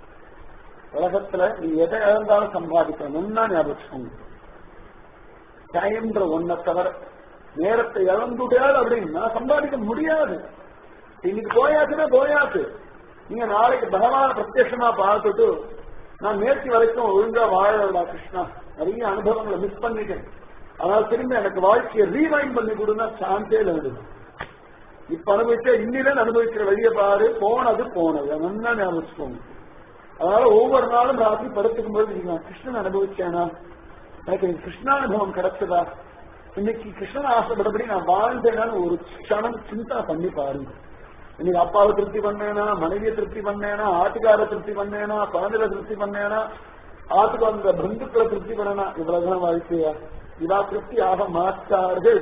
உலகத்துல நீ எதை இழந்தாலும் சம்பாதிக்கணும்னா ஞாபகம் டைம்ன்ற ஒன்ன தவிர நேரத்தை இழந்துட்டால் அப்படின்னா சம்பாதிக்க முடியாது இன்னைக்கு போயாச்சுன்னா போயாச்சு நீங்க நாளைக்கு பகவான பிரத்யட்சமா பார்த்துட்டு நான் நேற்று வரைக்கும் ஒழுங்கா வாழலடா கிருஷ்ணா நிறைய அனுபவங்களை மிஸ் பண்ணிட்டேன் அதனால திரும்பி எனக்கு வாழ்க்கையை ரீவைண்ட் பண்ணி கொடுன்னா சான்ஸே இல்லை இப்ப அனுபவிச்ச இன்னில அனுபவிக்கிற வழிய பாரு போனது போனது நல்லா ஞாபகம் அதனால ஒவ்வொரு நாளும் ராத்திரி படுத்துக்கும் போது நீங்க கிருஷ்ணன் அனுபவிச்சேனா எனக்கு கிருஷ்ணானுபவம் கிடைச்சதா இன்னைக்கு கிருஷ்ணன் ஆசைப்படபடி நான் வாழ்ந்தேனான்னு ஒரு க்ஷணம் சிந்தா பண்ணி பாருங்க இன்னைக்கு அப்பாவை திருப்தி பண்ணேனா மனைவியை திருப்தி பண்ணேனா ஆட்டுக்கார திருப்தி பண்ணேனா குழந்தைகளை திருப்தி பண்ணேனா ஆட்டுக்கு வந்த பந்துக்களை திருப்தி பண்ணனா இவ்வளவுதான் வாழ்க்கையா இதா திருப்தி ஆக மாட்டார்கள்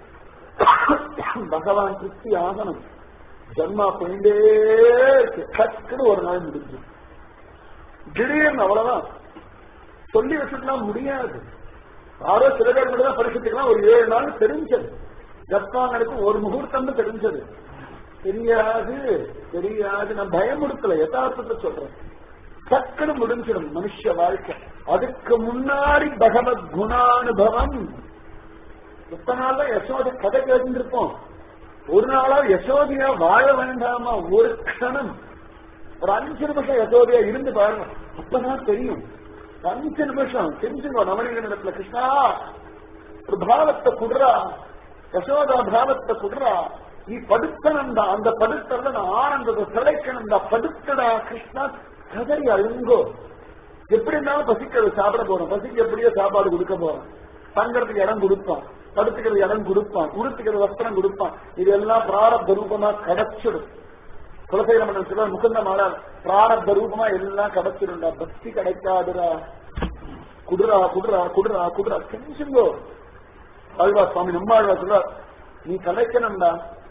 பகவான் திருப்தி ஆகணும் ஜன்மா போயிட்டே இருக்கு டக்குன்னு ஒரு நாள் முடிஞ்சு திடீர்னு அவ்வளவுதான் சொல்லி வச்சுக்கலாம் முடியாது யாரோ சில பேர் மட்டும் தான் பரிசுத்துக்கலாம் ஒரு ஏழு நாள் தெரிஞ்சது ஜப்பாங்களுக்கு ஒரு முகூர்த்தம்னு தெரிஞ்சது தெரியாது தெரியாது நான் பயமுடுத்தல யதார்த்தத்தை சொல்றேன் டக்குன்னு முடிஞ்சிடும் மனுஷ வாழ்க்கை அதுக்கு முன்னாடி பகவத் குணானுபவம் எத்தனை நாள் தான் யசோத கதை கேட்டுருப்போம் ஒரு நாளா யசோதியா வாழ வேண்டாமா ஒரு க்ஷணம் ஒரு அஞ்சு நிமிஷம் யசோதியா இருந்து பாருங்க அப்பதான் தெரியும் அஞ்சு நிமிஷம் தெரிஞ்சுக்கோ நவநீகண்டத்துல கிருஷ்ணா ஒரு பாவத்தை குடுறா யசோதா பாவத்தை குடுறா நீ படுத்தனண்டா அந்த படுத்தல நான் ஆனந்தத்தை சிலைக்கணும்டா படுத்தடா கிருஷ்ணா கதறி அழுங்கோ எப்படி இருந்தாலும் பசிக்கிறது சாப்பிட போறோம் பசிக்கு எப்படியோ சாப்பாடு கொடுக்க போறோம் தங்கறதுக்கு இடம் கொடுப்பான் படுத்துக்கிறது இடம் கொடுப்பான் உடுத்துக்கிறது வஸ்திரம் கொடுப்பான் இதெல்லாம் பிராரப்த ரூபமா கிடைச்சிடும் குலசேகர மன்னன் சொல்ல முகுந்த மாலா பிராரப்த ரூபமா எல்லாம் கிடைச்சிருண்டா பக்தி கிடைக்காதுடா குடுறா குடுறா குடுறா குடுறா கெஞ்சுங்கோ ஆழ்வா சுவாமி நம்மாழ்வா சொல்ற நீ கலைக்கணும்டா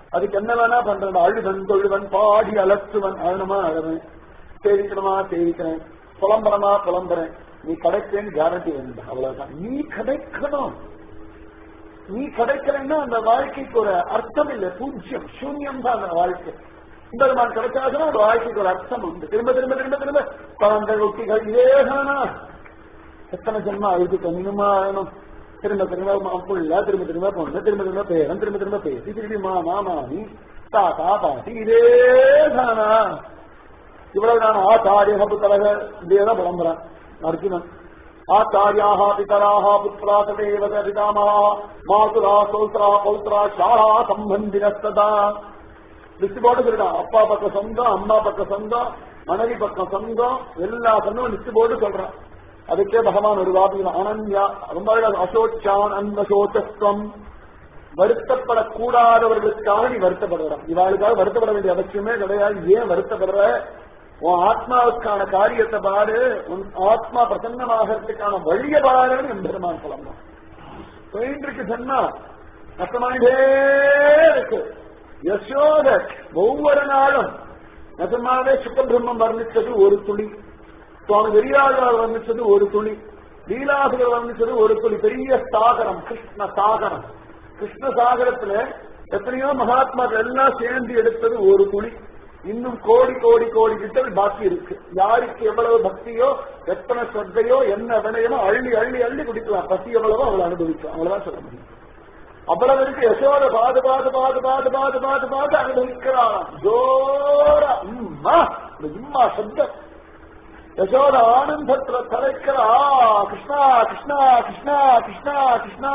அதுக்கு என்ன வேணா பண்றேன் அழுவன் தொழுவன் பாடி அலற்றுவன் அழனமா அழவன் சேவிக்கணுமா சேவிக்கிறேன் புலம்பரமா புலம்புறேன் நீ கிடைப்பேன்னு கேரண்டி வேண்டாம் அவ்வளவுதான் நீ கிடைக்கணும் நீ கிடைக்கலன்னா அந்த வாழ்க்கைக்கு ஒரு அர்த்தம் இல்லை பூஜ்யம் சூன்யம் தான் அந்த வாழ்க்கை பெருமான் கிடைச்சாச்சுன்னா அந்த வாழ்க்கைக்கு ஒரு அர்த்தம் உண்டு திரும்ப திரும்ப திரும்ப திரும்ப குழந்தை குட்டிகள் இதேதானா எத்தனை ஜென்மா அழுது கண்ணுமா ஆகணும் திரும்ப திரும்ப புள்ள திரும்ப திரும்ப பொண்ணு திரும்ப திரும்ப பேரன் திரும்ப திரும்ப பேசி திரும்பி மாமா மாமி தாத்தா பாட்டி இதேதானா இவ்வளவு நான் ஆச்சாரிய புத்தரக இதேதான் புலம்புறான் அர்ஜுனன் ஆச்சாரியாக பிதராக புத்திரா ததேவ பிதாமகா மாதுரா சௌத்ரா பௌத்ரா சாரா சம்பந்தினஸ்ததா லிஸ்ட் போட்டு சொல்லிட்டான் அப்பா பக்கம் சொந்தம் அம்மா பக்கம் சொந்தம் மனைவி பக்கம் சொந்தம் எல்லா சொந்தமும் லிஸ்ட் போட்டு சொல்றான் அதுக்கே பகவான் ஒரு வாபி அனன்யா ரொம்ப அசோச்சான் அன்னசோச்சம் வருத்தப்படக்கூடாதவர்களுக்காக நீ வருத்தப்படுறான் இவாளுக்காக வருத்தப்பட வேண்டிய அவசியமே கிடையாது ஏன் வருத்தப்படுற உன் ஆத்மாவுக்கான காரியத்தை பாரு உன் ஆத்மா பிரசன்னமாகறதுக்கான வழிய பாருன்னு என் பெருமான் சொல்லலாம் போயின்றிருக்கு சொன்னா கஷ்டமாயிட்டே இருக்கு யசோத ஒவ்வொரு நாளும் நிஜமாவே சுக்கபிரம்மம் வர்ணிச்சது ஒரு துளி சுவாமி பெரியாழ்வார் வர்ணிச்சது ஒரு துளி லீலாசுகர் வர்ணிச்சது ஒரு துளி பெரிய சாகரம் கிருஷ்ண சாகரம் கிருஷ்ண சாகரத்துல எத்தனையோ மகாத்மாக்கள் எல்லாம் சேர்ந்து எடுத்தது ஒரு துளி இன்னும் கோடி கோடி கோடி கிட்ட பாக்கி இருக்கு யாருக்கு எவ்வளவு பக்தியோ எத்தனை ஸ்ரத்தையோ என்ன வினயமோ அள்ளி அள்ளி அள்ளி குடிக்கலாம் பசி எவ்வளவோ அவளை அனுபவிக்கும் அவ்வளவுதான் சொல்ல முடியும் அவ்வளவு இருக்கு யசோத பாது பாது பாது பாது பாது பாது பாது அனுபவிக்கிறாராம் ஜோரா உம்மா இந்த உம்மா சப்தம் யசோத ஆனந்தத்துல தலைக்கிறா கிருஷ்ணா கிருஷ்ணா கிருஷ்ணா கிருஷ்ணா கிருஷ்ணா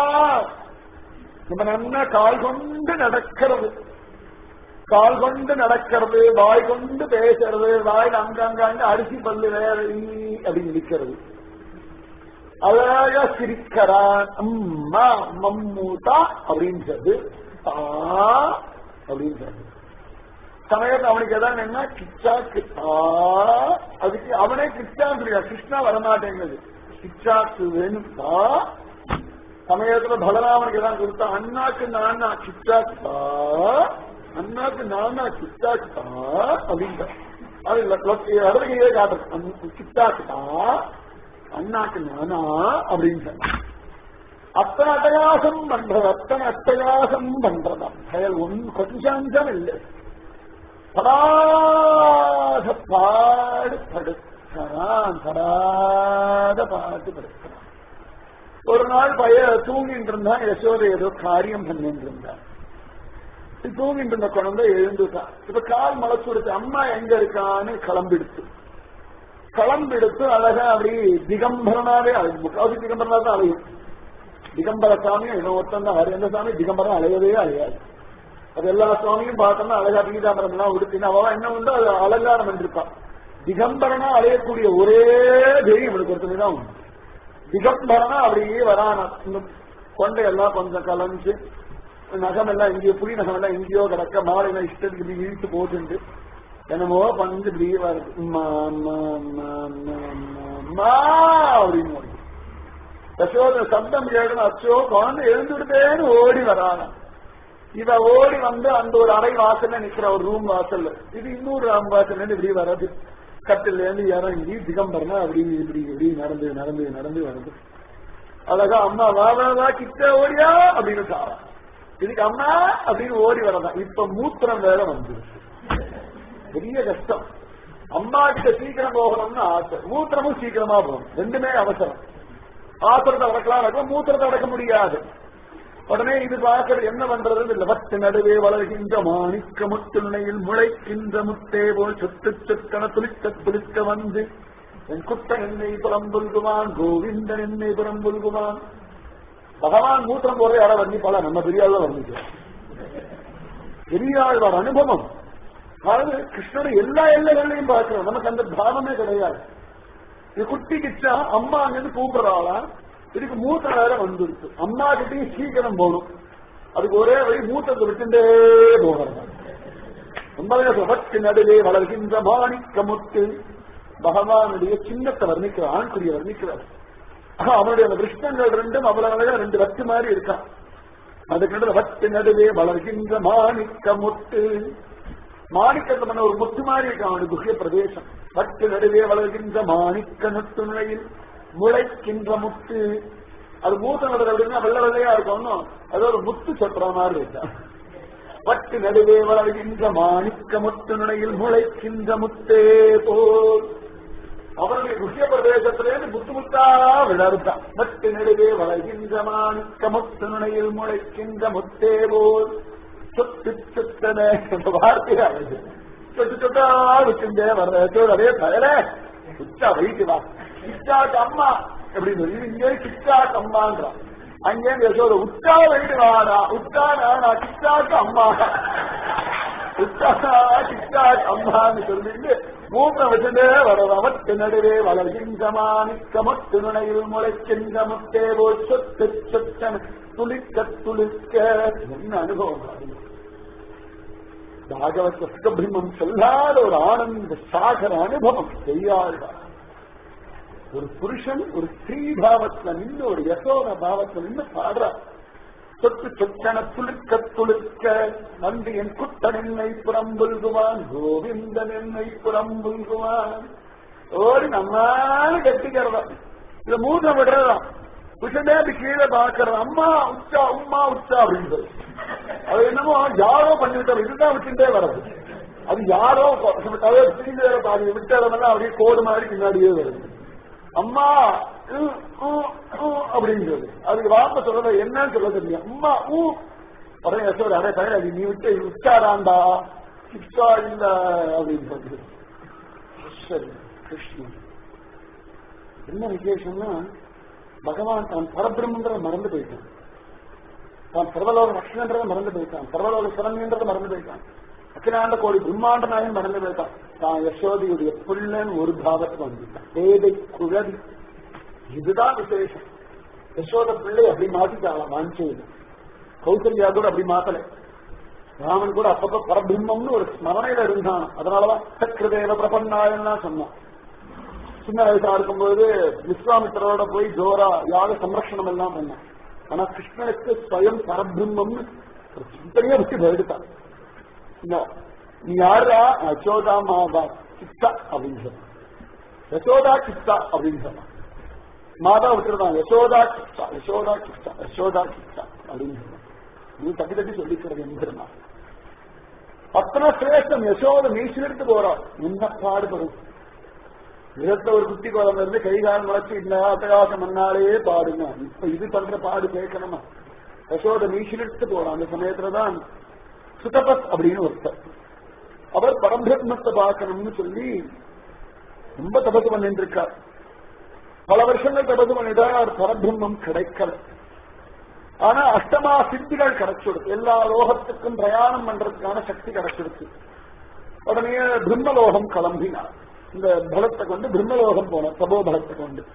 நம்ம என்ன கால் கொண்டு நடக்கிறது கால் கொண்டு நடக்கிறது வாய் கொண்டு பேசுறது வாயில் அங்கங்க அரிசி பல்லு வேற அப்படின்னு நிற்கிறது அழகா சிரிக்கிறான் அம்மா மம்மூட்டா அப்படின்னு சொல்லு தா அப்படின்னு சொல்லு சமயத்தில் அவனுக்கு எதாவது என்ன கிச்சா கிட்டா அதுக்கு அவனே கிச்சான்னு சொல்லியா கிருஷ்ணா வரமாட்டேங்குது கிச்சாக்கு வேணும்டா சமயத்துல பலராமனுக்கு எதாவது கொடுத்தா அண்ணாக்கு நானா கிச்சா கிட்டா அண்ணாக்கு நானா கிச்சா கிட்டா அப்படின்ற அது இடதுகையே காட்டுறது கிச்சா கிட்டா அண்ணாக்கு நானா அப்படின்னு அத்தனை அட்டகாசம் பண்றது அத்தனை அட்டகாசம் பண்றதா செயல் ஒன்றும் கொஞ்சம் இல்லை படாத பாடு படுக்கிறான் படாத பாடு படுக்கிறான் ஒரு நாள் பைய தூங்கிட்டு இருந்தான் யசோதை ஏதோ காரியம் பண்ணிட்டு இருந்தான் தூங்கிட்டு இருந்த குழந்தை எழுந்துட்டான் இப்ப கால் முளைச்சு கொடுத்து அம்மா எங்க இருக்கான்னு கிளம்பிடுச்சு கிளம்பெடுத்து அழகா அப்படி திகம்பரனாவே அழையும் முக்காவது திகம்பரனா தான் அழையும் திகம்பர சாமியும் இவன் ஒருத்தன் தான் எந்த சாமி திகம்பரம் அலையவே அலையாது அது எல்லா சுவாமியும் பார்த்தோம்னா அழகா பீதாம்பரம் எல்லாம் உடுத்தினா அவன் என்ன உண்டு அது அலங்காரம் என்றிருப்பான் திகம்பரனா அலையக்கூடிய ஒரே தெய்வம் இவனுக்கு ஒருத்தனை தான் உண்டு திகம்பரனா அப்படியே வரான இந்த கொண்டையெல்லாம் கொஞ்சம் கலைஞ்சு நகம் எல்லாம் எங்கேயோ புலி நகம் எல்லாம் எங்கேயோ கிடக்க மாலையில இஷ்டத்துக்கு இப்படி இழுத்து போட்டு என்னமோ பண்ணு இப்படி வருது அப்படின்னு வருது யசோத சப்தம் கேட்கணும் அச்சோ குழந்தை எழுந்துடுதேன்னு ஓடி வரானா இவ ஓடி வந்து அந்த ஒரு அறை வாசல்ல நிக்கிற ஒரு ரூம் வாசல்ல இது இன்னொரு ரூம் வாசல்ல இப்படி வர்றது கட்டில இருந்து இறங்கி திகம்பரனா அப்படி இப்படி இப்படி நடந்து நடந்து நடந்து வருது அழகா அம்மா வா வா வா கிட்ட ஓடியா அப்படின்னு சாரா இதுக்கு அம்மா அப்படின்னு ஓடி வரதான் இப்ப மூத்திரம் வேற வந்துருச்சு பெரிய கஷ்டம் அம்மா கிட்ட சீக்கிரம் போகணும்னு ஆசை மூத்திரமும் சீக்கிரமா போகணும் ரெண்டுமே அவசரம் ஆத்திரத்தை அடக்கலாம் அடக்கலாம் மூத்திரத்தை அடக்க முடியாது உடனே இது பார்க்கறது என்ன பண்றது இல்ல வட்டு நடுவே வளர்கின்ற மாணிக்க முத்துணையில் முளைக்கின்ற முத்தே போல் சுத்து சுத்தன துளிக்க துளிக்க வந்து என் குட்ட என்னை புறம்புல்குமான் கோவிந்தன் என்னை புறம்புல்குமான் பகவான் மூத்திரம் போறதை யாரா வர்ணிப்பாளா நம்ம பெரியாள் வர்ணிக்கிறோம் பெரியாழ்வார் அனுபவம் அதாவது கிருஷ்ணனுடைய எல்லா எல்லைகளையும் பார்க்கிறோம் நமக்கு அந்த பாவமே கிடையாது இது குட்டி கிச்சா அம்மா அங்கிருந்து கூப்பிடுறாளா இதுக்கு மூத்த வேற வந்துருக்கு அம்மா கிட்டையும் சீக்கிரம் போகணும் அதுக்கு ஒரே வழி மூத்தத்தை விட்டுட்டே போகிறது ரொம்ப நடுவே வளர்கின்ற மாணிக்க முத்து பகவானுடைய சின்னத்தை வர்ணிக்கிறார் ஆண்குரிய வர்ணிக்கிறார் அவனுடைய அந்த கிருஷ்ணங்கள் ரெண்டும் அவ்வளவு அழகா ரெண்டு வத்து மாதிரி இருக்கான் அதுக்கு வட்டு நடுவே வளர்கின்ற மாணிக்க முட்டு மாணிக்கத்தை பண்ண ஒரு முத்து மாதிரி இருக்கு அவனுக்கு குஹ்ய பிரதேசம் வட்டு நடுவே வளர்கின்ற மாணிக்க நுட்டு நிலையில் முளைக்கின்ற முத்து அது மூத்த நடல் அப்படின்னா வெள்ள வெள்ளையா இருக்கணும் அது ஒரு முத்து சொட்டுற மாதிரி இருக்கா வட்டு நடுவே வளர்கின்ற மாணிக்க முத்து நுழையில் முளைக்கின்ற முத்தே போல் அவருடைய குஹ்ய பிரதேசத்திலேருந்து முத்து முத்தா விளர்த்தான் வட்டு நடுவே வளர்கின்ற மாணிக்க முத்து நுழையில் முளைக்கின்ற முத்தே போல் சொத்து சொத்தன என்ற வார்த்தையா வருது சொட்டு சொட்டா விட்டுண்டே வர்ற அதே தயல சுத்தா வைத்து வா கிச்சாக்கு அம்மா அப்படின்னு சொல்லி இங்கே கிச்சாக்கு அம்மான்றான் அங்கே யசோத உச்சா வைட்டு வாடா உச்சா நானா கிச்சாக்கு அம்மா உச்சா கிச்சாக்கு அம்மான்னு சொல்லிட்டு மூத்த வச்சுட்டே வரவமத்து நடுவே வளர்கின்ற மாணிக்க மொட்டு நுணையில் முளைக்கின்ற முத்தே போல் சொத்து சொத்தன் துளிக்க துளிக்க என்ன அனுபவம் பாருங்க. பாகவத சுகபிரம்மம் சொல்லாத ஒரு ஆனந்த சாகர அனுபவம் செய்யாதா ஒரு புருஷன் ஒரு ஸ்ரீ பாவத்துல நின்று ஒரு யசோத பாவத்துல நின்று பாடுற சொத்து சொச்சன துளுக்க துளுக்க நன்றி என் குட்டன் என்னை புறம்புல்குவான் கோவிந்தன் என்னை புறம்புல்குவான் ஓடி நம்மால கட்டிக்கிறதா இத மூணு விடுறதான் புருஷனே அப்படி கீழே பாக்குறது அம்மா உச்சா உம்மா உச்சா அப்படின்னு சொல்லி அது என்னமோ யாரோ பண்ணிவிட்டோம் இதுதான் விட்டுட்டே வர்றது அது யாரோ தவிர திரும்பி வேற பாதி விட்டதெல்லாம் அப்படியே கோடு மாதிரி பின்னாடியே வருது அம்மா உ, உ, உ அப்படின்னு சொல்லு அதுக்கு வார்த்தை சொல்றது என்னன்னு சொல்ல தெரியும் அம்மா ஊ உடனே யசோட அடே பையன் அது நீ விட்டு உச்சாராண்டா சிக்ஷா இல்ல அப்படின்னு சொல்லு சரி கிருஷ்ணன் என்ன விசேஷம்னா பகவான் தான் பரபிரம்மன்றத மறந்து போயிட்டான் தான் சர்வலோக லட்சணன்றதை மறந்து போயிட்டான் சர்வலோக சிறந்தன்றதை மறந்து போயிட்டான் அகிலாண்ட கோடி பிரம்மாண்ட நாயன் மறந்து போயிட்டான் தான் யசோதியுடைய பிள்ளைன்னு ஒரு பாவத்துக்கு வந்துட்டான் ஏதை குழவி இதுதான் விசேஷம் யசோத பிள்ளை அப்படி மாத்திட்டாங்க வாஞ்சையில் கௌசல்யா கூட அப்படி மாத்தல ராமன் கூட அப்பப்ப பரபிரம்மம்னு ஒரு ஸ்மரணையில இருந்தான் அதனாலதான் சக்கரதேவ பிரபன்னாயன்லாம் சொன்னான் சின்ன வயசா இருக்கும்போது விஸ்வாமித்திரோட போய் ஜோரா யாக சம்ரக்ஷணம் எல்லாம் பண்ணான் ஆனா கிருஷ்ணனுக்கு ஸ்வயம் பரபிரம்மம்னு ஒரு சிந்தனையே வச்சு போயிடுத்தான் நீ யாரா யசோதா மாதா சித்தா அப்படின்னு சொன்னான் யசோதா சித்தா அப்படின்னு சொன்னான் மாதா விட்டுருந்தான் யசோதா சித்தா யசோதா சித்தா யசோதா சித்தா அப்படின்னு சொன்னான் நீ தட்டி தட்டி சொல்லிக்கிறது எந்திரனா அத்தனை சிரேஷ்டம் யசோத மீசிலிட்டு போறான் என்ன பாடுபடும் விரத்த ஒரு குட்டி குழந்தை இருந்து கைகால் முளைச்சு இந்த அட்டகாசம் மண்ணாலே பாடுங்க இப்ப இது பண்ற பாடு கேட்கணுமா யசோத மீசிலிட்டு போறான் அந்த சமயத்துலதான் சுதபத் அப்படின்னு ஒருத்தர் அவர் பரம்பிரம்மத்தை பார்க்கணும்னு சொல்லி ரொம்ப தபசு பண்ணிட்டு இருக்கார் பல வருஷங்கள் தபசு பண்ணிட்டார் பரபிரம்மம் கிடைக்கல ஆனா அஷ்டமா சித்திகள் கிடைச்சிடுது எல்லா லோகத்துக்கும் பிரயாணம் பண்றதுக்கான சக்தி கிடைச்சிடுச்சு உடனே பிரம்மலோகம் கிளம்பினார் இந்த பலத்தை கொண்டு பிரம்மலோகம் போனார் தபோ பலத்தை கொண்டு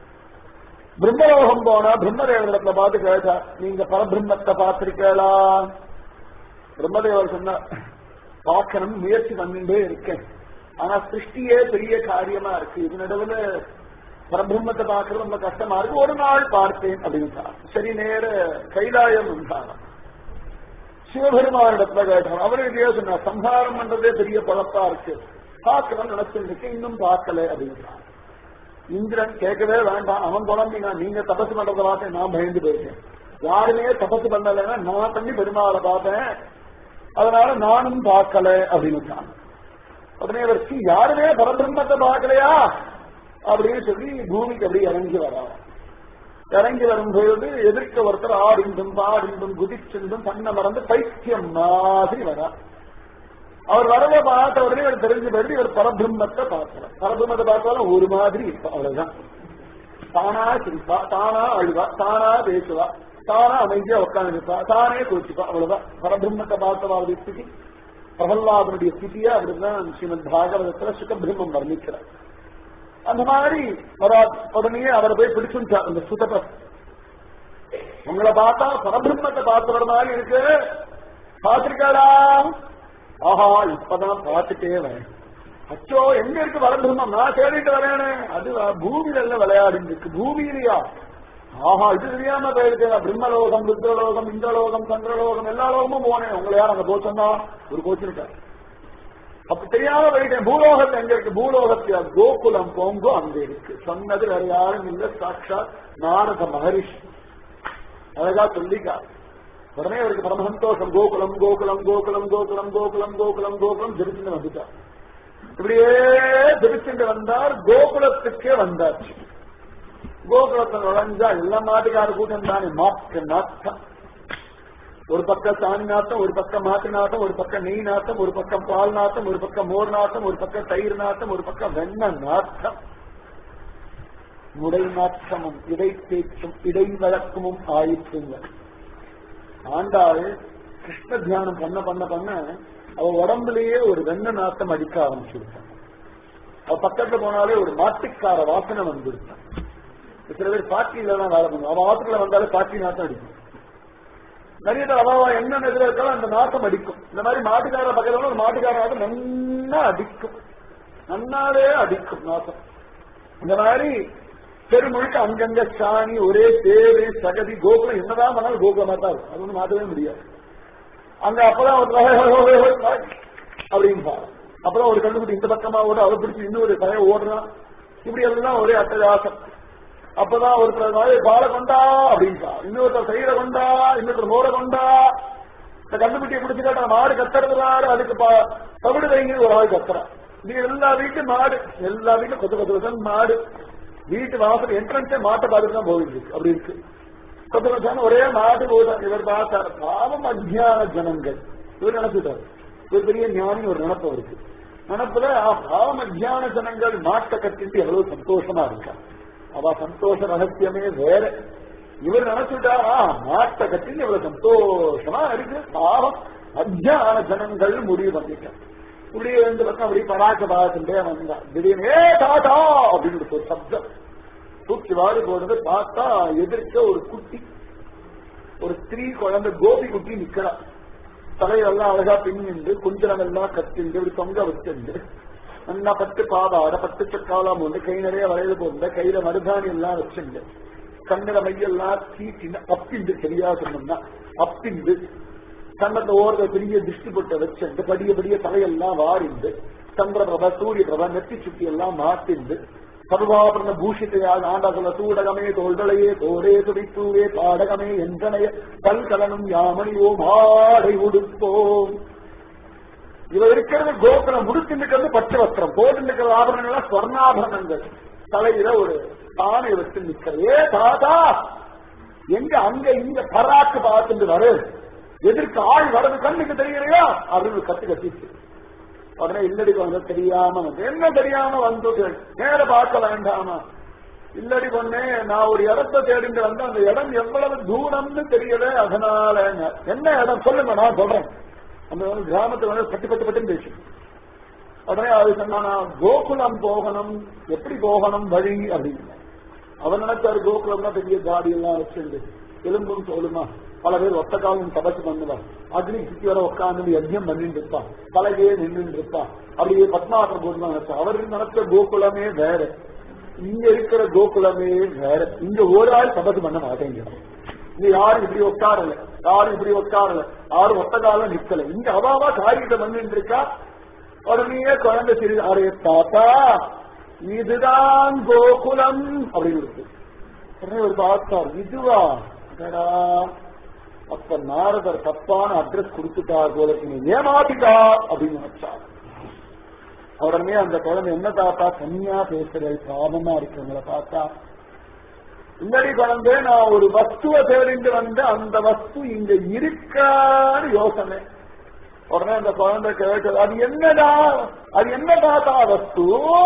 பிரம்மலோகம் போனா பிரம்மதேவரிடத்துல பார்த்து கேட்டா நீங்க பரபிரம்மத்தை பார்த்திருக்கலா பிரம்மதேவர் சொன்னார் பார்க்கணும் முயற்சி பண்ணிட்டே இருக்கேன் ஆனா சிருஷ்டியே பெரிய காரியமா இருக்கு இது நடுவுல பரபிரம்மத்தை பார்க்கறது ரொம்ப கஷ்டமா இருக்கு ஒரு நாள் பார்த்தேன் அப்படின்னு சரி நேர கைலாயம் வந்தாங்க சிவபெருமானிடத்துல கேட்டான் அவரு இதே சொன்னார் சம்ஹாரம் பண்றதே பெரிய பழப்பா இருக்கு பார்க்கணும் நினைச்சிருக்கு இன்னும் பார்க்கல அப்படின்றான் இந்திரன் கேட்கவே வேண்டாம் அவன் குழம்பினா நீங்க தபசு பண்றதை பார்த்து நான் பயந்து போயிட்டேன் யாருமே தபசு பண்ணலைன்னா நான் பண்ணி பெருமாளை பார்த்தேன் அதனால நானும் பார்க்கல அப்படின்னு உடனே வச்சு யாருமே பரபிரம்மத்தை பார்க்கலையா அப்படின்னு சொல்லி பூமிக்கு அப்படி இறங்கி வரான் இறங்கி வரும்போது எதிர்க்க ஒருத்தர் ஆடிந்தும் பாடிந்தும் குதிச்சிருந்தும் தன்னை மறந்து பைத்தியம் மாதிரி வரா அவர் வரத பார்த்த உடனே இவர் தெரிஞ்சு போயிட்டு இவர் பரபிரம்மத்தை பார்க்கலாம் பரபிரம்மத்தை பார்த்தாலும் ஒரு மாதிரி இருப்பா அவ்வளவுதான் தானா சிரிப்பா தானா அழுவா தானா பேசுவா தானா அமைதியா உட்காந்துருப்பா தானே குளிச்சுப்பா அவ்வளவுதான் பரபிரம்மத்தை பார்த்தவாவுடைய ஸ்திதி பிரகல்லாதனுடைய ஸ்திதியா அப்படிதான் ஸ்ரீமத் பாகவதத்துல சுகபிரம்மம் வர்ணிக்கிறார் அந்த மாதிரி உடனே அவரை போய் பிடிச்சுட்டார் அந்த சுதப உங்களை பார்த்தா பரபிரம்மத்தை பார்த்தவர் மாதிரி இருக்கு பார்த்திருக்காளா ஆஹா இப்பதான் பார்த்துட்டே வரேன் அச்சோ எங்க இருக்கு பரபிரம்மம் நான் தேடிட்டு வரேனே அது பூமியில எல்லாம் விளையாடி இருக்கு பூமியிலையா ஆஹா இது தெரியாம போயிருக்கேன் பிரம்மலோகம் ருத்ரலோகம் இந்திரலோகம் சந்திரலோகம் எல்லா லோகமும் போனேன் உங்களை யார் அங்க போச்சா ஒரு கோச்சிருக்காரு அப்ப தெரியாம போயிட்டேன் பூலோகத்துல எங்க இருக்கு பூலோகத்துல கோகுலம் போங்கோ அங்க இருக்கு சொன்னது வேற யாரும் இல்ல சாட்சாத் நாரத மகரிஷி அழகா சொல்லிக்கா உடனே அவருக்கு பரம சந்தோஷம் கோகுலம் கோகுலம் கோகுலம் கோகுலம் கோகுலம் கோகுலம் கோகுலம் ஜெபிச்சுட்டு வந்துட்டார் இப்படியே ஜெபிச்சுட்டு வந்தார் கோகுலத்துக்கே வந்தாச்சு கோகுலத்தில் நுழைஞ்சா எல்லா மாட்டுக்கார கூட்டம் தானே மாட்டு நாட்டம் ஒரு பக்கம் சாணி நாட்டம் ஒரு பக்கம் மாட்டு நாட்டம் ஒரு பக்கம் நெய் நாட்டம் ஒரு பக்கம் பால் நாட்டம் ஒரு பக்கம் மோர் நாட்டம் ஒரு பக்கம் தயிர் நாட்டம் ஒரு பக்கம் வெண்ண நாட்டம் முடை நாற்றமும் இடை பேச்சும் இடை வழக்கமும் ஆயிற்றுங்க ஆண்டாள் கிருஷ்ண தியானம் பண்ண பண்ண பண்ண அவ உடம்புலயே ஒரு வெண்ண நாட்டம் அடிக்க ஆரம்பிச்சிருக்கான் அவ பக்கத்துல போனாலே ஒரு மாட்டுக்கார வாசனை வந்துருக்கான் சில பேர் பாட்டியில தான் வேலை பண்ணுவோம் அவ ஆத்துக்குள்ள வந்தாலே பாட்டி நாட்டம் அடிக்கும் நிறைய பேர் அவாவா என்ன எதிர இருக்காலும் அந்த நாட்டம் அடிக்கும் இந்த மாதிரி மாட்டுக்கார பக்கத்துல ஒரு மாட்டுக்கார நாட்டம் நன்னா அடிக்கும் நன்னாலே அடிக்கும் நாட்டம் இந்த மாதிரி பெருமுழுக்க அங்கங்க சாணி ஒரே தேரு சகதி கோகுலம் என்னதான் பண்ணாலும் கோகுலமா தான் இருக்கும் அது ஒண்ணு மாற்றவே முடியாது அங்க அப்பதான் ஒரு அப்படின்பா அப்புறம் ஒரு கண்டுபிடி இந்த பக்கமா ஓட அதை பிடிச்சி இன்னொரு கதையை ஓடுறான் இப்படி எல்லாம் ஒரே அட்டகாசம் அப்பதான் ஒருத்தர் மாதிரி பாலை கொண்டா அப்படின்பா இன்னொருத்தர் சைட கொண்டா இன்னொருத்தர் மோர கொண்டா இந்த கண்டுபிட்டியை பிடிச்சு கேட்டா மாடு கத்துறதுனாரு அதுக்கு தவிடு வைங்க ஒரு ஆள் கத்துறான் இது எல்லா வீட்டு மாடு எல்லா வீட்டும் கொத்து கொத்து கொத்தன் மாடு வீட்டு வாசல் என்ட்ரன்ஸே மாட்டை பார்த்துட்டு தான் போயிட்டு இருக்கு அப்படி இருக்கு கொத்து கொத்தான ஒரே மாட்டு போதான் இவர் பார்த்தார் பாவம் அஜ்ஞான ஜனங்கள் இவர் நினைச்சுட்டாரு ஒரு பெரிய ஞானி ஒரு நினப்பு இருக்கு நினப்புல பாவம் அஜ்ஞான ஜனங்கள் மாட்டை கட்டிட்டு எவ்வளவு சந்தோஷமா இருக்கா அவ சந்தோஷ ரகசியமே வேற இவர் நினைச்சுட்டாரா மாட்டை கட்டின்னு இவ்வளவு சந்தோஷமா இருக்கு பாவம் அஜ்ஞான ஜனங்கள் முடிவு பண்ணிட்டார் இப்படி ரெண்டு பக்கம் அப்படி பராக்க பார்த்துட்டே வந்தா திடீர்னு ஏ தாத்தா அப்படின்னு ஒரு சப்தம் தூக்கி வாரி போடுறது பார்த்தா எதிர்க்க ஒரு குட்டி ஒரு ஸ்திரீ குழந்தை கோபி குட்டி நிக்கிறா தலையெல்லாம் அழகா பின்னிண்டு குஞ்சலம் எல்லாம் கத்திண்டு இப்படி தொங்க வச்சுண்டு நல்லா பட்டு பாவாட பட்டு சக்காலம் உண்டு கை நிறைய வளையல் போந்த கையில மருதாணி எல்லாம் வச்சுண்டு கண்ணில மையெல்லாம் தீட்டிண்டு அப்பிண்டு சரியா சொன்னோம்னா அப்பிண்டு கண்ணத்தை ஓரத பெரிய திருஷ்டி பொட்டை வச்சுண்டு படிய படிய தலையெல்லாம் வாரிண்டு சந்திரபிரப சூரிய பிரப நெத்தி சுட்டி எல்லாம் மாட்டிண்டு சர்வாபரண பூஷித்தையாக ஆண்டா சொல்ல சூடகமே தோள்களையே தோடே துடித்தூவே பாடகமே என்றனைய கல்கலனும் யாமணியோ மாடை உடுப்போம் இவ இருக்கிறது கோகுலம் முடிச்சு இருக்கிறது பச்சை வஸ்திரம் போட்டு இருக்கிற ஆபரணங்கள் ஸ்வர்ணாபரணங்கள் தலையில ஒரு தானை வச்சு நிக்கிறது ஏ தாத்தா எங்க அங்க இங்க பராக்கு பார்த்துட்டு வரு எதிர்க்கு ஆள் வரது கண்ணுக்கு தெரியலையா அப்படின்னு கத்து கத்திச்சு உடனே இல்லடி கொண்டு தெரியாம வந்து என்ன தெரியாம வந்தது நேர பார்க்க வேண்டாமா இல்லடி பொண்ணே நான் ஒரு இடத்தை தேடிட்டு வந்து அந்த இடம் எவ்வளவு தூரம்னு தெரியல அதனால என்ன இடம் சொல்லுங்க நான் சொல்றேன் அந்த கிராமத்துல வந்து பட்டு பட்டு பட்டுன்னு பேசு உடனே அது சொன்னா கோகுலம் போகணும் எப்படி போகணும் வழி அப்படின்னு அவன் நினைச்சாரு கோகுலம்னா பெரிய காடி எல்லாம் வச்சிருந்து எலும்பும் தோலுமா பல பேர் ஒத்த காலம் தபசு பண்ணுவார் அக்னி சுத்தி வர உட்காந்து யஜ்யம் பண்ணிட்டு இருப்பான் தலையே நின்று இருப்பான் அப்படியே பத்மாசனம் போட்டு நினைச்சா அவர் நினைச்ச கோகுலமே வேற இங்க இருக்கிற கோகுலமே வேற இங்க ஒரு ஆள் தபசு பண்ண மாட்டேங்கிறான் இங்க யாரும் இப்படி உட்காரல யாரும் இப்படி உட்காரல யாரும் ஒத்த காலம் நிக்கல இங்க அவாவா காரியத்தை பண்ணிட்டு இருக்கா உடனே குழந்தை சிறு அரே தாத்தா இதுதான் கோகுலம் அப்படின்னு இருக்கு உடனே ஒரு பார்த்தார் இதுவா அடடா அப்ப நாரதர் தப்பான அட்ரஸ் கொடுத்துட்டார் போல நீ ஏமாத்திட்டா அப்படின்னு நினைச்சார் உடனே அந்த குழந்தை என்ன தாத்தா தனியா பேசுறது பாவமா இருக்கவங்களை பார்த்தா இல்லடி குழந்தை நான் ஒரு வஸ்துவை தேடிட்டு வந்து அந்த வஸ்து இங்க இருக்கான்னு யோசனை உடனே அந்த குழந்தை கேட்டது அது என்னடா அது என்ன தாத்தா வஸ்து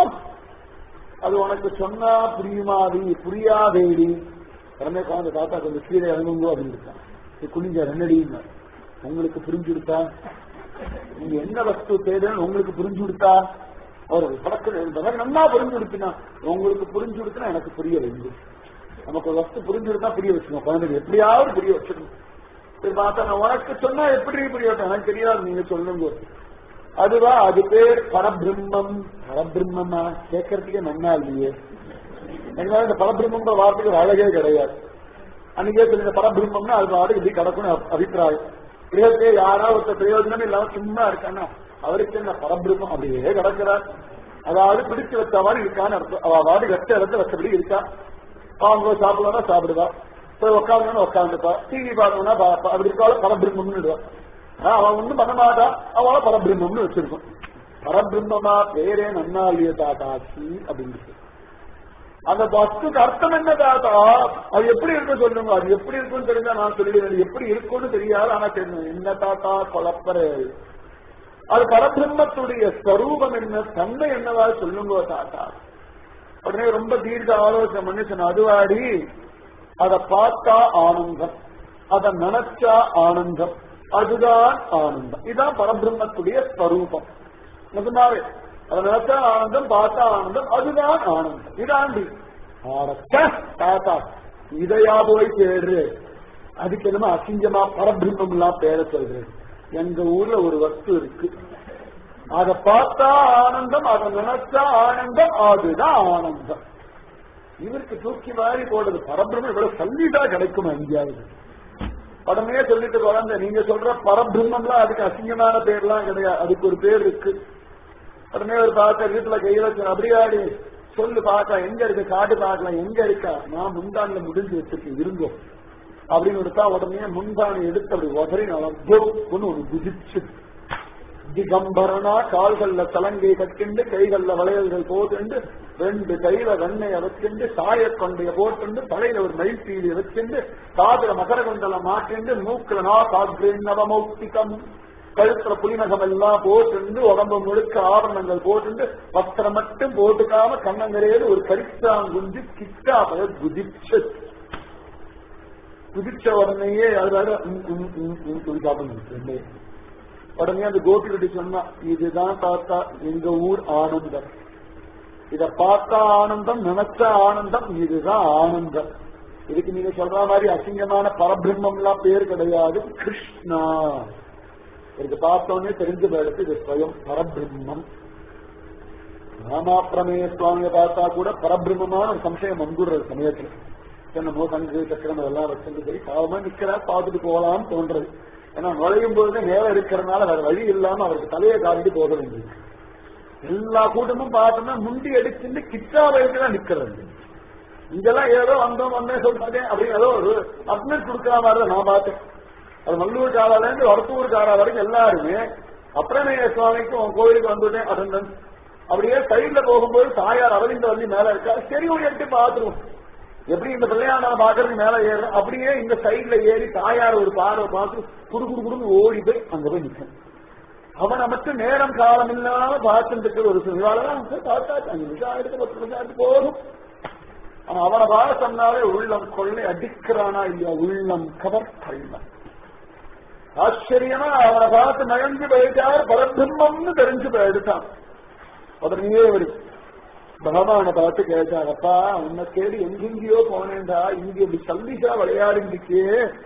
அது உனக்கு சொன்னா புரியுமாடி புரியாதேடி உடனே குழந்தை தாத்தா கொஞ்சம் கீழே இறங்குங்கோ அப்படின்னு இருக்கான் குளிஞ்ச ரெண்டடின்னு உங்களுக்கு புரிஞ்சு கொடுத்தா நீங்க என்ன வஸ்து தேடுன்னு உங்களுக்கு புரிஞ்சு கொடுத்தா அவர் படக்கு இந்த மாதிரி நல்லா புரிஞ்சு கொடுத்தினா உங்களுக்கு புரிஞ்சு கொடுத்தினா எனக்கு புரிய வைங்க நமக்கு ஒரு வஸ்து புரிஞ்சு கொடுத்தா புரிய வச்சுக்கணும் குழந்தைங்க எப்படியாவது புரிய வச்சிடணும் சரி பார்த்தா நான் உனக்கு சொன்னா எப்படி புரிய வைப்பேன் எனக்கு தெரியாது நீங்க சொல்லுங்க அதுவா அது பேர் பரபிரம்மம் பரபிரம்மமா கேட்கறதுக்கே நன்னா இல்லையே எங்களால இந்த பரபிரம்மங்கிற வார்த்தைக்கு ஒரு அழகே கிடையாது அன்னைக்கே சொல்லுங்க பரபிரம்மம்னா அது பாடு இப்படி கிடக்கும் அபிப்பிராயம் கிரகத்தே யாராவது ஒருத்தர் பிரயோஜனம் இல்லாம சும்மா இருக்கான்னா அவருக்கு என்ன பரபிரம்மம் அப்படியே கிடக்கிறார் அதாவது பிடிச்சு வச்ச மாதிரி இருக்கான்னு அர்த்தம் அவ வாடி வச்ச இடத்துல வச்சபடி இருக்கா அவங்க சாப்பிடணும்னா சாப்பிடுவா போய் உட்காந்து உட்காந்துப்பா டிவி பார்க்கணும்னா பார்ப்பா அப்படி இருக்காலும் பரபிரம்மம்னு விடுவா ஆனா அவன் ஒண்ணும் பண்ண மாட்டா அவள பரபிரம்மம்னு வச்சிருக்கும் பரபிரம்மமா பேரே நன்னாலிய தாத்தாச்சி அப்படின்னு அந்த வஸ்துக்கு அர்த்தம் என்ன தாத்தா அது எப்படி இருக்கும் சொல்லுங்க அது எப்படி இருக்கும்னு தெரிஞ்சா நான் சொல்லிடுவேன் எப்படி இருக்கும்னு தெரியாது ஆனா தெரியும் என்ன தாத்தா குழப்பறே அது பரபிரம்மத்துடைய ஸ்வரூபம் என்ன தன்மை என்னவா சொல்லுங்க தாத்தா உடனே ரொம்ப தீர்க்க ஆலோசனை பண்ணி சொன்ன அதுவாடி அதை பார்த்தா ஆனந்தம் அதை நினைச்சா ஆனந்தம் அதுதான் ஆனந்தம் இதுதான் பரபிரம்மத்துடைய ஸ்வரூபம் நிஜமாவே அதை நினைச்சா ஆனந்தம் பார்த்தா ஆனந்தம் அதுதான் ஆனந்தம் இதாண்டி ஆரத்த தாத்தா இதையா போய் தேடுறு அதுக்கு என்னமோ அசிங்கமா பரபிரம்மம் எல்லாம் பேர சொல்றேன் எங்க ஊர்ல ஒரு வஸ்து இருக்கு அதை பார்த்தா ஆனந்தம் அதை நினைச்சா ஆனந்தம் அதுதான் ஆனந்தம் இவருக்கு தூக்கி மாறி போடுறது பரபிரம்மம் இவ்வளவு சல்லிதா கிடைக்குமா எங்கேயாவது உடனே சொல்லிட்டு குழந்தை நீங்க சொல்ற பரபிரம்மம்லாம் அதுக்கு அசிங்கமான பேர்லாம் கிடையாது அதுக்கு ஒரு பேர் இருக்கு உடனே ஒரு பார்க்க வீட்டுல கையில வச்சு அப்படியாடி சொல்லு பார்க்க எங்க இருக்கு காட்டு பார்க்கலாம் எங்க இருக்கா நான் முந்தானில முடிஞ்சு வச்சிருக்கேன் இருங்கோ அப்படின்னு எடுத்தா உடனே முந்தானி எடுத்து அப்படி உதறி நான் ஒரு குதிச்சு திகம்பரனா கால்கள்ல தலங்கை கட்டிண்டு கைகள்ல வளையல்கள் போட்டுண்டு ரெண்டு கையில வெண்ணைய வச்சுண்டு சாய கொண்டைய போட்டுண்டு தலையில ஒரு மயில்பீலிய வச்சுண்டு காதுல மகர கொண்டல மாட்டிண்டு மூக்குல நா காக்கிறேன் நவமௌக்திகம் கழுத்துல புலிநகம் எல்லாம் போட்டுண்டு உடம்பு முழுக்க ஆபரணங்கள் போட்டுண்டு வஸ்திரம் மட்டும் போட்டுக்காம கண்ணங்கரையில ஒரு கரிச்சாங்குஞ்சு கிட்டா போய் குதிச்சு குதிச்ச உடனேயே அதாவது சாப்பிடணும் உடனே அந்த கோபிகிட்ட சொன்னா இதுதான் பார்த்தா எங்க ஊர் ஆனந்தம் இத பார்த்தா ஆனந்தம் நினைச்ச ஆனந்தம் இதுதான் ஆனந்தம் இதுக்கு நீங்க சொல்ற மாதிரி அசிங்கமான பரபிரம்மம் எல்லாம் பேர் கிடையாது கிருஷ்ணா இதுக்கு பார்த்தோன்னே தெரிஞ்சு போயிடுச்சு இது ஸ்வயம் பரபிரம்மம் ராமாப்பிரமேய சுவாமியை பார்த்தா கூட பரபிரம்மமான ஒரு சம்சயம் வந்துடுறது சமயத்துல என்னமோ சங்கு சக்கரம் அதெல்லாம் வச்சிருந்து சரி பாவமா நிக்கிறா பார்த்துட்டு போகலாம்னு தோன்றது ஏன்னா நுழையும் போது நேரம் இருக்கிறதுனால வேற வழி இல்லாம அவருக்கு தலையை காட்டிட்டு போக வேண்டியது எல்லா கூட்டமும் பார்த்தோம்னா முண்டி அடிச்சுட்டு கிச்சா வயசுல தான் நிக்கிறது இங்கெல்லாம் ஏதோ வந்தோம் வந்தேன் சொல்றாங்க அப்படின்னு ஏதோ ஒரு அட்மிட் கொடுக்கிற மாதிரி தான் நான் பார்த்தேன் அது மல்லூர் காலால இருந்து வரத்தூர் காலா வரைக்கும் எல்லாருமே அப்புறமேய சுவாமிக்கும் உன் கோயிலுக்கு வந்துட்டேன் அட்டண்டன்ஸ் அப்படியே சைட்ல போகும்போது தாயார் அரவிந்த வள்ளி மேல இருக்கா சரி ஒரு எட்டு பாத்துருவோம் எப்படி இந்த பிள்ளையா நான் பாக்குறதுக்கு மேல ஏறுறோம் அப்படியே இந்த சைட்ல ஏறி தாயார் ஒரு பார்வை பார்த்து குடு குடு குடுன்னு ஓடி போய் அங்க போய் நிற்கும் அவனை மட்டும் நேரம் காலம் இல்லாம பார்த்துட்டு இருக்கிற ஒரு சிறுவாளதான் பார்த்தாச்சு அஞ்சு நிமிஷம் ஆயிடுச்சு பத்து நிமிஷம் ஆயிடுச்சு போதும் ஆனா அவனை பார்க்க சொன்னாலே உள்ளம் கொள்ளை அடிக்கிறானா இல்லையா உள்ளம் கவர் கள்ளம் ஆச்சரியமா அவனை பார்த்து நகர்ந்து போயிட்டார் பரபிரம்மம்னு தெரிஞ்சு போயிடுட்டான் உடனே ஒரு பகவானை பார்த்து கேட்டார் அப்பா உன்னை தேடி எங்கெங்கயோ போனேன்டா இங்க இப்படி சல்லிசா விளையாடிருக்கே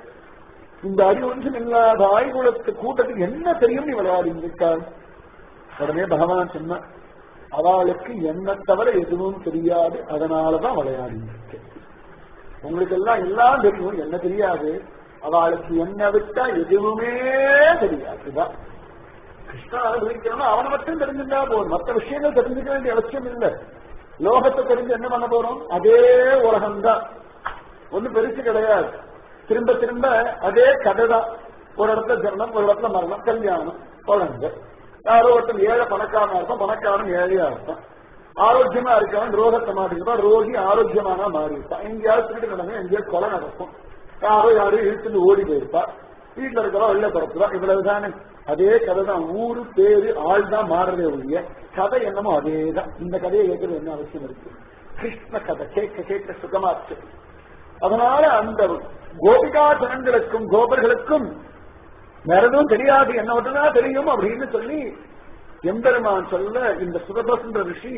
இந்த அடி ஒன்றும் இல்லாத ஆய்குலத்து கூட்டத்துக்கு என்ன தெரியும் நீ விளையாடிருக்காள் உடனே பகவான் சொன்ன அவளுக்கு என்ன தவிர எதுவும் தெரியாது அதனாலதான் விளையாடிருக்கேன் உங்களுக்கு எல்லாம் எல்லாம் தெரியும் என்ன தெரியாது அவளுக்கு என்ன விட்டா எதுவுமே தெரியாதுதான் கிருஷ்ணா அனுபவிக்கணும்னா அவனை மட்டும் தெரிஞ்சிருந்தா போதும் மற்ற விஷயங்கள் தெரிஞ்சுக்க வேண்டிய அவசியம் இல்லை லோகத்தை தெரிஞ்சு என்ன பண்ண போறோம் அதே உலகம்தான் ஒண்ணும் பெருசு கிடையாது திரும்ப திரும்ப அதே கதை தான் ஒரு இடத்துல ஜனனம் ஒரு இடத்துல மரணம் கல்யாணம் குழந்தை யாரோ ஒருத்தன் ஏழை பணக்காரனா இருப்பான் பணக்காரன் ஏழையா இருப்பான் ஆரோக்கியமா இருக்கவன் ரோகத்தை மாட்டிருப்பான் ரோகி ஆரோக்கியமானா மாறி இருப்பான் எங்கேயாவது திருட்டு நடக்கும் எங்கேயாவது கொலை நடக்கும் யாரோ யாரும் இழுத்துட்டு ஓடி போயிருப்பா வீட்டுல இருக்கிறவா வெளில பிறப்புவா இவ்வளவுதானே அதே கதை தான் ஊரு பேரு ஆள் தான் மாறுறதே ஒழிய கதை என்னமோ அதே தான் இந்த கதையை கேட்கறது என்ன அவசியம் இருக்கு கிருஷ்ண கதை கேட்க கேட்க சுகமாச்சு அதனால அந்த கோபிகா ஜனங்களுக்கும் கோபர்களுக்கும் வேற எதுவும் தெரியாது என்ன மட்டும்தான் தெரியும் அப்படின்னு சொல்லி எம்பெருமான் சொல்ல இந்த சுகபசுன்ற ரிஷி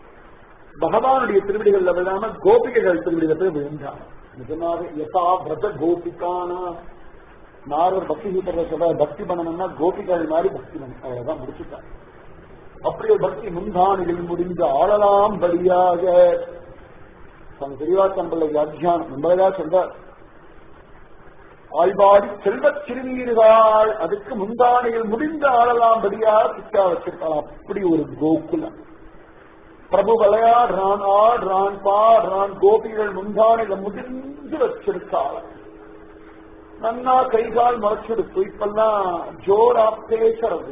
பகவானுடைய திருவிடிகள்ல விழாம கோபிகைகள் திருவிடியில போய் விழுந்தார் நிஜமாக யசா விரத கோபிகானா நாரர் பக்தி சூத்திர சொல்ற பக்தி பண்ணணும்னா கோபிகள் மாதிரி பக்தி பண்ணணும் அவ்வளவுதான் முடிச்சுட்டான் அப்படி ஒரு பக்தி முன்தானிகள் முடிஞ்ச ஆளலாம் படியாக பெரியவாத்தம்பிள்ளை வியாக்கியானம் நம்மளதா சொல்றார் ஆழ்வாடி செல்வச் சிறுநீர்கள் அதுக்கு முந்தானையில் முடிந்த ஆளலாம் படியா சிக்கா வச்சிருக்கலாம் அப்படி ஒரு கோகுலம் பிரபு விளையாடுறான் ஆடுறான் பாடுறான் கோபிகள் முந்தானையில முடிஞ்சு வச்சிருக்காள் நன்னா கை கால் முளைச்சிருக்கு இப்பெல்லாம் ஜோரா பேசுறது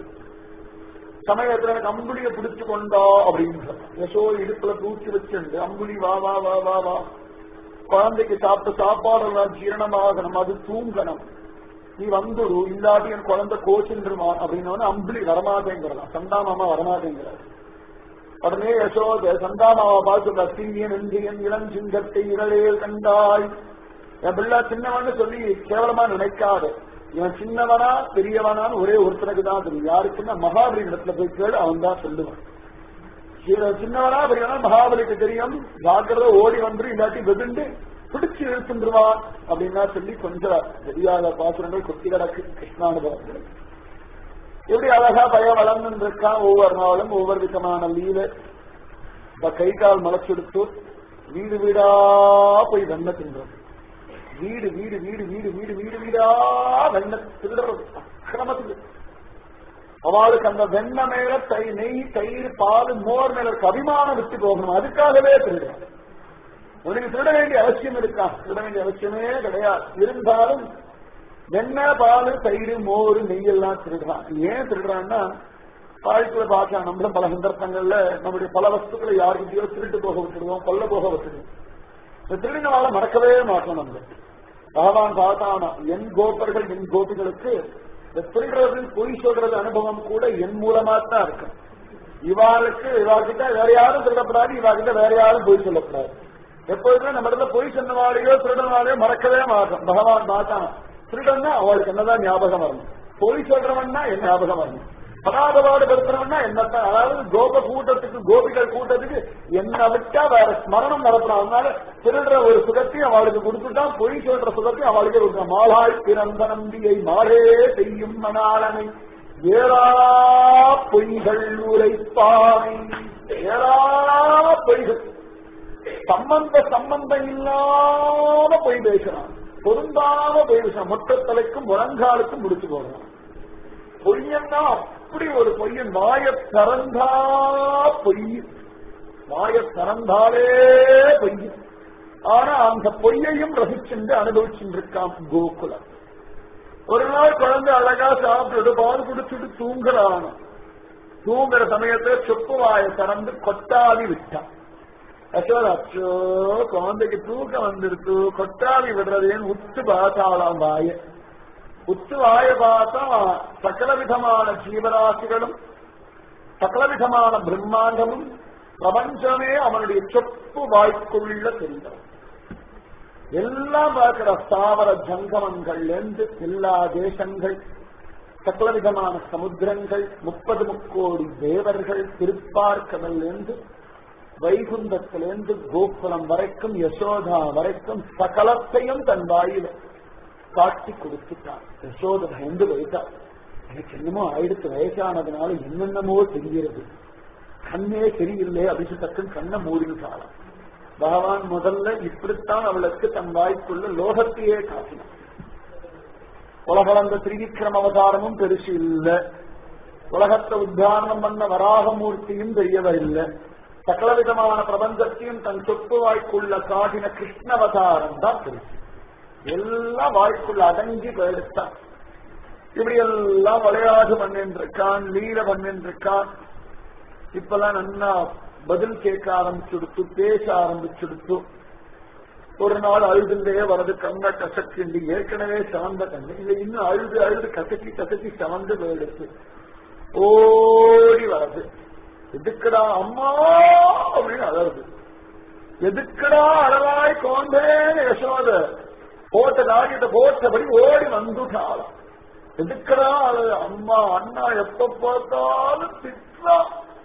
சமயத்துல எனக்கு அம்புலிய பிடிச்சு கொண்டா அப்படின்ற யசோ இடுப்புல தூக்கி வச்சுண்டு அம்புலி வா வா வா வா வா குழந்தைக்கு சாப்பிட்ட சாப்பாடு எல்லாம் ஜீரணமாகணும் அது தூங்கணும் நீ வந்துடு இல்லாட்டி என் குழந்தை கோச்சுருமா அப்படின்னு அம்புலி வரமாட்டேங்கிறதா சந்தாமாமா வரமாட்டேங்கிறார் உடனே யசோத சந்தாமாவா பார்த்து தீயன் இந்தியன் இளஞ்சிங்கத்தை இரளேல் கண்டாய் என் பிள்ளை சின்னவன்னு சொல்லி கேவலமா நினைக்காது இவன் சின்னவனா பெரியவனான்னு ஒரே ஒருத்தனுக்கு தான் தெரியும் யாருக்குன்னா மகாபலி இடத்துல போய் கேளு அவன் தான் சொல்லுவான் இவன் சின்னவனா பெரியவனா மகாபலிக்கு தெரியும் ஜாக்கிரதை ஓடி வந்து இல்லாட்டி வெதுண்டு பிடிச்சு இழுத்துருவான் அப்படின்னா சொல்லி கொஞ்சம் தெரியாத பாசுரங்கள் கொத்தி கிடக்கு கிருஷ்ணானுபவங்கள் எப்படி அழகா பய வளர்ந்து இருக்கான் ஒவ்வொரு நாளும் ஒவ்வொரு விதமான லீல இப்ப கை கால் முளைச்செடுத்து வீடு வீடா போய் வெண்ண தின்றது வீடு வீடு வீடு வீடு வீடு வீடு வீடா வெண்ண திருடுறது அக்கிரமத்துக்கு அவளுக்கு அந்த வெண்ண மேல தை நெய் தயிர் பால் மோர் மேல இருக்க அபிமானம் விட்டு போகணும் அதுக்காகவே திருடுறான் உனக்கு திருட வேண்டிய அவசியம் இருக்கா திருட வேண்டிய அவசியமே கிடையாது இருந்தாலும் வெண்ணெய் பால் தயிர் மோர் நெய் எல்லாம் திருடுறான் ஏன் திருடுறான்னா வாழ்க்கையில பார்க்கலாம் நம்மளும் பல சந்தர்ப்பங்கள்ல நம்முடைய பல வஸ்துக்களை யாருக்கிட்டயோ திருட்டு போக விட்டுடுவோம் கொல்ல போக விட்டுடுவோம் இந்த திருடினால மறக்கவே மாட்டோம் நம்ம பகவான் பார்த்தானா என் கோபர்கள் என் கோபிகளுக்கு இந்த திருடுறது பொய் சொல்றது அனுபவம் கூட என் மூலமா தான் இருக்கு இவாளுக்கு இவாகிட்ட வேற யாரும் திருடப்படாது இவாகிட்ட வேற யாரும் பொய் சொல்லக்கூடாது எப்பொழுதுமே நம்ம இடத்துல பொய் சொன்னவாளையோ திருடனாலேயோ மறக்கவே மாட்டோம் பகவான் பார்த்தான் திருடன்னா அவளுக்கு என்னதான் ஞாபகம் வரணும் பொய் சொல்றவன்னா என்ன ஞாபகம் வரணும் பராதபாடு படுத்துறவன்னா என்னத்தான் அதாவது கோப கூட்டத்துக்கு கோபிகள் கூட்டத்துக்கு என்ன விட்டா வேற ஸ்மரணம் நடத்துறான் அதனால திருடுற ஒரு சுகத்தையும் அவளுக்கு கொடுத்துட்டான் பொய் சொல்ற சுகத்தையும் அவளுக்கு கொடுத்தான் மாலாய் பிறந்த நம்பியை மாறே செய்யும் மணாளனை ஏறா பொய்கள் உரைப்பானை ஏறா பொய்கள் சம்பந்த சம்பந்தம் இல்லாம பொய் பேசுறான் பொருந்தாம பொய் பேசுறான் மொத்த தலைக்கும் முழங்காலுக்கும் முடிச்சு போடுறான் பொய்யன்னா அப்படி ஒரு பொய்யன் வாய திறந்தா பொய் வாய திறந்தாலே பொய் ஆனா அந்த பொய்யையும் ரசிச்சுண்டு அனுபவிச்சுருக்கான் கோகுலம் ஒரு நாள் குழந்தை அழகா சாப்பிட்டு பால் குடிச்சுட்டு தூங்குறான் தூங்குற சமயத்துல சொப்பு வாய திறந்து கொட்டாவி விட்டான் யசோதா அச்சோ குழந்தைக்கு தூக்கம் வந்துருத்து கொட்டாவி விடுறதேன்னு உத்து பார்த்தாளாம் வாய உத்து வாய பார்த்தா சகல விதமான ஜீவராசிகளும் சகல விதமான பிரம்மாண்டமும் பிரபஞ்சமே அவனுடைய சொப்பு வாய்க்குள்ள தெரியும் எல்லாம் பார்க்கிற ஸ்தாவர ஜங்கமங்கள் இருந்து எல்லா தேசங்கள் சகல விதமான சமுத்திரங்கள் முப்பது முக்கோடி தேவர்கள் திருப்பார்க்கடல் இருந்து வைகுந்தத்திலிருந்து கோகுலம் வரைக்கும் யசோதா வரைக்கும் சகலத்தையும் தன் வாயில காட்டி கொடுத்துட்டான் யசோத பயந்து போயிட்டான் எனக்கு என்னமோ ஆயிடுத்து வயசானதுனால என்னென்னமோ தெரிகிறது கண்ணே சரியில்லை அப்படின்னு டக்குன்னு கண்ணை மூடிட்டாளாம் பகவான் முதல்ல இப்படித்தான் அவளுக்கு தன் வாய்க்குள்ள லோகத்தையே காட்டினான் உலகளந்த திரிவிக்ரம அவதாரமும் பெருசு இல்ல உலகத்தை உத்தாரணம் பண்ண வராகமூர்த்தியும் பெரியவர் இல்ல சகல விதமான பிரபஞ்சத்தையும் தன் சொத்து வாய்க்குள்ள காட்டின கிருஷ்ணவதாரம் தான் பெருசு எல்லாம் வாய்க்குள்ள அடங்கி போயிடுத்தான் இப்படி எல்லாம் விளையாடு பண்ணிட்டு இருக்கான் லீல பண்ணிட்டு இருக்கான் இப்பெல்லாம் நன்னா பதில் கேட்க ஆரம்பிச்சுடுத்து பேச ஆரம்பிச்சுடுத்து ஒரு நாள் அழுதுண்டே வரது கண்ண கசக்கிண்டு ஏற்கனவே சவந்த கண்ணு இது இன்னும் அழுது அழுது கசக்கி கசக்கி சவந்து போயிடுச்சு ஓடி வரது எதுக்குடா அம்மா அப்படின்னு அழறது எதுக்குடா அழகாய் கோந்தேன்னு யசோத போட்ட காரியத்தை போட்டபடி ஓடி வந்துட்டாளாம் எதுக்குடா அழகு அம்மா அண்ணா எப்ப பார்த்தாலும் திட்டா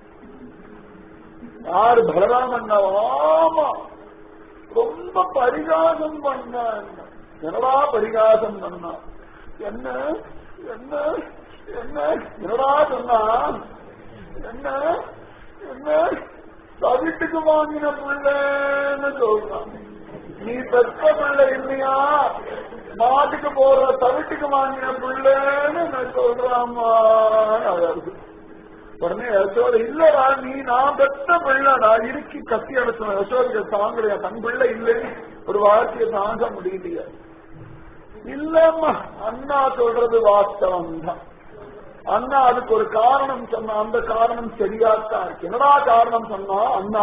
யாரு பலராம் அண்ணா ஆமா ரொம்ப பரிகாசம் பண்ண என்னடா பரிகாசம் பண்ணா என்ன என்ன என்ன என்னடா சொன்னா என்ன என்ன வீட்டுக்கு வாங்கின பிள்ளைன்னு சொல்றான் நீ பெற்ற பிள்ளை இல்லையா மாட்டுக்கு போற தவிட்டுக்கு வாங்கின பிள்ளைன்னு நான் சொல்றாமா அழகு உடனே யசோத இல்லடா நீ நான் பெற்ற பிள்ளைடா இறுக்கி கத்தி அடைச்சோம் யசோதைக்கு தாங்கலையா தன் பிள்ளை இல்லைன்னு ஒரு வார்த்தையை தாங்க முடியலையா இல்லம்மா அண்ணா சொல்றது வாஸ்தவம் தான் அண்ணா அதுக்கு ஒரு காரணம் சொன்னா அந்த காரணம் சரியாத்தான் இருக்கு என்னடா காரணம் சொன்னா அண்ணா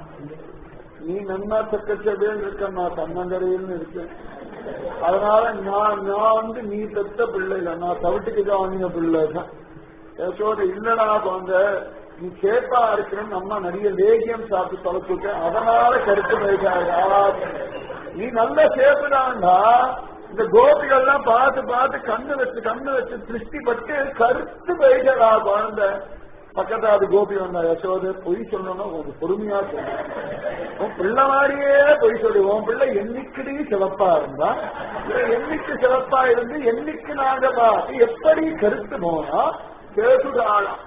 நீ நன்னா செக்கச்சவேன்னு இருக்க நான் தன்னங்கரையில் இருக்கேன் அதனால நான் நான் வந்து நீ பெத்த பிள்ளை இல்லை நான் தவிட்டுக்கு தான் வாங்கின பிள்ளை தான் யசோத இல்லடா குழந்தை நீ சேப்பா இருக்கிறன்னு அம்மா நிறைய லேகியம் சாப்பிட்டு தொலைச்சுட்டேன் அதனால கருத்து வைக்காதா நீ நல்ல சேப்புதான்டா இந்த கோபிகள்லாம் பார்த்து பார்த்து கண்ணு வச்சு கண்ணு வச்சு திருஷ்டி பட்டு கருத்து வைக்கிறா குழந்தை பக்கத்துல அது கோபி வந்தா யசோத பொய் சொல்லணும் கொஞ்சம் பொறுமையா சொல்லு உன் பிள்ளை மாதிரியே பொய் சொல்லு உன் பிள்ளை என்னைக்குடி சிவப்பா இருந்தா இவன் என்னைக்கு சிவப்பா இருந்து என்னைக்கு நாங்க பார்த்து எப்படி கருத்து போனா கேசுதாளாம்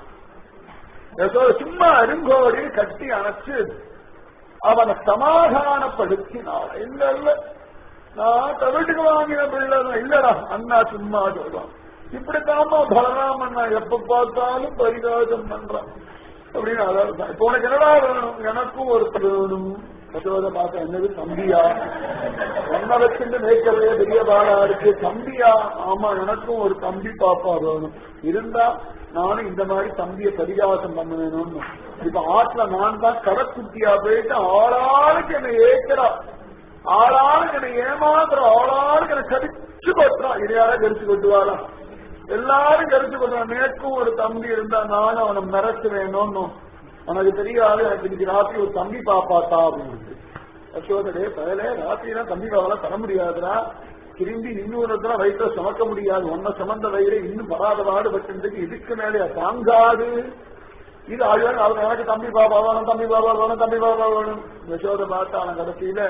யசோத சும்மா அருங்கோடி கட்டி அணைச்சு அவனை சமாதானப்படுத்தினாள் இல்ல இல்ல நான் தவிட்டுக்கு வாங்கின பிள்ளை இல்லடா அண்ணா சும்மா சொல்றான் இப்படித்தாமா பலராமன் நான் எப்ப பார்த்தாலும் பரிகாசம் பண்றான் அப்படின்னு அதாவது இப்போ உனக்கு என்னடா வேணும் எனக்கும் ஒரு வேணும் யசோத பார்த்த என்னது தம்பியா என்ன வச்சுட்டு மேய்க்கவே பெரிய பாடா இருக்கு தம்பியா ஆமா எனக்கும் ஒரு தம்பி பாப்பா வேணும் இருந்தா நானும் இந்த மாதிரி தம்பியை பரிகாசம் பண்ண வேணும்னு இப்ப ஆற்றுல நான் தான் கடைக்குட்டியா போயிட்டு ஆளாளுக்கு என்னை ஏக்கிறா ஆளாளுக்கு என்னை ஏமாத்துற ஆளாளுக்கு என்னை கடிச்சு கொட்டுறான் இதையார கடிச்சு கொட்டுவாளா எல்லாரும் கருத்து கொள்றான் நேற்கும் ஒரு தம்பி இருந்தா நானும் அவனை மிரட்டு வேணும்னு உனக்கு தெரியாது எனக்கு இன்னைக்கு ராத்திரி ஒரு தம்பி பாப்பாத்தா அப்படின்னு அசோதரே பகலே ராத்திரிலாம் தம்பி பாவெல்லாம் தர முடியாதுடா திரும்பி இன்னொரு வயிற்ற சுமக்க முடியாது ஒன்ன சுமந்த வயிறு இன்னும் படாத பாடுபட்டு இதுக்கு மேலே தாங்காது இது ஆழ்வார் அவர் எனக்கு தம்பி பாபா வேணும் தம்பி பாபா வேணும் தம்பி பாபா வேணும் யசோத பார்த்தா அவன் கடைசியில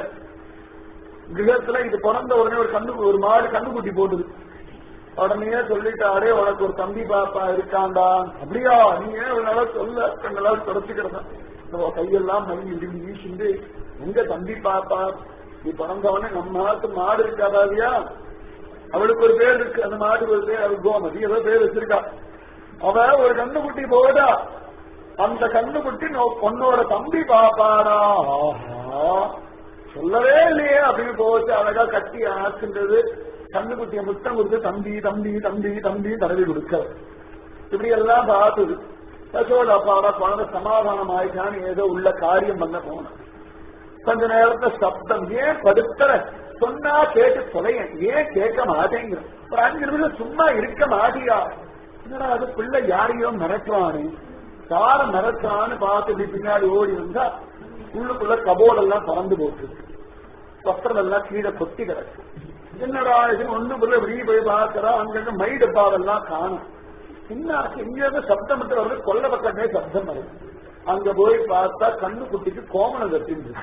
கிரகத்துல இது பிறந்த உடனே ஒரு கண்ணு ஒரு மாடு கண்ணுக்குட்டி போட்டுது உடனே சொல்லிட்டாரே உனக்கு ஒரு தம்பி பாப்பா இருக்காண்டா அப்படியா நீ ஏன் இவனால சொல்ல எங்களால தொடச்சுக்கிறதா கையெல்லாம் மணி இடிஞ்சு வீசிண்டு எங்க தம்பி பாப்பா நீ பிறந்தவனே நம்ம நாட்டு மாடு இருக்காதாதியா அவளுக்கு ஒரு பேர் இருக்கு அந்த மாட்டுக்கு ஒரு பேர் அவள் கோமதி ஏதோ பேர் வச்சிருக்கா அவ ஒரு கண்ணுக்குட்டி போடா அந்த கண்ணுக்குட்டி பொண்ணோட தம்பி பாப்பாடா ஆஹா சொல்லவே இல்லையே அப்படின்னு போச்சு அழகா கட்டி ஆக்குன்றது கண்ணுக்குட்டிய முத்தம் கொடுத்து தம்பி தம்பி தம்பி தம்பி தடவி கொடுக்க இப்படி எல்லாம் பார்த்தது யசோட அப்பாவோட குழந்தை சமாதானம் ஆயிட்டான்னு ஏதோ உள்ள காரியம் பண்ண போன கொஞ்ச நேரத்துல சப்தம் ஏன் படுத்துற சொன்னா கேட்டு தொலைய ஏன் கேட்க மாட்டேங்கிற ஒரு அஞ்சு நிமிஷம் சும்மா இருக்க மாட்டியா என்னடா அது பிள்ளை யாரையோ மிரட்டுறானு யார மிரட்டுறான்னு பார்த்து இப்படி பின்னாடி ஓடி வந்தா உள்ளுக்குள்ள கபோர்டெல்லாம் பறந்து போட்டு வஸ்திரம் எல்லாம் கீழே கொத்தி கிடக்கு என்னடா இது ஒண்ணுக்குள்ள வெளியே போய் பார்க்கிறா அங்க மை டப்பாவெல்லாம் காணும் என்ன இங்க இருந்து சப்தம் மட்டும் வருது கொல்ல பக்கமே சப்தம் வருது அங்க போய் பார்த்தா கண்ணு குட்டிக்கு கோமணம் கட்டிருந்து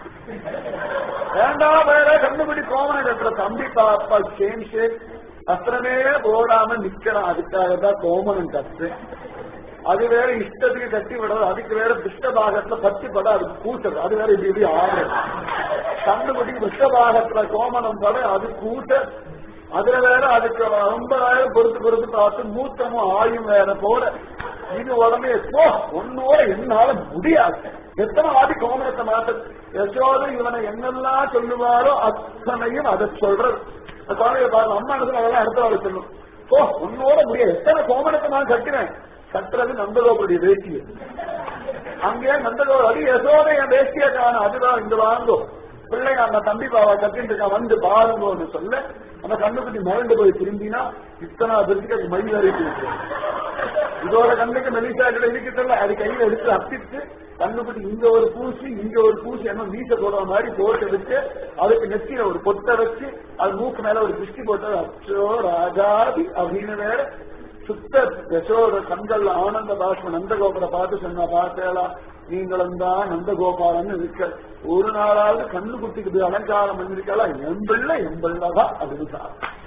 வேண்டாம் வேற கண்ணுக்குட்டி கோமணம் கட்டுற தம்பி பாப்பா சேம் ஷேக் வஸ்திரமே போடாம நிக்கலாம் அதுக்காக தான் கோமணம் கட்டுறேன் அது வேற இஷ்டத்துக்கு கட்டி விடுறது அதுக்கு வேற பிஷ்டபாகத்துல பத்தி பட அதுக்கு கூட்டுறது அது வேற இப்படி இப்படி ஆடுறது கண்ணுக்குட்டிக்கு பிஷ்டபாகத்துல கோமணம் பட அது கூட்ட அதுல வேற அதுக்கு ரொம்ப நேரம் பொறுத்து பொறுத்து பார்த்து மூத்தமும் ஆயும் வேற போட இது உடனே போ ஒன்னோட என்னால முடியாது எத்தனை ஆதி கோமணத்தை மாத்த யசோத இவனை என்னெல்லாம் சொல்லுவாரோ அத்தனையும் அதை சொல்றது குழந்தைய பாருங்க அம்மா இடத்துல அதெல்லாம் அடுத்த வாழ சொல்லும் போ உன்னோட முடியாது எத்தனை கோமணத்தை நான் கட்டினேன் கட்டுறது நந்தகோபுடைய வேஷ்டியை அங்கே நந்தகோபுர அது யசோத என் வேஷ்டியை காணும் அதுதான் இங்க வாங்கோ பிள்ளை அந்த தம்பி பாவா கட்டிட்டு இருக்கான் வந்து பாருங்கன்னு சொல்ல அந்த கண்ணுக்குட்டி மறந்து போய் திரும்பினா இத்தனை பேருக்கு அது மணி வரைக்கும் இதோட கண்ணுக்கு மெலிசாக்கிட்ட இருக்குதுல்ல அது கையில எடுத்து அப்பிட்டு கண்ணுக்குட்டி இங்க ஒரு பூசி இங்க ஒரு பூசி என்ன மீச போடுற மாதிரி போட்டு வச்சு அதுக்கு நெத்தியில ஒரு பொட்டை வச்சு அது மூக்கு மேல ஒரு திருஷ்டி போட்டது அச்சோ ராஜாதி அப்படின்னு வேற சுத்த யசோட கண்கள்ல ஆனந்த பாஷ்ம நந்தகோபுர பார்த்து சொன்ன பார்த்தேலா நீங்களும் தான் நந்தகோபாலன் இருக்க ஒரு நாளாவது கண்ணு குட்டிக்கு அலங்காரம் பண்ணிருக்கா என் பிள்ளை என் பிள்ளைதான் அப்படின்னு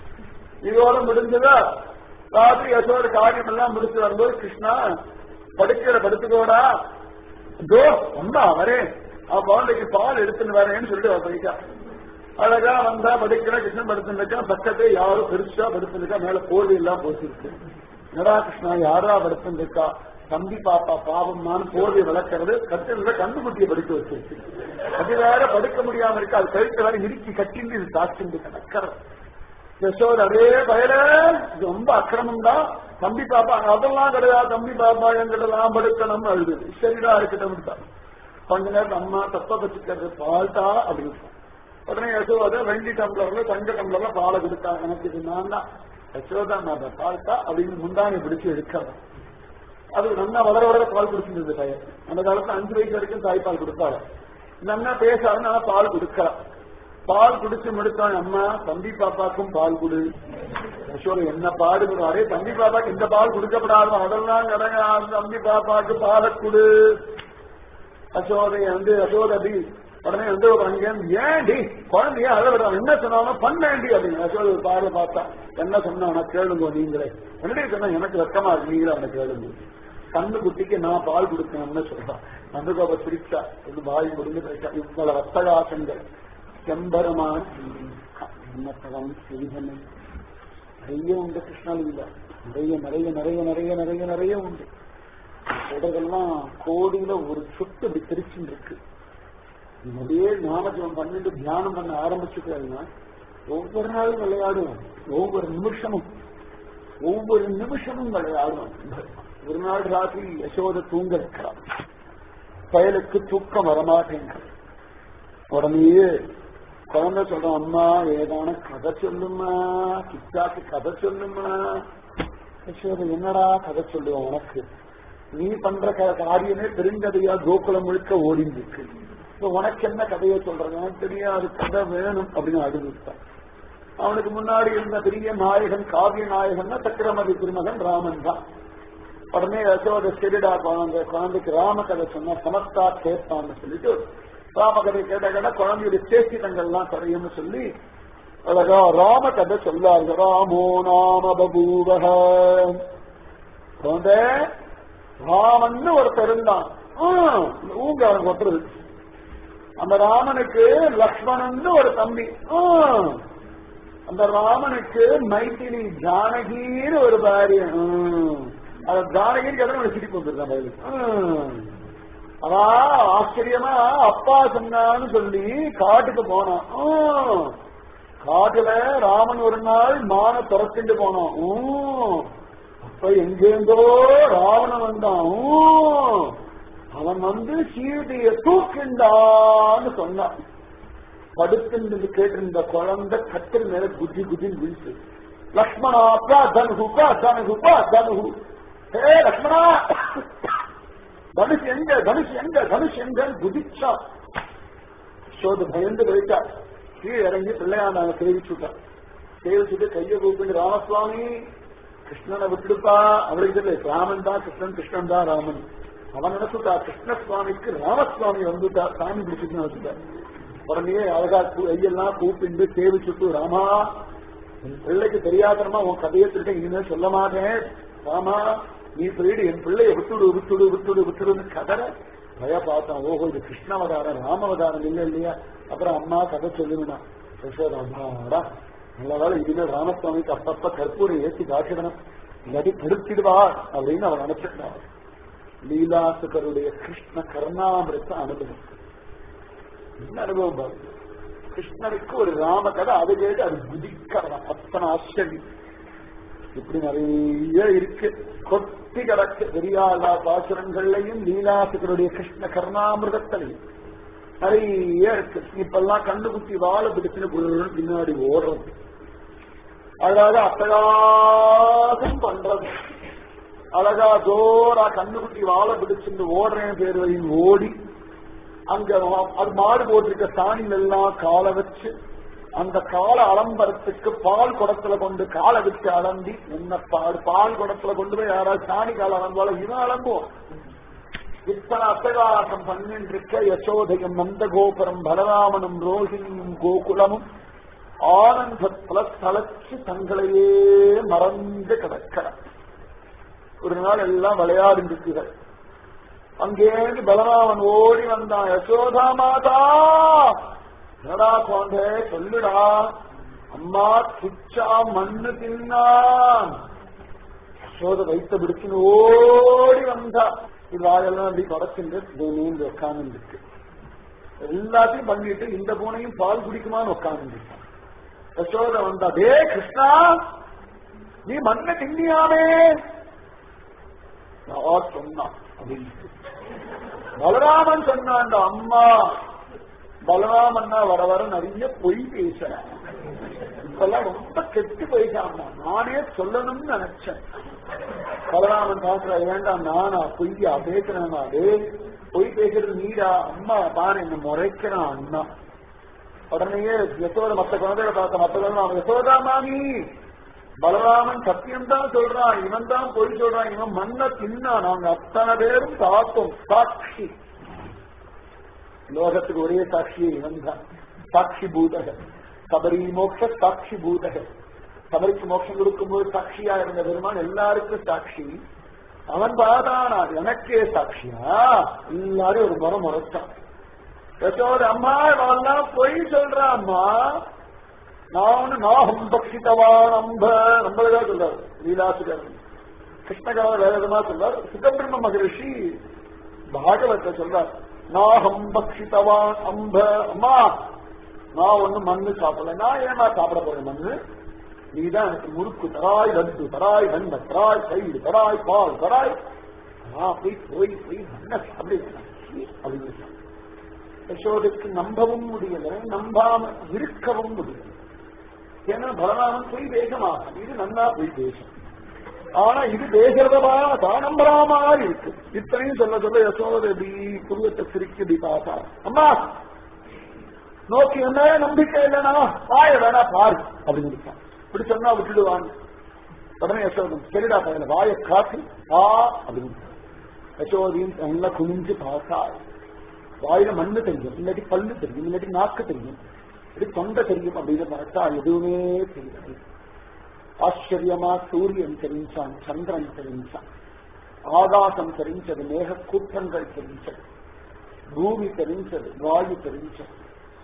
இதோட முடிஞ்சதா ராத்திரி யசோட காரியம் எல்லாம் முடிச்சு வரும்போது கிருஷ்ணா படுக்கிற படுத்துக்கோடா தோ வந்தா வரேன் அவன் குழந்தைக்கு பால் எடுத்துன்னு வரேன்னு சொல்லிட்டு அவர் போயிட்டா அழகா வந்தா படுக்கிற கிருஷ்ணன் படுத்துருக்கா பக்கத்தை யாரும் பெருசா படுத்துருக்கா மேல போர்வை எல்லாம் போச்சிருக்கு நடா கிருஷ்ணா யாரா படுத்துருக்கா தம்பி பாப்பா பாவம்னான்னு போர்வை விளக்கிறது கட்டில கண்டுகுட்டியை படுக்க வச்சிருக்கு அது வேற படுக்க முடியாம இருக்கு அது கழுத்து வேற இறுக்கி கட்டிந்து இது தாக்கிண்டு கிடக்கிறது யசோத் அதே பயல இது ரொம்ப அக்கிரமம் தான் தம்பி பாப்பா அதெல்லாம் கிடையாது தம்பி பாப்பா எங்கிட்டலாம் படுக்கணும் அழுது சரிடா இருக்கட்டும் தான் கொஞ்ச நேரம் அம்மா தப்ப வச்சுக்கிறது பால்டா அப்படின்னு உடனே யசோத வெண்டி டம்ளர்ல தங்க டம்ளர்ல பாலை கொடுத்தாங்க எனக்கு இது நான் தான் யசோதா நான் பால்டா அப்படின்னு முந்தானி பிடிச்சு எடுக்கிறேன் அது நல்லா வளர வளர பால் குடிச்சிருந்தது பையன் அந்த காலத்துல அஞ்சு வயசு வரைக்கும் தாய்ப்பால் கொடுத்தாரு நல்லா பேசாது நான் பால் கொடுக்கலாம் பால் குடிச்சு முடித்தான் அம்மா தம்பி பாப்பாக்கும் பால் கொடு யசோதை என்ன பாடுகிறோம் அரே தம்பி பாப்பாக்கு இந்த பால் கொடுக்கப்படாது அதெல்லாம் கிடையாது தம்பி பாப்பாக்கு பாலை கொடு அசோதை வந்து அசோதடி உடனே வந்து ஒரு அங்கே ஏன்டி குழந்தைய அழ விடுறான் என்ன சொன்னாலும் பண்ணேண்டி அப்படின்னு அசோத ஒரு பாட பார்த்தா என்ன சொன்னா உனக்கு கேளுங்க நீங்களே என்னடி சொன்னா எனக்கு வெக்கமா இருக்கு நீங்களே அவனை கேளுங்க கண்ணு குட்டிக்கு நான் பால் கொடுக்கணும்னு சொல்றான் நந்தகோப சிரிச்சா இது வாய் முடிந்து போயிட்டா இவ்வளவு ரத்தகாசங்கள் செம்பரமான என்னத்தகம் சிறிதனை நிறைய உண்டு கிருஷ்ணாலில நிறைய நிறைய நிறைய நிறைய நிறைய நிறைய உண்டு தொடரெல்லாம் கோடியில ஒரு சொட்டு அப்படி தெரிச்சுட்டு இருக்கு அப்படியே ஞானஜம் பண்ணிட்டு தியானம் பண்ண ஆரம்பிச்சுட்டாங்கன்னா ஒவ்வொரு நாளும் விளையாடுவோம் ஒவ்வொரு நிமிஷமும் ஒவ்வொரு நிமிஷமும் விளையாடுவோம் ஒரு நாள் ராத்திரி யசோத தூங்க இருக்கிறான் பயலுக்கு தூக்கம் வரமாட்டேங்கிறது உடனேயே குழந்தை சொல்றோம் அம்மா ஏதான கதை சொல்லுமா கிட்டாக்கு கதை சொல்லுமா யசோத என்னடா கதை சொல்லுவோம் உனக்கு நீ பண்ற காரியமே பெருங்கதையா கோகுலம் முழுக்க ஓடிந்து இருக்கு இப்ப உனக்கு என்ன கதையை சொல்றது தெரியாது கதை வேணும் அப்படின்னு அழுதுட்டான் அவனுக்கு முன்னாடி இருந்த பெரிய நாயகன் காவிய நாயகன் சக்கரமதி திருமகன் ராமன் தான் உடனே யசோத சரிடா குழந்தை குழந்தைக்கு ராம கதை சொன்னா சமஸ்தா கேட்பான்னு சொல்லிட்டு ராம கதை கேட்ட கேட்டா குழந்தையுடைய சேசிதங்கள்லாம் குறையும்னு சொல்லி அழகா ராம கதை சொல்லாரு ராமோ நாம பபூவக குழந்தை ராமன் ஒருத்தர் இருந்தான் ஊங்க அவனுக்கு ஒருத்தர் அந்த ராமனுக்கு லக்ஷ்மணன் ஒரு தம்பி அந்த ராமனுக்கு மைத்திலி ஜானகின்னு ஒரு பாரிய அந்த ஜானகின்னு கேட்ட சிரிப்பு வந்துருக்கான் பதிலுக்கு அவா ஆச்சரியமா அப்பா சொன்னான்னு சொல்லி காட்டுக்கு போனான் காட்டுல ராமன் ஒரு நாள் மான துரத்திட்டு போனான் அப்ப எங்கெங்கோ ராவணன் வந்தான் அவன் வந்து சீதைய தூக்கிண்டான்னு சொன்னான் படுத்துன்னு கேட்டிருந்த குழந்தை கட்டில் மேல குஜி குஜின்னு விழிச்சு லக்ஷ்மணா பா தனுகு பா தனுகு பா தனுகு ஹே லக்ஷ்மணா தனுஷ் எங்க தனுஷ் எங்க தனுஷ் எங்கன்னு குதிச்சா சோது பயந்து போயிட்டா கீழே இறங்கி பிள்ளையா நாங்க சேவிச்சுட்டான் சேவிச்சுட்டு கையை கூப்பிட்டு ராமசுவாமி கிருஷ்ணனை விட்டுடுப்பா அவளுக்கு தெரியல ராமன் தான் கிருஷ்ணன் கிருஷ்ணன் தான் ராமன் அவன் நினைச்சுட்டா கிருஷ்ணசுவாமிக்கு ராமசுவாமி வந்துட்டா சாமி பிடிச்சிட்டு வச்சுட்டா உடனே அழகா ஐயெல்லாம் கூப்பிண்டு சேவிச்சுட்டு ராமா என் பிள்ளைக்கு தெரியாதனமா உன் கதையை திருட்ட இனிமே சொல்ல மாட்டேன் ராமா நீ போயிடு என் பிள்ளைய விட்டுடு விட்டுடு விட்டுடு விட்டுடுன்னு கதற பய பார்த்தான் ஓஹோ இது கிருஷ்ணவதாரம் ராமவதாரம் இல்லை இல்லையா அப்புறம் அம்மா கதை சொல்லுங்கண்ணா யசோதாடா நல்ல வேலை இனிமேல் ராமசுவாமிக்கு அப்பப்ப கற்பூரை ஏற்றி காட்டிடணும் இல்லாட்டி தடுத்திடுவா அப்படின்னு அவர் நினைச்சிருந்தார் லீலாசுகருடைய கிருஷ்ண கர்ணாமிரத்த அனுபவம் என்ன அனுபவம் பாருங்க கிருஷ்ணனுக்கு ஒரு ராம கதை அது கேட்டு அது குதிக்கலாம் அத்தனை ஆச்சரியம் இப்படி நிறைய இருக்கு கொட்டி கிடக்கு பெரியாளா பாசுரங்கள்லையும் லீலாசுகருடைய கிருஷ்ண கர்ணாமிரதத்திலையும் நிறைய இருக்கு இப்பெல்லாம் கண்டுகுத்தி வாழை பிடிச்சுன்னு பின்னாடி ஓடுறது அழகாக அட்டகாசம் பண்றது அழகா ஜோரா கண்ணுக்குட்டி வாழை பிடிச்சிட்டு ஓடுறேன் பேர் ஓடி அங்க அது மாடு போட்டிருக்க சாணியில எல்லாம் காலை வச்சு அந்த கால அலம்பரத்துக்கு பால் குடத்துல கொண்டு காலை வச்சு அலம்பி என்ன பால் பால் குடத்துல கொண்டு போய் யாராவது சாணி கால அலம்பாலும் இவன் அலம்புவோம் இத்தனை அட்டகாசம் பண்ணிட்டு இருக்க யசோதையும் நந்தகோபுரம் பலராமனும் ரோஹிணியும் கோகுலமும் ஆனந்தத்துல தளச்சு தங்களையே மறந்து கிடக்கிற ஒரு நாள் எல்லாம் விளையாடிருக்குகள் அங்கேருந்து பலராமன் ஓடி வந்தான் யசோதா மாதா என்னடா குழந்தை சொல்லுடா அம்மா கிச்சா மண்ணு தின்னான் யசோத வைத்த பிடிச்சுன்னு ஓடி வந்தா இது வாயெல்லாம் அப்படி தொடச்சுட்டு நீந்து உட்கார்ந்து இருக்கு எல்லாத்தையும் பண்ணிட்டு இந்த பூனையும் பால் குடிக்குமான்னு உட்கார்ந்து யசோத வந்தா டே கிருஷ்ணா நீ மண்ணை தின்னியாமே யார் சொன்னான் அப்படின்னு பலராமன் சொன்னான் அம்மா பலராமன்னா வர வர நிறைய பொய் பேசுறேன் இப்பெல்லாம் ரொம்ப கெட்டு போயிட்டாம்மா நானே சொல்லணும்னு நினைச்சேன் பலராமன் பாக்குற வேண்டாம் நானா பொய்யா பேசுறேன்னா டே பொய் பேசுறது நீடா அம்மா தான் என்ன முறைக்கிறான் அண்ணா உடனேயே யசோத மத்த குழந்தைகளை பார்த்த மத்த குழந்தை அவன் யசோதா மாமி பலராமன் சத்தியம் தான் சொல்றான் இவன் தான் பொய் சொல்றான் இவன் மண்ணை தின்னா நாங்க அத்தனை பேரும் பார்த்தோம் சாட்சி லோகத்துக்கு ஒரே சாட்சியே இவன் தான் சாட்சி பூதக சபரி மோட்ச சாட்சி பூதக சபரிக்கு மோட்சம் கொடுக்கும்போது சாட்சியா இருந்த பெருமான் எல்லாருக்கும் சாட்சி அவன் பாதானா எனக்கே சாட்சியா எல்லாரும் ஒரு முறை முறைச்சான் யசோத அம்மா இவெல்லாம் பொய் சொல்றான் அம்மா நான் நாகம் பக்ஷித்தவான் அம்ப நம்மளதான் சொல்றாரு லீலாசுகர் கிருஷ்ணகார வேதமா சொல்றார் சுகபிரம்ம மகரிஷி பாகவத்தை சொல்றார் நாகம் பக்ஷித்தவான் அம்ப அம்மா நான் ஒண்ணு மண்ணு சாப்பிடல நான் ஏமா சாப்பிட போறேன் மண்ணு நீதான் எனக்கு முறுக்கு தராய் லட்டு தராய் வெண்ண தராய் தயிர் தராய் பால் தராய் நான் போய் போய் போய் மண்ணை சாப்பிடுறேன் அப்படின்னு யசோதைக்கு நம்பவும் முடியல நம்பாம இருக்கவும் முடியல ஏன்னா பலராமன் போய் வேகமாக இது நன்னா போய் பேசும் ஆனா இது பேசுறதா தான் நம்புறா மாதிரி இருக்கு இத்தனையும் சொல்ல சொல்ல யசோதை எப்படி புருவத்தை சிரிக்கு இப்படி பார்த்தா அம்மா நோக்கி என்ன நம்பிக்கை இல்லைனா பாய வேணா பாரு அப்படின்னு இருக்கான் இப்படி சொன்னா விட்டுடுவான் உடனே யசோதன் சரிடா பையன வாய காத்து ஆ அப்படின்னு யசோதியும் நல்லா குனிஞ்சு பார்த்தா வாயில மண்ணு தெரியும் இல்லாட்டி பல்லு தெரியும் இல்லாட்டி நாக்கு தெரியும் இப்படி தொண்டை தெரியும் அப்படின்னு பார்த்தா எதுவுமே தெரியாது ஆச்சரியமா சூரியன் தெரிஞ்சான் சந்திரன் தெரிஞ்சான் ஆகாசம் தெரிஞ்சது மேக கூட்டங்கள் தெரிஞ்சது பூமி தெரிஞ்சது வாயு தெரிஞ்சது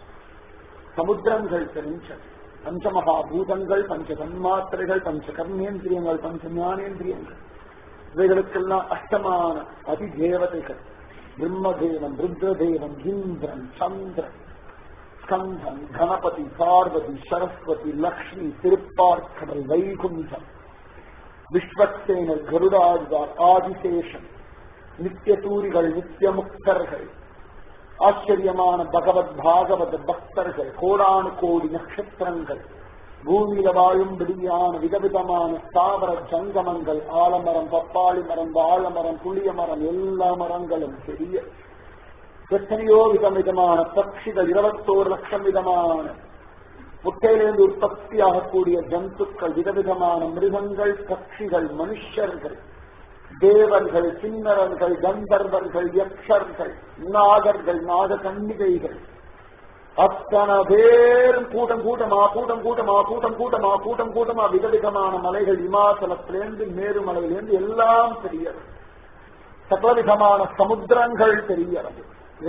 சமுத்திரங்கள் தெரிஞ்சது பஞ்சமகா பூதங்கள் பஞ்ச தன்மாத்திரைகள் பஞ்ச கர்மேந்திரியங்கள் பஞ்ச ஞானேந்திரியங்கள் இவைகளுக்கெல்லாம் அஷ்டமான அதிதேவதைகள் பிரம்மதேவன் ருத்ரதேவன் இந்திரன் சந்திரன் ஸ்கந்தன் கணபதி பார்வதி சரஸ்வதி லக்ஷ்மி திருப்பார்க்கடல் வைகுண்டம் விஸ்வக்சேனர் கருடாழ்வார் ஆதிசேஷன் நித்தியசூரிகள் நித்தியமுக்தர்கள் ஆச்சரியமான பகவத் பாகவத பக்தர்கள் கோடானு கோடி நட்சத்திரங்கள் பூமியில வாழும்படியான விதவிதமான ஸ்தாவர ஜங்கமங்கள் ஆலமரம் பப்பாளி மரம் வாழமரம் புளிய மரம் எல்லா மரங்களும் பெரிய எத்தனையோ விதம் விதமான பட்சிகள் இருபத்தோரு லட்சம் விதமான முட்டையிலிருந்து உற்பத்தி ஆகக்கூடிய ஜந்துக்கள் விதவிதமான மிருகங்கள் பட்சிகள் மனுஷர்கள் தேவர்கள் கிண்ணறர்கள் கந்தர்வர்கள் யக்ஷர்கள் நாகர்கள் நாக கன்னிகைகள் அத்தனை பேரும் கூட்டம் கூட்டமா கூட்டம் கூட்டமா கூட்டம் கூட்டமா கூட்டம் கூட்டமா விதவிதமான மலைகள் இமாச்சலத்திலேருந்து மேருமலையிலேருந்து எல்லாம் தெரியாது சகலவிதமான சமுத்திரங்கள் தெரிகிறது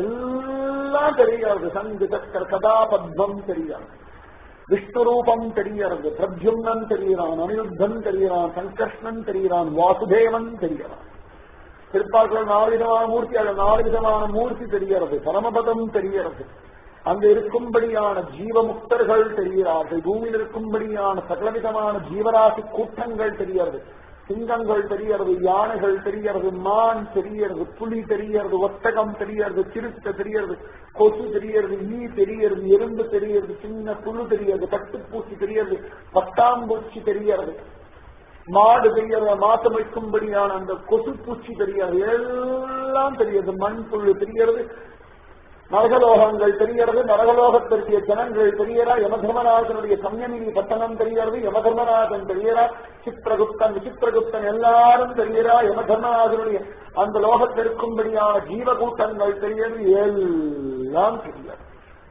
எல்லாம் தெரிகிறது சங்கு சக்கர கதாபத்மம் தெரியாது விஷ்ணு ரூபம் தெரிகிறது பிரத்யும்னன் தெரிகிறான் அனிருத்தன் தெரிகிறான் சங்கர்ஷ்ணன் தெரிகிறான் வாசுதேவன் தெரிகிறான் திருப்பாக்கள் நாலு விதமான மூர்த்தி அல்ல நாலு விதமான மூர்த்தி தெரிகிறது பரமபதம் தெரிகிறது அங்கு இருக்கும்படியான ஜீவமுக்தர்கள் தெரிகிறார்கள் பூமியில் இருக்கும்படியான சகலவிதமான ஜீவராசி கூட்டங்கள் தெரிகிறது சிங்கங்கள் தெரியறது யானைகள் தெரியறது மான் தெரியறது புலி தெரியறது ஒட்டகம் தெரியறது சிறுத்தை தெரியறது கொசு தெரியறது ஈ தெரியறது எறும்பு தெரியறது சின்ன புழு தெரியறது பட்டுப்பூச்சி தெரியறது பட்டாம்பூச்சி தெரியறது மாடு தெரியறது மாசம் வைக்கும்படியான அந்த கொசு பூச்சி தெரியாது எல்லாம் தெரியாது மண் புழு தெரிகிறது நரகலோகங்கள் தெரிகிறது நரகலோகத்திற்கிய ஜனங்கள் தெரியறா யமதர்மராஜனுடைய சம்யமினி பட்டணம் தெரிகிறது யமதர்மராஜன் தெரியறா சித்திரகுப்தன் விசித்திரகுப்தன் எல்லாரும் தெரியறா யமதர்மராஜனுடைய அந்த லோகத்திற்கும்படியான ஜீவகூட்டங்கள் தெரிகிறது எல்லாம் தெரியாது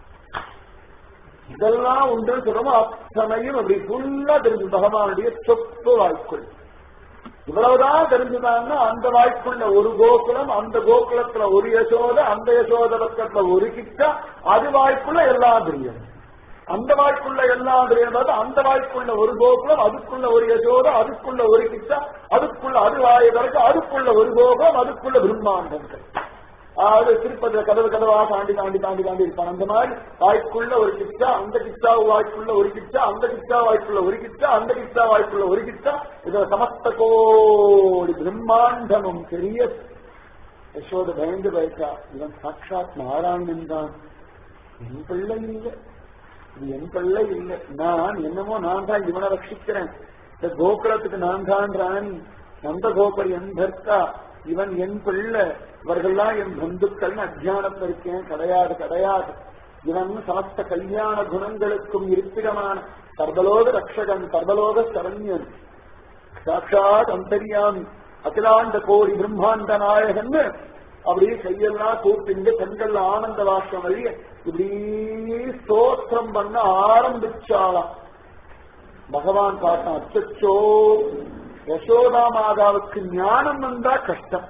இதெல்லாம் உண்டு சொல்றோமோ அத்தனையும் அப்படி ஃபுல்லா தெரிஞ்சு பகவானுடைய சொப்பு வாய்க்குள் இவ்வளவுதான் தெரிஞ்சுதான்னா அந்த வாய்ப்புள்ள ஒரு கோகுலம் அந்த கோகுலத்துல ஒரு யசோத அந்த யசோத பக்கத்துல ஒரு கிட்ட அது வாய்ப்புள்ள எல்லாம் தெரியும் அந்த வாய்ப்புள்ள எல்லாம் தெரியாது அந்த வாய்ப்புள்ள ஒரு கோகுலம் அதுக்குள்ள ஒரு யசோத அதுக்குள்ள ஒரு கிட்ட அதுக்குள்ள அது வாயை திறக்க அதுக்குள்ள ஒரு கோகுலம் அதுக்குள்ள பிரம்மாண்டங்கள் அது திருப்பதி கதவு கதவா தாண்டி தாண்டி தாண்டி தாண்டி இருப்பான் அந்த மாதிரி வாய்க்குள்ள ஒரு கிச்சா அந்த கிச்சா வாய்க்குள்ள ஒரு கிச்சா அந்த கிச்சா வாய்க்குள்ள ஒரு கிச்சா அந்த கிச்சா வாய்க்குள்ள ஒரு கிச்சா இது சமஸ்த கோடி பிரம்மாண்டமும் பெரிய யசோத பயந்து பயக்கா இவன் சாட்சாத் நாராயணன் தான் என் பிள்ளை இல்லை இது என் பிள்ளை இல்லை நான் என்னமோ நான் தான் இவனை ரட்சிக்கிறேன் இந்த கோகுலத்துக்கு நான் தான் ராணி நந்த கோபர் என் பர்த்தா இவன் என் பிள்ளை இவர்கள்லாம் என் பந்துக்கள் அத்தியானத்தில் இருக்கேன் கிடையாது கிடையாது இவன் சமஸ்த கல்யாண குணங்களுக்கும் இருப்பிடமான சர்வலோக ரக்ஷகன் சர்வலோக சரண்யன் சாட்சாத் அந்தரியாமி அகிலாண்ட கோடி பிரம்மாண்ட நாயகன் அப்படியே கையெல்லாம் கூப்பிட்டு பெண்கள் ஆனந்த வாசம் வழிய இப்படி ஸ்தோத்திரம் பண்ண ஆரம்பிச்சாலாம் பகவான் பார்த்தான் அச்சச்சோ யசோதா மாதாவுக்கு ஞானம் வந்தா கஷ்டம்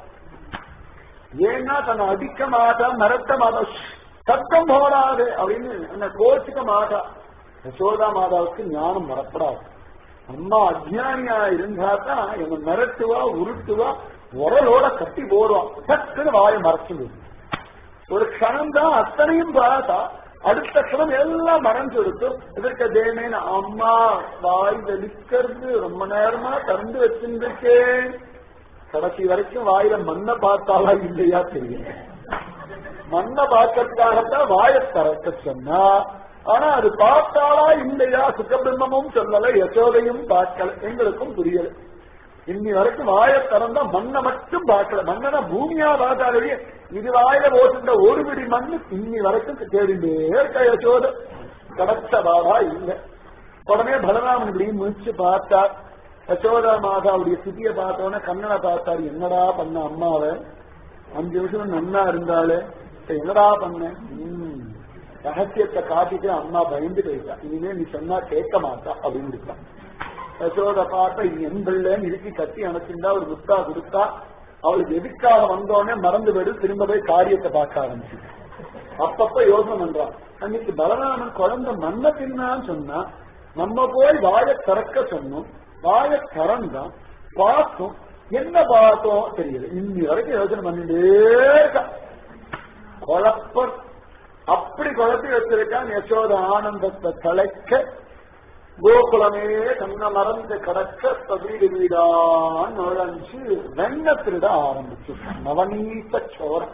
ஏன்னா தன்னை அடிக்க மாட்டா மிரட்ட மாட்டா சத்தம் போடாது அப்படின்னு என்ன கோச்சுக்க மாட்டா யசோதா மாதாவுக்கு ஞானம் வரப்படாது அம்மா அஜ்ஞானியா இருந்தா தான் என்ன மிரட்டுவா உருட்டுவா உரலோட கட்டி போடுவான் சட்டுன்னு வாயை மறைச்சு ஒரு க்ஷணம் தான் அத்தனையும் பார்த்தா அடுத்த க்ஷணம் எல்லாம் மறைஞ்சு கொடுத்து இதற்கு தேமேன அம்மா வாய் வெடிக்கிறது ரொம்ப நேரமா திறந்து வச்சிருந்துருக்கேன் கடைசி வரைக்கும் வாயில மண்ணை பார்த்தாலா இல்லையா தெரியும் மண்ணை பார்க்கறதுக்காகத்தான் வாயை திறக்க சொன்னா ஆனா அது பார்த்தாலா இல்லையா சுகபிரம்மமும் சொல்லல யசோதையும் பார்க்கல எங்களுக்கும் புரியல இன்னி வரைக்கும் வாய திறந்தா மண்ணை மட்டும் பார்க்கல மண்ணனா பூமியா பார்த்தாலே இது வாயில போட்டுட்ட ஒரு பிடி மண்ணு இன்னி வரைக்கும் தேடிண்டே இருக்க யசோத கடத்த பாபா இல்ல உடனே பலராமன் இப்படி முடிச்சு பார்த்தார் யசோதா மாதாவுடைய ஸ்திதியை பார்த்தோன்னே கண்ணனை பார்த்தாரு என்னடா பண்ண அம்மாவை அஞ்சு நிமிஷம் நன்னா இருந்தாலே என்னடா பண்ண ம், ரகசியத்தை காட்டிட்டு அம்மா பயந்து போயிட்டா இனிமே நீ சொன்னா கேட்க மாட்டா அப்படின்னு இருக்கான் யசோத பார்த்தா இது என் பிள்ளைன்னு இறுக்கி கட்டி அணைச்சிருந்தா ஒரு முத்தா கொடுத்தா அவளுக்கு எதுக்காக வந்தோடனே மறந்து போயிடு திரும்ப போய் காரியத்தை பார்க்க ஆரம்பிச்சு அப்பப்ப யோசனை பண்றான் அன்னைக்கு பலராமன் குழந்தை மண்ணை தின்னான்னு சொன்னா நம்ம போய் வாயை திறக்க சொன்னோம் வாயை திறந்தான் பார்த்தோம் என்ன பார்த்தோம் தெரியல இன்னி வரைக்கும் யோசனை பண்ணிட்டே இருக்கா குழப்பம் அப்படி குழப்பி வச்சிருக்கான் யசோத ஆனந்தத்தை தலைக்க கோகுலமே தன்னை மறந்து கடக்க வீடு வீடான் நுழைஞ்சு வெண்ண திருட ஆரம்பிச்சு நவநீத சோரம்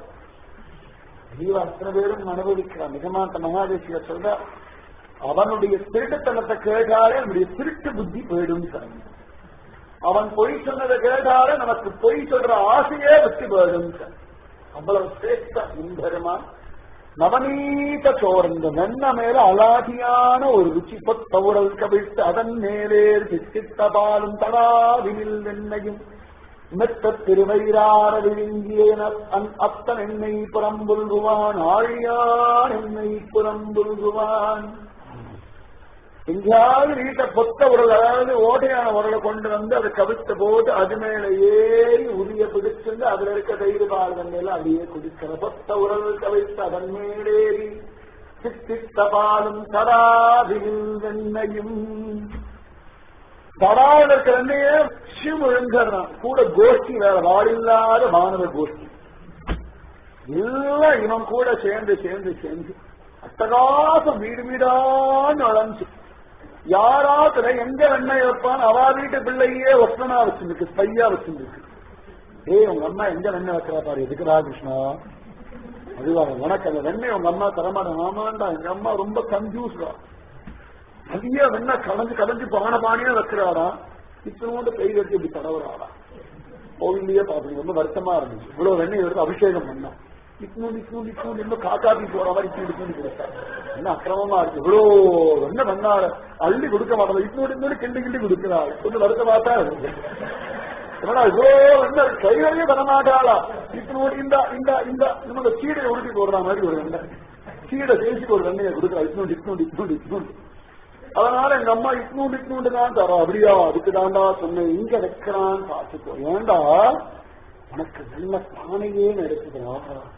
ஜீவ அத்தனை பேரும் அனுபவிக்கிறான் நிஜமாத்த மகாதேசிய சொல்ற அவனுடைய திருட்டுத்தனத்தை கேட்டாலே அவனுடைய திருட்டு புத்தி போயிடும் சொன்ன அவன் பொய் சொன்னதை கேட்டாலே நமக்கு பொய் சொல்ற ஆசையே விட்டு போயிடும் சொன்ன அவ்வளவு சிரேஷ்ட இன்பெருமான் நவநீத சோரம் இந்த வெண்ண மேல அலாதியான ஒரு ருச்சி பொத்தவுடல் கவிழ்த்து அதன் மேலே சித்தித்த பாலும் தடாவினில் வெண்ணையும் மெத்த திருவயிறார விழுங்கியேன அத்தன் என்னை புறம்புல்குவான் ஆழியான் என்னை புறம்புல்குவான் எங்கேயாவது வீட்டை பொத்த உடல் அதாவது ஓட்டையான உடலை கொண்டு வந்து அதை கவிழ்த்து போட்டு அது மேல ஏறி உரிய பிடிச்சிருந்து அதுல இருக்க தயிர் பால் மேல அப்படியே குடிக்கிற பொத்த உடல் கவிழ்த்து அதன் மேலேறி சித்தித்த பாலும் தடாதில் வெண்ணையும் தடாவில் இருக்கிற எண்ணெயே சிவ விழுங்கிறான் கூட கோஷ்டி வேற வாழில்லாத மாணவ கோஷ்டி எல்லாம் இவன் கூட சேர்ந்து சேர்ந்து சேர்ந்து அட்டகாசம் வீடு வீடான்னு நுழைஞ்சு யாராத்துல எங்க வெண்ணெய் வைப்பான் அவா வீட்டு பிள்ளையே ஒப்பனா வச்சிருக்கு ஸ்பையா வச்சிருக்கு ஏய் உங்க அம்மா எங்க வெண்ணெய் வைக்கிறா பாரு எதுக்குடா கிருஷ்ணா அதுவா உனக்கு அந்த வெண்ணெய் உங்க அம்மா தரமாட்டேன் ஆமாண்டா எங்க அம்மா ரொம்ப கன்ஃபியூஸ்டா அதிக வெண்ணெய் கலைஞ்சு கலைஞ்சு பான பானியா வைக்கிறாரா இத்தனோண்டு கை வச்சு இப்படி தடவுறாரா கோவிலையே பாப்பீங்க ரொம்ப வருத்தமா இருந்துச்சு இவ்வளவு வெண்ணெய் எடுத்து அபிஷேகம் பண்ணா இட்னூண்டு இட்னூண்டு இட்னூண்டு இன்னும் காக்காப்பி போற மாதிரி இட்னூண்டு இட்னூண்டு கொடுத்தா என்ன அக்கிரமமா இருக்கு இவ்வளோ வெண்ணெய் பண்ணாரு அள்ளி கொடுக்க மாட்டோம் இட்னூண்டு இன்னொரு கிண்டி கிண்டி கொடுக்கிறாள் கொஞ்சம் வருத்தமா தான் இருக்கு என்னடா இவ்வளோ வெண்ணெய் கை வரையே பண்ண மாட்டாளா இட்னூண்டு இந்த இந்த இந்த நம்ம சீடை உருட்டி போடுற மாதிரி ஒரு வெண்ணெய் சீடை தேய்ச்சி ஒரு வெண்ணையை கொடுக்குறா இட்னூண்டு இட்னூண்டு இட்னூண்டு இட்னூண்டு அதனால எங்க அம்மா இட்னூண்டு இட்னூண்டு தான் தரோம் அப்படியா அதுக்கு தாண்டா சொன்னேன் இங்க வைக்கிறான்னு பார்த்துக்கோ ஏண்டா உனக்கு நல்ல பானையே நடக்குதுடா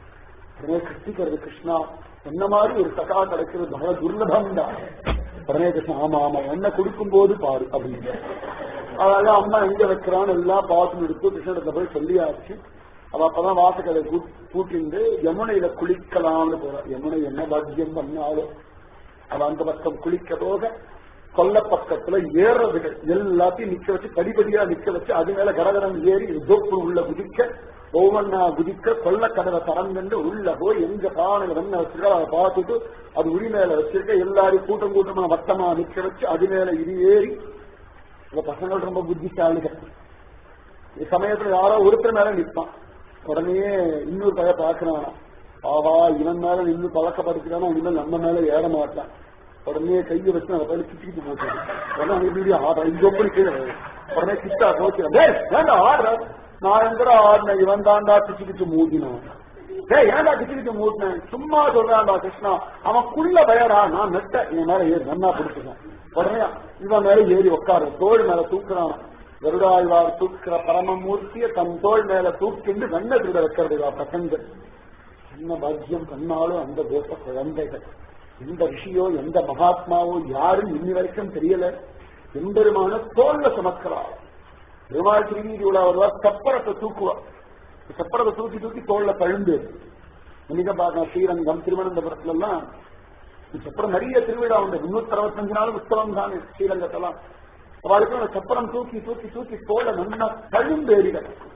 உடனே கட்டிக்கிறது கிருஷ்ணா என்ன மாதிரி ஒரு சகா கிடைக்கிறது பல துர்லபம் தான் உடனே கிருஷ்ணா ஆமா ஆமா என்ன கொடுக்கும் போது பாரு அப்படின்னு அதாவது அம்மா எங்க வைக்கிறான்னு எல்லாம் பார்த்து எடுத்து கிருஷ்ணத்துல போய் சொல்லியாச்சு அவ அப்பதான் வாசக்கதை கூட்டிண்டு யமுனையில குளிக்கலாம்னு போறா யமுனை என்ன பாக்கியம் பண்ணாலும் அவ அந்த பக்கம் குளிக்க போக கொல்ல பக்கத்துல ஏறதுகள் எல்லாத்தையும் நிக்க வச்சு படிப்படியா நிக்க வச்சு அது மேல கடகடம் ஏறி தோப்பு உள்ள குதிக்க ஒவ்வொன்னா குதிக்க கொல்ல கடலை திறந்துட்டு உள்ள போய் எங்க பானையில வெண்ண வச்சிருக்கா அதை பார்த்துட்டு அது உரி மேல வச்சிருக்க எல்லாரையும் கூட்டம் கூட்டமா வட்டமா நிக்க வச்சு அது மேல இது ஏறி இந்த பசங்கள் ரொம்ப புத்திசாலிகள் இந்த சமயத்துல யாரோ ஒருத்தர் மேல நிற்பான் உடனே இன்னொரு பய பாக்குறான் ஆவா இவன் மேல நின்று பழக்கப்படுத்தினா இனிமேல் நம்ம மேல ஏற மாட்டான் உடனே கையை வச்சு அதை பயில சுத்திக்கிட்டு போட்டாரு உடனே அங்க இப்படி ஆடுற இங்க எப்படி கீழே உடனே கிட்டா போச்சு ஏண்டா ஆடுற நான் எங்கிற ஆடின இவன் தாண்டா கிச்சுக்கிட்டு மூடினான் ஏய் ஏன்டா கிச்சுக்கிட்டு மூட்டினேன் சும்மா சொல்றான்டா கிருஷ்ணா அவன் குள்ள பயரா நான் நெட்ட என் மேல ஏறி நன்னா பிடிச்சிருக்கேன் உடனே இவன் மேல ஏறி உட்காரு தோல் மேல தூக்குறான் கருடாழ்வார் தூக்குற பரமமூர்த்திய தன் தோல் மேல தூக்கிண்டு வெண்ண திருட வைக்கிறது பசங்க என்ன பாக்கியம் பண்ணாலும் அந்த கோச குழந்தைகள் எந்த ரிஷியோ எந்த மகாத்மாவோ யாரும் இன்னி வரைக்கும் தெரியல எம்பெருமான தோல்ல சுமக்கிறார் பெருமாள் திருநீதியுள்ள வருவார் சப்பரத்தை தூக்குவார் சப்பரத்தை தூக்கி தூக்கி தோல்ல பழுந்து இன்னைக்கு பார்க்கலாம் ஸ்ரீரங்கம் திருவனந்தபுரத்துல எல்லாம் சப்பரம் நிறைய திருவிழா உண்டு முன்னூத்தி அறுபத்தஞ்சு நாள் உற்சவம் தானே ஸ்ரீரங்கத்தெல்லாம் அவளுக்கு அந்த சப்பரம் தூக்கி தூக்கி தூக்கி தோல்ல நல்லா பழுந்து ஏறி கிடக்கும்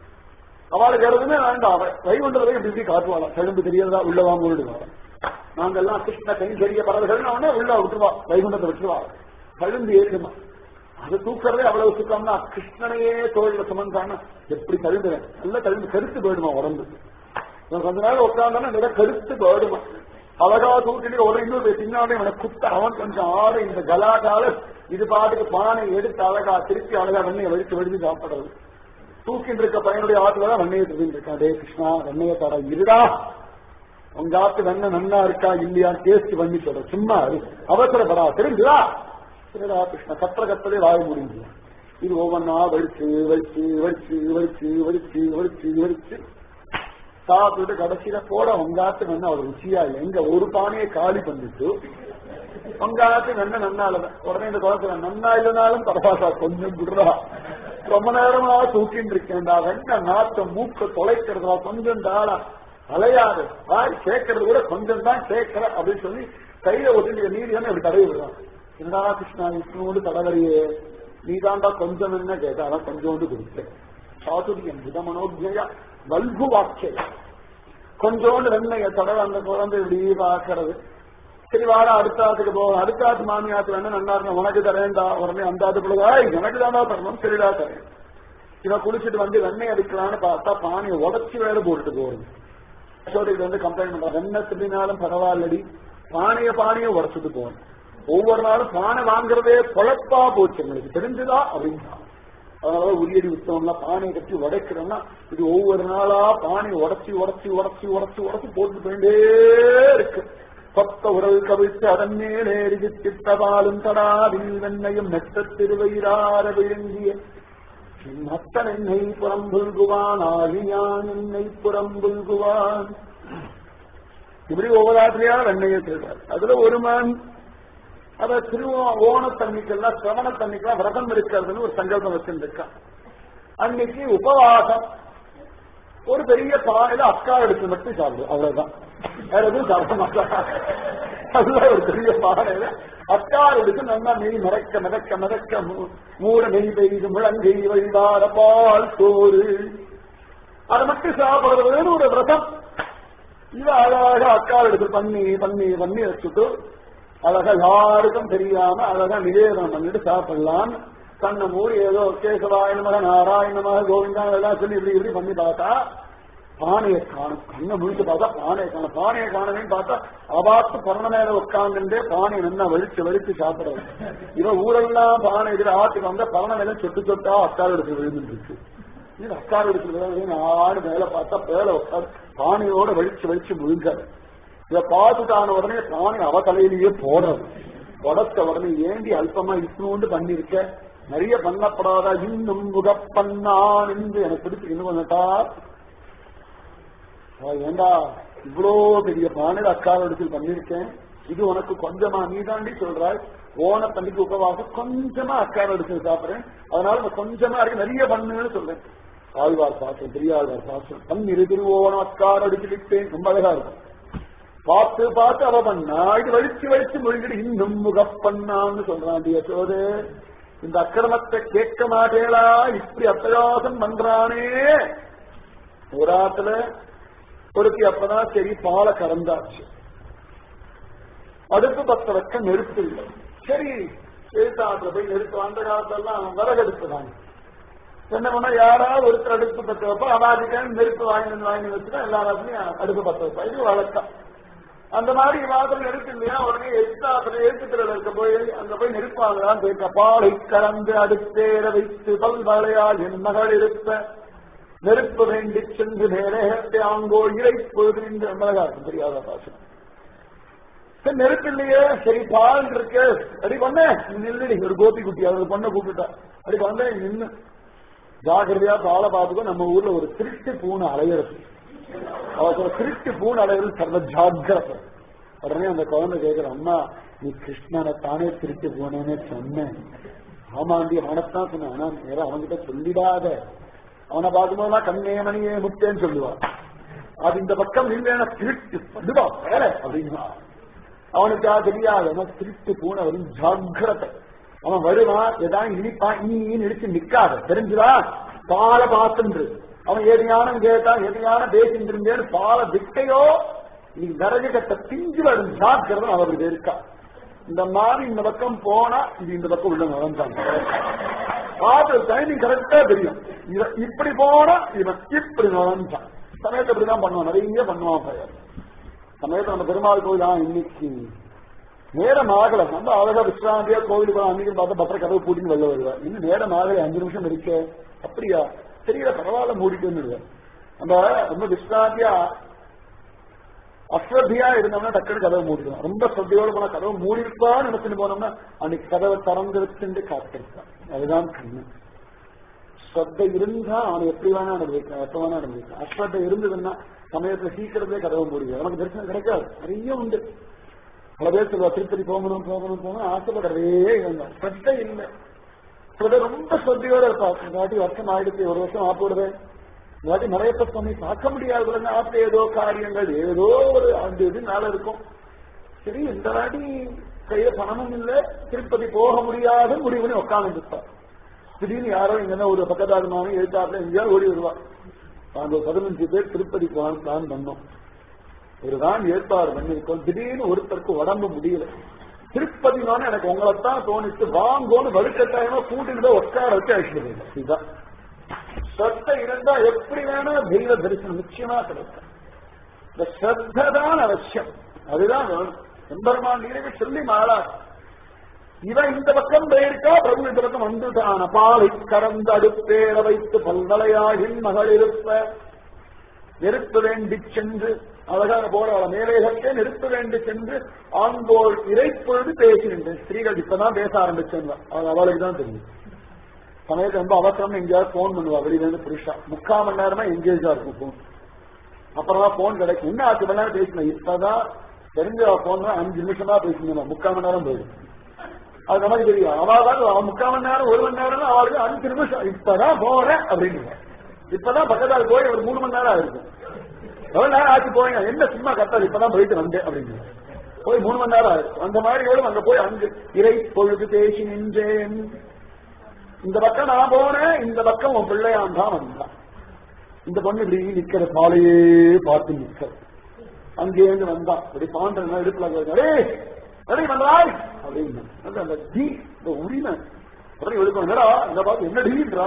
அவளுக்கு எதுவுமே வேண்டாம் அவள் வைகுண்டதை இப்படி இப்படி காட்டுவாளாம் தழும்பு தெரியறதா உள்ள வாங்க விடுவாள் நாங்கெல்லாம் கிருஷ்ண கை பெரிய பறவைகள் உடனே உள்ள விட்டுருவா வைகுண்டத்தை விட்டுருவா தழும்பு ஏறிடுமா அது தூக்குறதே அவ்வளவு சுத்தம்னா கிருஷ்ணனையே தோழில சுமந்தான்னா எப்படி தழுந்துறேன் நல்ல தழுந்து கருத்து போயிடுமா உடம்பு கொஞ்ச நேரம் உட்காந்தானா நிறைய கருத்து போயிடுமா அழகா தூக்கிட்டு ஒரு இன்னொரு பின்னாடி அவனை குத்த அவன் கொஞ்சம் ஆட இந்த கலாட்டால இது பாட்டுக்கு பானை எடுத்து அழகா திருப்பி அழகா வெண்ணையை வெடிச்சு வெடிச்சு சாப்பிடுறது தூக்கிட்டு இருக்க பையனுடைய ஆத்துல தான் வெண்ணையை திரும்பிட்டு இருக்கான் டே கிருஷ்ணா வெண்ணையை தர இருடா உங்க ஆத்து வெண்ணெய் நன்னா இருக்கா இல்லையா டேஸ்ட் பண்ணி சொல்ற சும்மா அவசரப்படா தெரிஞ்சுதா சரிடா கிருஷ்ணா கத்துற கத்தலே வாய முடிஞ்சு இது ஒவ்வொன்னா வலிச்சு வலிச்சு வலிச்சு வலிச்சு வலிச்சு வலிச்சு வலிச்சு சாப்பிட்டு கடைசியில போட உங்காத்து வெண்ணெய் அவர் ருச்சியா இல்லை எங்க ஒரு பானையை காலி பண்ணிட்டு உங்காத்து வெண்ணெய் நன்னா இல்லை உடனே இந்த குழந்தை நன்னா இல்லைனாலும் பரவாயில்ல கொஞ்சம் விடுறா ரொம்ப நேரமா தூக்கிட்டு இருக்கேன்டா வெண்ணெய் நாத்த மூக்க தொலைக்கிறதா கொஞ்சம் தாளா அலையாது வாய் கேட்கறது கூட கொஞ்சம் தான் கேட்கற அப்படின்னு சொல்லி கையில ஒட்டி நீதி அப்படி தடவி விடுறான் என்னடா கிருஷ்ணா இஷ்ணோடு தடவரியே நீ தாண்டா கொஞ்சம் என்ன கேட்டா அதான் கொஞ்சோண்டு கொடுத்தேன் சாதுரியம் புதமனோஜயா வல்கு வாக்கிய கொஞ்சோண்டு வெண்ணைய தடவை அந்த குழந்தை இப்படி பார்க்கறது சரி வாடா அடுத்த ஆத்துக்கு போவோம் அடுத்த ஆத்து மாமியாத்து வேணா நல்லா இருந்தா உனக்கு தரேன்டா உடனே அந்த ஆத்துக்குள்ள எனக்கு தாண்டா தரணும் சரிடா தரேன் இவன் குளிச்சுட்டு வந்து வெண்ணெய் அடிக்கலான்னு பார்த்தா பானையை உடச்சி வேற போட்டுட்டு போறது யசோதைக்கு வந்து கம்ப்ளைண்ட் பண்றான் வெண்ணெய் தின்னாலும் பரவாயில்லடி பானைய பானைய உடச்சிட்டு போகணும் ஒவ்வொரு நாளும் பானை வாங்குறதே பொழப்பா போச்சு உங்களுக்கு தெரிஞ்சுதா அப்படின்னு அதனால உரியடி உத்தவம்னா பானையை கட்டி உடைக்கிறோம்னா இது ஒவ்வொரு நாளா பானை உடச்சி உடச்சி உடச்சி உடச்சி உடச்சி போட்டு போயிட்டே இருக்கு கொத்த உறவு கவிழ்த்து அதன் மேலே திட்டபாலும் தடாவில் வெண்ணையும் நெட்ட திருவயிறார விழுங்கிய மத்தன் என்னை புறம்புல்குவான் ஆழியான் என்னை புறம்புல்குவான் இப்படி ஒவ்வொரு ஆத்திரையா வெண்ணையை சொல்றார் அதுல ஒரு மண் அத திருவோ ஓணத்தன்னைக்கெல்லாம் சிரவணத்தன்னைக்கெல்லாம் விரதம் இருக்கிறதுன்னு ஒரு சங்கல்பம் வச்சிருக்கான் அன்னைக்கு உபவாசம் ஒரு பெரிய பானையில அக்கா எடுத்து மட்டும் சாப்பிடும் அவ்வளவுதான் வேற எதுவும் சாப்பிட மாட்டான் அதுல ஒரு பெரிய பானையில அக்கா எடுத்து நல்லா நெய் மிதக்க மிதக்க மிதக்க மூட நெய் பெய்து முழங்கை வழிவார பால் சோறு அதை மட்டும் சாப்பிடுறது ஒரு விரதம் இது அழகா அக்கா எடுத்து பண்ணி பண்ணி பண்ணி வச்சுட்டு அழகா யாருக்கும் தெரியாம அழகா நிவேதனம் பண்ணிட்டு சாப்பிடலாம் கண்ணை மூடி ஏதோ கேசவாயனமாக நாராயணமாக கோவிந்தா எல்லாம் சொல்லி இப்படி இப்படி பண்ணி பார்த்தா பானையை காணும் கண்ணை முடிச்சு பார்த்தா பானையை காணும் பானையை காணவேன்னு பார்த்தா அபாத்து பரண மேல உட்காந்துட்டு பானையை நல்லா வலிச்சு வலிச்சு சாப்பிடுறது இவன் ஊரெல்லாம் பானை இதுல ஆட்டுக்கு வந்தா பரண மேல சொட்டு சொட்டா அக்கால் எடுத்து விழுந்துட்டு இருக்கு இது அக்கால் எடுத்து ஆடு மேல பார்த்தா மேல உட்காந்து பானையோட வலிச்சு வலிச்சு முழுங்காது இத பார்த்துட்டான உடனே பானை அவ தலையிலேயே போடுறது உடத்த உடனே ஏண்டி அல்பமா இட்னூண்டு பண்ணிருக்க நிறைய பண்ணப்படாதா இன்னும் முகப்பண்ணான் என்று எனக்கு பிடிச்சு இன்னும் கொஞ்சட்டா ஏண்டா இவ்வளோ பெரிய பானையில அக்கால இடத்தில் பண்ணிருக்கேன் இது உனக்கு கொஞ்சமா நீ தாண்டி சொல்றாய் ஓன தண்ணிக்கு உபவாசம் கொஞ்சமா அக்கால எடுத்து சாப்பிடுறேன் அதனால நான் கொஞ்சமா இருக்கு நிறைய பண்ணுன்னு சொல்றேன் ஆழ்வார் பாசம் பெரியாழ்வார் பாசம் பன்னிரு திருவோணம் அக்கார அடிச்சுக்கிட்டேன் ரொம்ப அழகா இருக்கும் பார்த்து பார்த்து அவ பண்ணா இது வலிச்சு வலிச்சு மொழிகிட்டு இன்னும் முகப்பண்ணான்னு சொல்றான் யசோதே இந்த அக்கிரமத்தை கேட்க மாட்டேளா இப்படி அத்தகாசம் பண்றானே புறாத்துல ஒருத்தி அப்பதான் சரி பாலை கறந்தாச்சு அடுப்பு பத்த வைக்க நெருப்பு இல்லை சரி எழுத்தாத்துல போய் நெருப்பு அந்த காலத்தெல்லாம் விறகடுப்பு தாங்க என்ன பண்ணா யாராவது ஒருத்தர் அடுப்பு பத்த வைப்பா அவாதிக்கான நெருப்பு வாங்கி வந்து வாங்கி வச்சுட்டா எல்லா ராத்திரியும் அடுப்பு பத்த வைப்பா இது வழக்கம் அந்த மாதிரி வாதம் நெருப்பு இல்லையா உடனே எழுத்தாத்துல எழுத்துக்கள் இருக்க போய் அங்க போய் நெருப்பாங்களான்னு போய் கபாலை கலந்து அடுத்தேற வைத்து பல்வளையால் என் மகள் இருப்ப நெருப்பு வேண்டி சென்று நேரத்தை ஆங்கோ இறைப்பொழுது என்று அழகா இருக்கும் தெரியாத பாசனம் சரி நெருப்பு இல்லையே சரி பால் இருக்கு அடி பண்ண நில்லுடி ஒரு கோபி குட்டி அவர் பொண்ணை கூப்பிட்டா அடி பண்ண நின்னு ஜாகிரதையா பாலை பார்த்துக்கோ நம்ம ஊர்ல ஒரு திருட்டு பூனை அலையிறது அவர் திருட்டு பூனை அலையிறது சர்வ ஜாகிரதை உடனே அந்த குழந்தை கேட்கிற அம்மா நீ கிருஷ்ணனை தானே திருட்டு போனேன்னு சொன்னேன் ஆமாண்டி அவனைத்தான் சொன்னேன் ஆனா நேரம் அவன்கிட்ட சொல்லிடாத அவனை பார்க்கும்போதெல்லாம் கண்ணே மணியே முத்தேன்னு சொல்லுவான் அது இந்த பக்கம் இல்லைன்னா திருட்டு பண்ணுவா வேற அப்படின்னா அவனுக்கா தெரியாது அவன் திருட்டு பூனை வரும் ஜாகிரதை அவன் வருவான் ஏதாவது இனிப்பான் நீ இடிச்சு நிக்காத தெரிஞ்சுதா பால பார்த்துன்று அவன் எதையான கேட்டா எதையான பேசிட்டு பால விட்டையோ நீ விறகு கட்ட பிஞ்சு வரும் ஜாக்கிரதை அவருக்கு இருக்கா இந்த மாதிரி இந்த பக்கம் போனா இது இந்த பக்கம் உள்ள நுழைஞ்சாங்க ஆறு டைமிங் கரெக்டா தெரியும் இவன் இப்படி போனா இவன் இப்படி நுழைஞ்சான் சமயத்தை இப்படிதான் பண்ணுவான் நிறைய பண்ணுவான் பையன் சமயத்தை நம்ம பெருமாள் கோயில் தான் இன்னைக்கு நேரம் ஆகல நம்ம அழகா விஸ்ராந்தியா கோவிலுக்கு போலாம் அன்னைக்கு பார்த்தா பத்திர கதவு பூட்டின்னு வெளில வருவார் இன்னும் நேரம் ஆகல அஞ்சு நிமிஷம் இருக்க அப்படியா தெரியல பரவாயில்ல மூடிட்டு நம்ம ரொம்ப விஸ்ராந்தியா அஸ்ரத்தியா இருந்தோம்னா டக்குனு கதவை மூடிக்கலாம் ரொம்ப ஸ்ரத்தையோட போனா கதவை மூடிருப்பான்னு நினைச்சுட்டு போனோம்னா அன்னைக்கு கதவை திறந்து வச்சுட்டு காத்திருப்பான் அதுதான் கண்ணு ஸ்ரத்த இருந்தா அவன் எப்படி வேணா அனுபவிக்கலாம் எப்ப வேணா அனுபவிக்கலாம் அஸ்ரத்த இருந்ததுன்னா சமயத்துல சீக்கிரமே கதவை மூடிடும் நமக்கு தரிசனம் கிடைக்காது நிறைய உண்டு பல பேர் சொல்லுவா திருப்பதி போகணும் போகணும் போகணும் ஆசைப்படவே இருந்தான் ஸ்ரத்த இல்லை சில ரொம்ப ஸ்ரத்தையோட இருப்பா வாட்டி வருஷம் ஆயிடுச்சு ஒரு வருஷம் ஆப்பிடுவேன் வாட்டி நிறைய சுவாமி பார்க்க முடியாது ஆசை ஏதோ காரியங்கள் ஏதோ ஒரு அந்த இது மேல இருக்கும் சரி இந்த வாட்டி கையில பணமும் இல்ல திருப்பதி போக முடியாத முடிவு பண்ணி உட்காந்து இருப்பா திடீர்னு யாரோ இங்க ஒரு பக்கத்தாருமான எழுத்தாப்புல எங்கேயாவது ஓடி வருவா நாங்க ஒரு பதினஞ்சு பேர் திருப்பதி போகலான்னு பிளான் பண்ணோம் ஒருதான் ஏற்பாடு பண்ணிருக்கோம் திடீர்னு ஒருத்தருக்கு உடம்பு முடியல திருப்பதினால எனக்கு உங்களைத்தான் தோணிச்சு வாங்கோன்னு வலுக்கட்டாயமா கூட்டிட்டு உட்கார வச்சு அழைச்சிட்டு இதுதான் ஸ்ரத்த இருந்தா எப்படி வேணா தெய்வ தரிசனம் நிச்சயமா கிடைக்கும் இந்த ஸ்ரத்த தான் அவசியம் அதுதான் வேணும் எம்பெருமான் நீரவே சொல்லி மாளா இவன் இந்த பக்கம் போயிருக்கா பிரபு இந்த பக்கம் வந்துட்டான் பாலை கறந்து அடுப்பேற வைத்து பல்வளையாகின் மகள் இருப்ப நெருப்பு வேண்டி சென்று அழகான போராள மேலேகத்தே நெருப்பு வேண்டி சென்று ஆண்போல் இறைப்பொழுது பேசினேன் ஸ்திரீகள் இப்பதான் பேச ஆரம்பிச்சேன் அது அவளுக்கு தான் தெரியும் சமயத்துல ரொம்ப அவசரம் எங்கேயாவது போன் பண்ணுவா வெளியில இருந்து புருஷா முக்கால் மணி நேரமா எங்கேஜா இருக்கும் போன் அப்புறமா போன் கிடைக்கும் இன்னும் அஞ்சு மணி நேரம் பேசினேன் இப்பதான் தெரிஞ்ச போன் அஞ்சு நிமிஷம் தான் பேசணும் முக்கால் மணி நேரம் போயிடும் அது நமக்கு தெரியும் அவள் அவன் முக்கால் மணி நேரம் ஒரு மணி நேரம் அவளுக்கு அஞ்சு நிமிஷம் இப்பதான் போறேன் அப்படின்னு இப்பதான் பக்கத்தால் போய் ஒரு மூணு மணி நேரம் ஆயிருக்கும் எவ்வளவு நேரம் ஆச்சு போய் என்ன சும்மா கத்தாது இப்பதான் போயிட்டு வந்தேன் அப்படின்னு போய் மூணு மணி நேரம் ஆயிருக்கும் அந்த மாதிரி எவ்வளவு அங்க போய் அங்கு இறை பொழுது பேசி நின்றேன் இந்த பக்கம் நான் போனேன் இந்த பக்கம் உன் பிள்ளையான் தான் வந்தான் இந்த பொண்ணு இப்படி நிக்கிற சாலையே பார்த்து நிக்க அங்கேருந்து வந்தான் இப்படி பாண்ட இடுப்புல அடே அடே வந்தாய் அப்படின்னு அந்த அந்த டி இந்த உரிமை உடனே எடுக்கணும் என்னடா இந்த பார்த்து என்ன டீன்றா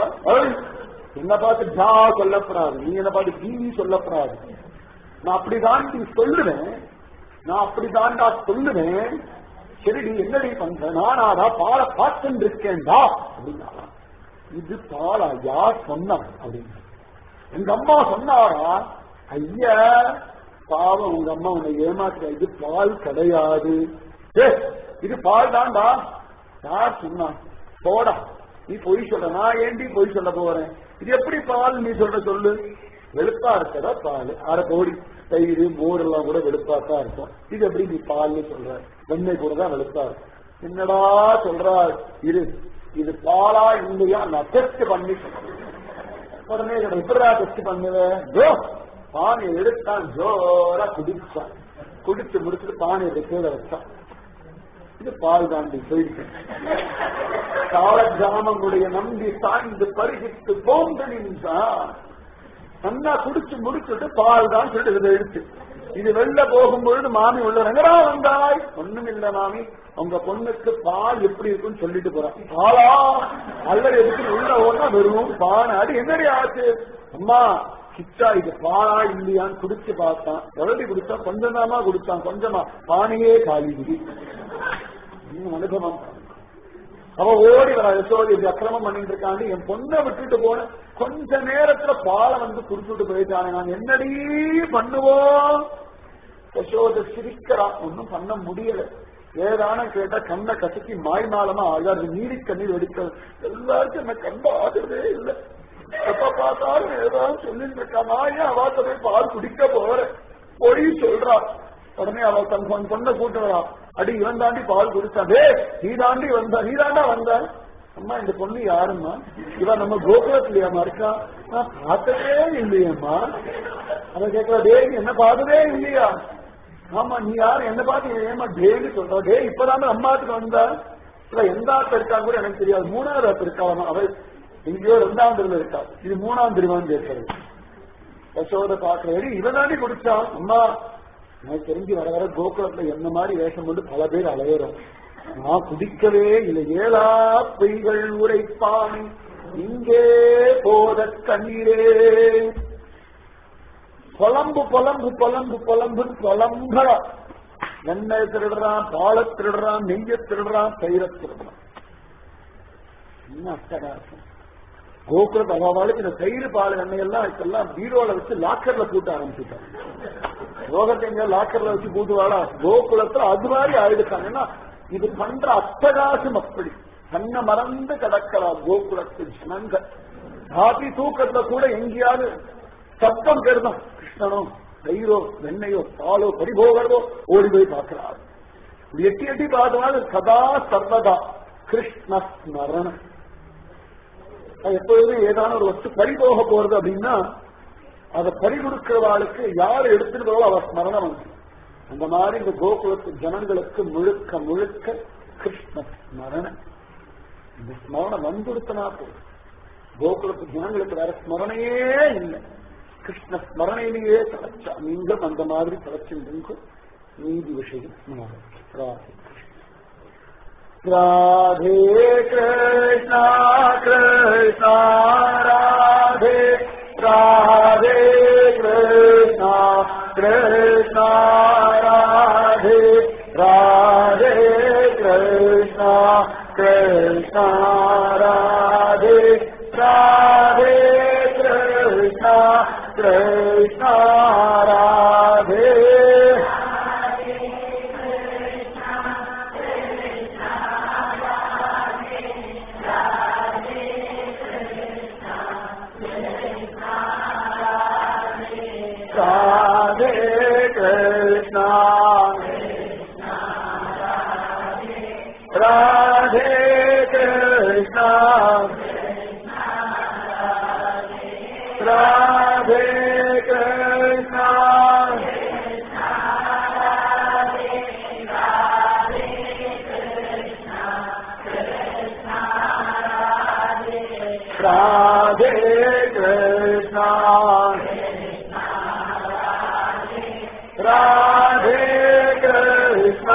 என்ன பார்த்து ஜா சொல்லப்படாது நீ என்ன பார்த்து டி சொல்லப்படாது நான் அப்படிதான் நீ சொல்லுவேன் நான் அப்படிதான்டா சொல்லுவேன் சரிடி என்னடி பண்ற நானாடா பாலை பார்த்துட்டு இருக்கேன்டா அப்படின்னா இது பாலா யார் சொன்ன அப்படின்னு எங்க அம்மா சொன்னாரா ஐயா பாவம் உங்க அம்மா உன்னை ஏமாற்ற இது பால் கிடையாது ஏ இது பால் தான்டா யார் சொன்னா போடா நீ பொய் சொல்ற நான் ஏண்டி பொய் சொல்ல போறேன் இது எப்படி பால் நீ சொல்ற சொல்லு வெளுப்பா இருக்கதா பால் அரை கோடி தயிர் மோர் எல்லாம் கூட வெளுப்பா தான் இருக்கும் இது எப்படி நீ பால்னு சொல்ற வெண்ணெய் கூட தான் வெளுப்பா இருக்கும் என்னடா சொல்றா இரு இது பாலா இல்லையா நான் டெஸ்ட் பண்ணி சொல்றேன் உடனே எப்படா டெஸ்ட் பண்ணுவேன் ஜோ பானை எடுத்தான் ஜோரா குடிச்சான் குடிச்சு முடிச்சுட்டு பானையை கீழே வச்சான் இது பால் தாண்டி போயிடுச்சு கால ஜாமங்களுடைய நம்பி சாய்ந்து பருகித்து போந்து நின்றான் நல்லா குடிச்சு முடிச்சுட்டு பால் தான் சொல்லிட்டு இதை எடுத்து இது வெளில போகும்பொழுது மாமி உள்ள எங்கடா வந்தாய் ஒண்ணும் இல்ல மாமி உங்க பொண்ணுக்கு பால் எப்படி இருக்குன்னு சொல்லிட்டு போறான் பாலா அல்லது எதுக்கு உள்ள ஓடனா வெறும் பானை அடி என்னடி ஆச்சு அம்மா கிச்சா இது பாலா இல்லையான்னு குடிச்சு பார்த்தான் எவ்வளவு குடிச்சா கொஞ்சம் தாமா குடிச்சான் கொஞ்சமா பானையே காலி குடி இன்னும் அனுபவம் அவ ஓடி வர யசோதி இப்படி அக்கிரமம் பண்ணிட்டு இருக்காண்டு என் பொண்ணை விட்டுட்டு போன கொஞ்ச நேரத்துல பாலை வந்து குடிச்சுட்டு போயிட்டானே நான் என்னடி பண்ணுவோம் யசோத சிரிக்கிறான் ஒன்னும் பண்ண முடியல ஏதான கேட்டா கண்ணை கசக்கி மாய்மாலமா ஆகாது நீடி கண்ணீர் வெடிக்க எல்லாருக்கும் என்ன கண்ட ஆகுறதே இல்லை எப்ப பார்த்தாலும் ஏதாவது சொல்லிட்டு இருக்கா நான் ஏன் அவாத்த போய் பால் குடிக்க போறேன் பொய் சொல்றா உடனே அவ தன் பொன் பொண்ணை கூட்டு வரா அடி இவன் தாண்டி பால் குடிச்சான் டே நீ தாண்டி வந்தா நீ தாண்டா வந்த அம்மா இந்த பொண்ணு யாரும்மா இவன் நம்ம கோகுலத்திலயாமா இருக்கா நான் பார்த்ததே இல்லையம்மா அவ கேட்கறா டே நீ என்ன பார்த்ததே இல்லையா ஆமா நீ யாரு என்ன பார்த்து ஏமா டேன்னு சொல்றா டே இப்பதானே அம்மாத்துக்கு வந்தா இல்ல எந்த ஆத்து இருக்கா கூட எனக்கு தெரியாது மூணாவது ஆத்து இருக்காமா அவ எங்கேயோ ரெண்டாம் தெருவில் இருக்கா இது மூணாம் தெருவான்னு கேட்கறது யசோத பாக்குறது இவன் தாண்டி குடிச்சான் அம்மா எனக்கு தெரிஞ்சு வர வர கோகுலத்துல என்ன மாதிரி வேஷம் கொண்டு பல பேர் அலையிறோம் நான் குடிக்கவே இல்லை ஏழா பொய்கள் உரைப்பான் இங்கே போத கண்ணீரே புலம்பு புலம்பு புலம்பு புலம்பு புலம்புற எண்ணெய் திருடுறான் பாலை திருடுறான் நெய்ய திருடுறான் தயிர திருடுறான் என்ன அட்டகாசம் கோகுலத்து அவளுக்கு இந்த தயிர் பால் எண்ணெய் எல்லாம் இப்பெல்லாம் பீரோல வச்சு லாக்கர்ல கூட்ட ஆரம்பிச்சுட்டாங்க ரோகத்தை எங்க லாக்கர்ல வச்சு கூட்டுவாளா கோகுலத்துல அது மாதிரி ஆயிடுச்சாங்கன்னா இது பண்ற அட்டகாசம் அப்படி கண்ண மறந்து கிடக்கிறா கோகுலத்து ஜனங்க ராத்திரி தூக்கத்துல கூட எங்கேயாவது சத்தம் கருதம் கிருஷ்ணனோ தயிரோ வெண்ணையோ பாலோ பரிபோகிறதோ ஓடி போய் பார்க்கிறார் எட்டி எட்டி பார்த்தாலும் சதா சர்வதா கிருஷ்ண ஸ்மரணம் எப்பொழுதுமே ஏதான ஒரு வஸ்து பறி போக போறது அப்படின்னா அதை பறி கொடுக்கிறவாளுக்கு யார் எடுத்துட்டு போவோ அவ ஸ்மரணம் வந்து அந்த மாதிரி இந்த கோகுலத்து ஜனங்களுக்கு முழுக்க முழுக்க கிருஷ்ண ஸ்மரணம் இந்த ஸ்மரணம் வந்துடுத்தனா போதும் கோகுலத்து ஜனங்களுக்கு வேற ஸ்மரணையே இல்லை கிருஷ்ண ஸ்மரணையிலேயே தலைச்சா நீங்களும் அந்த மாதிரி தலைச்சிருங்க நீதி விஷயம் ராதே ராதே கிருஷ்ணா கிருஷ்ணா ராதே ராதே கிருஷ்ணா கிருஷ்ணா ராதே ராதே கிருஷ்ணா கிருஷ்ணா ராதே ராதே கிருஷ்ணா கிருஷ்ணா ராதே ராதே கிருஷ்ணா ராதே கிருஷ்ணா ராதே கிருஷ்ணா ராதே கிருஷ்ணா ராதே கிருஷ்ணா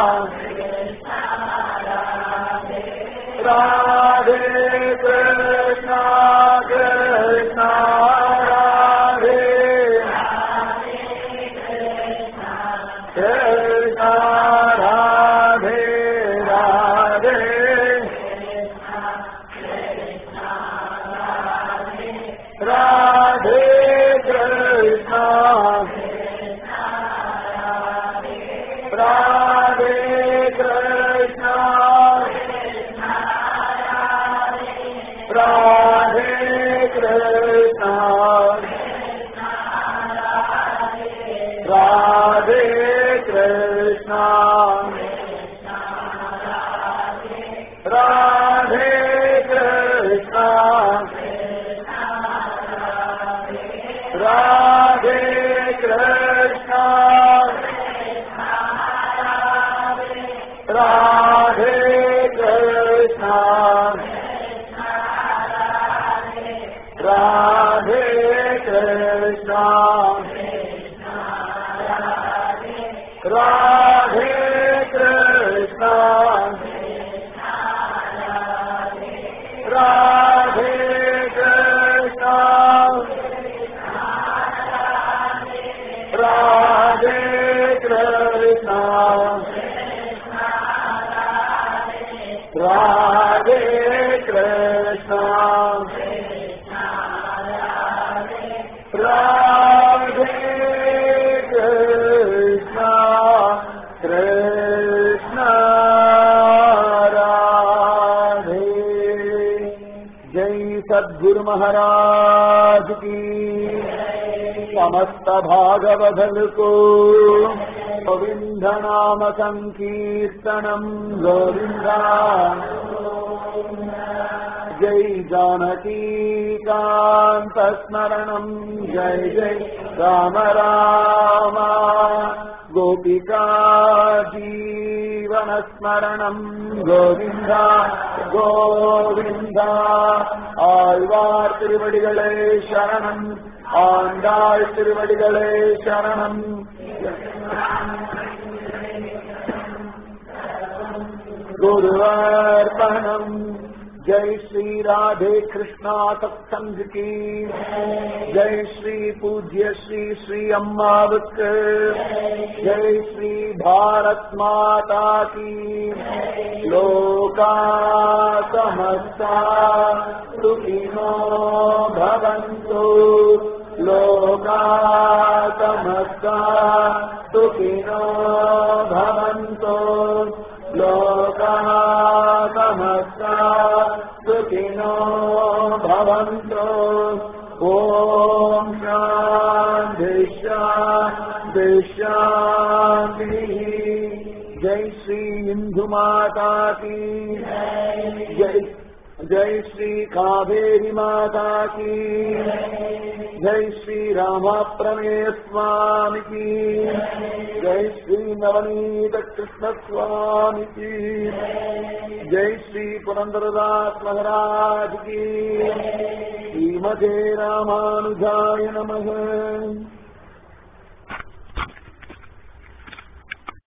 ராதே கிருஷ்ணா கிருஷ்ணா ராதே கிருஷ்ணா ராதே ராதே ராதே கிருஷ்ணா राधे कृष्णा राधे कृष्णा राधे कृष्णा राधे कृष्णा राधे कृष्णा राधे कृष्णा राधे कृष्णा राधे कृष्णा राधे कृष्णा राधे कृष्णा कृष्ण राधे जय सद्गुरु महाराज की समस्त भागवधल को गोविंद नाम संकीर्तनम गोविंदा जय जानकी कांत स्मरणम जय जय राम राम गोपिका जीवन स्मरणम गोविंदा கோவிந்தா ஆழ்வார் திருவடிகளே சரணம் ஆண்டாள் திருவடிகளே சரணம் गुरुवार्पणम् जय श्री राधे कृष्णा सत्संग की जय श्री पूज्य श्री श्री अम्मावक जय श्री भारत माता की लोका समस्ता सुखिनो भवन्तु लोका समस्ता सुखिनो भवन्तु लोकाः समस्ता सुखिनो भवन्तु ॐ शान्ति शान्ति शान्तिः जय श्री इन्दु माता की जय जय श्री कावेरी माता की जय श्री रामा प्रमेय स्वामी की जय श्री नवनीत कृष्ण स्वामी की जय श्री पुरंदरदास महाराज की श्रीमते रामानुजाय नमः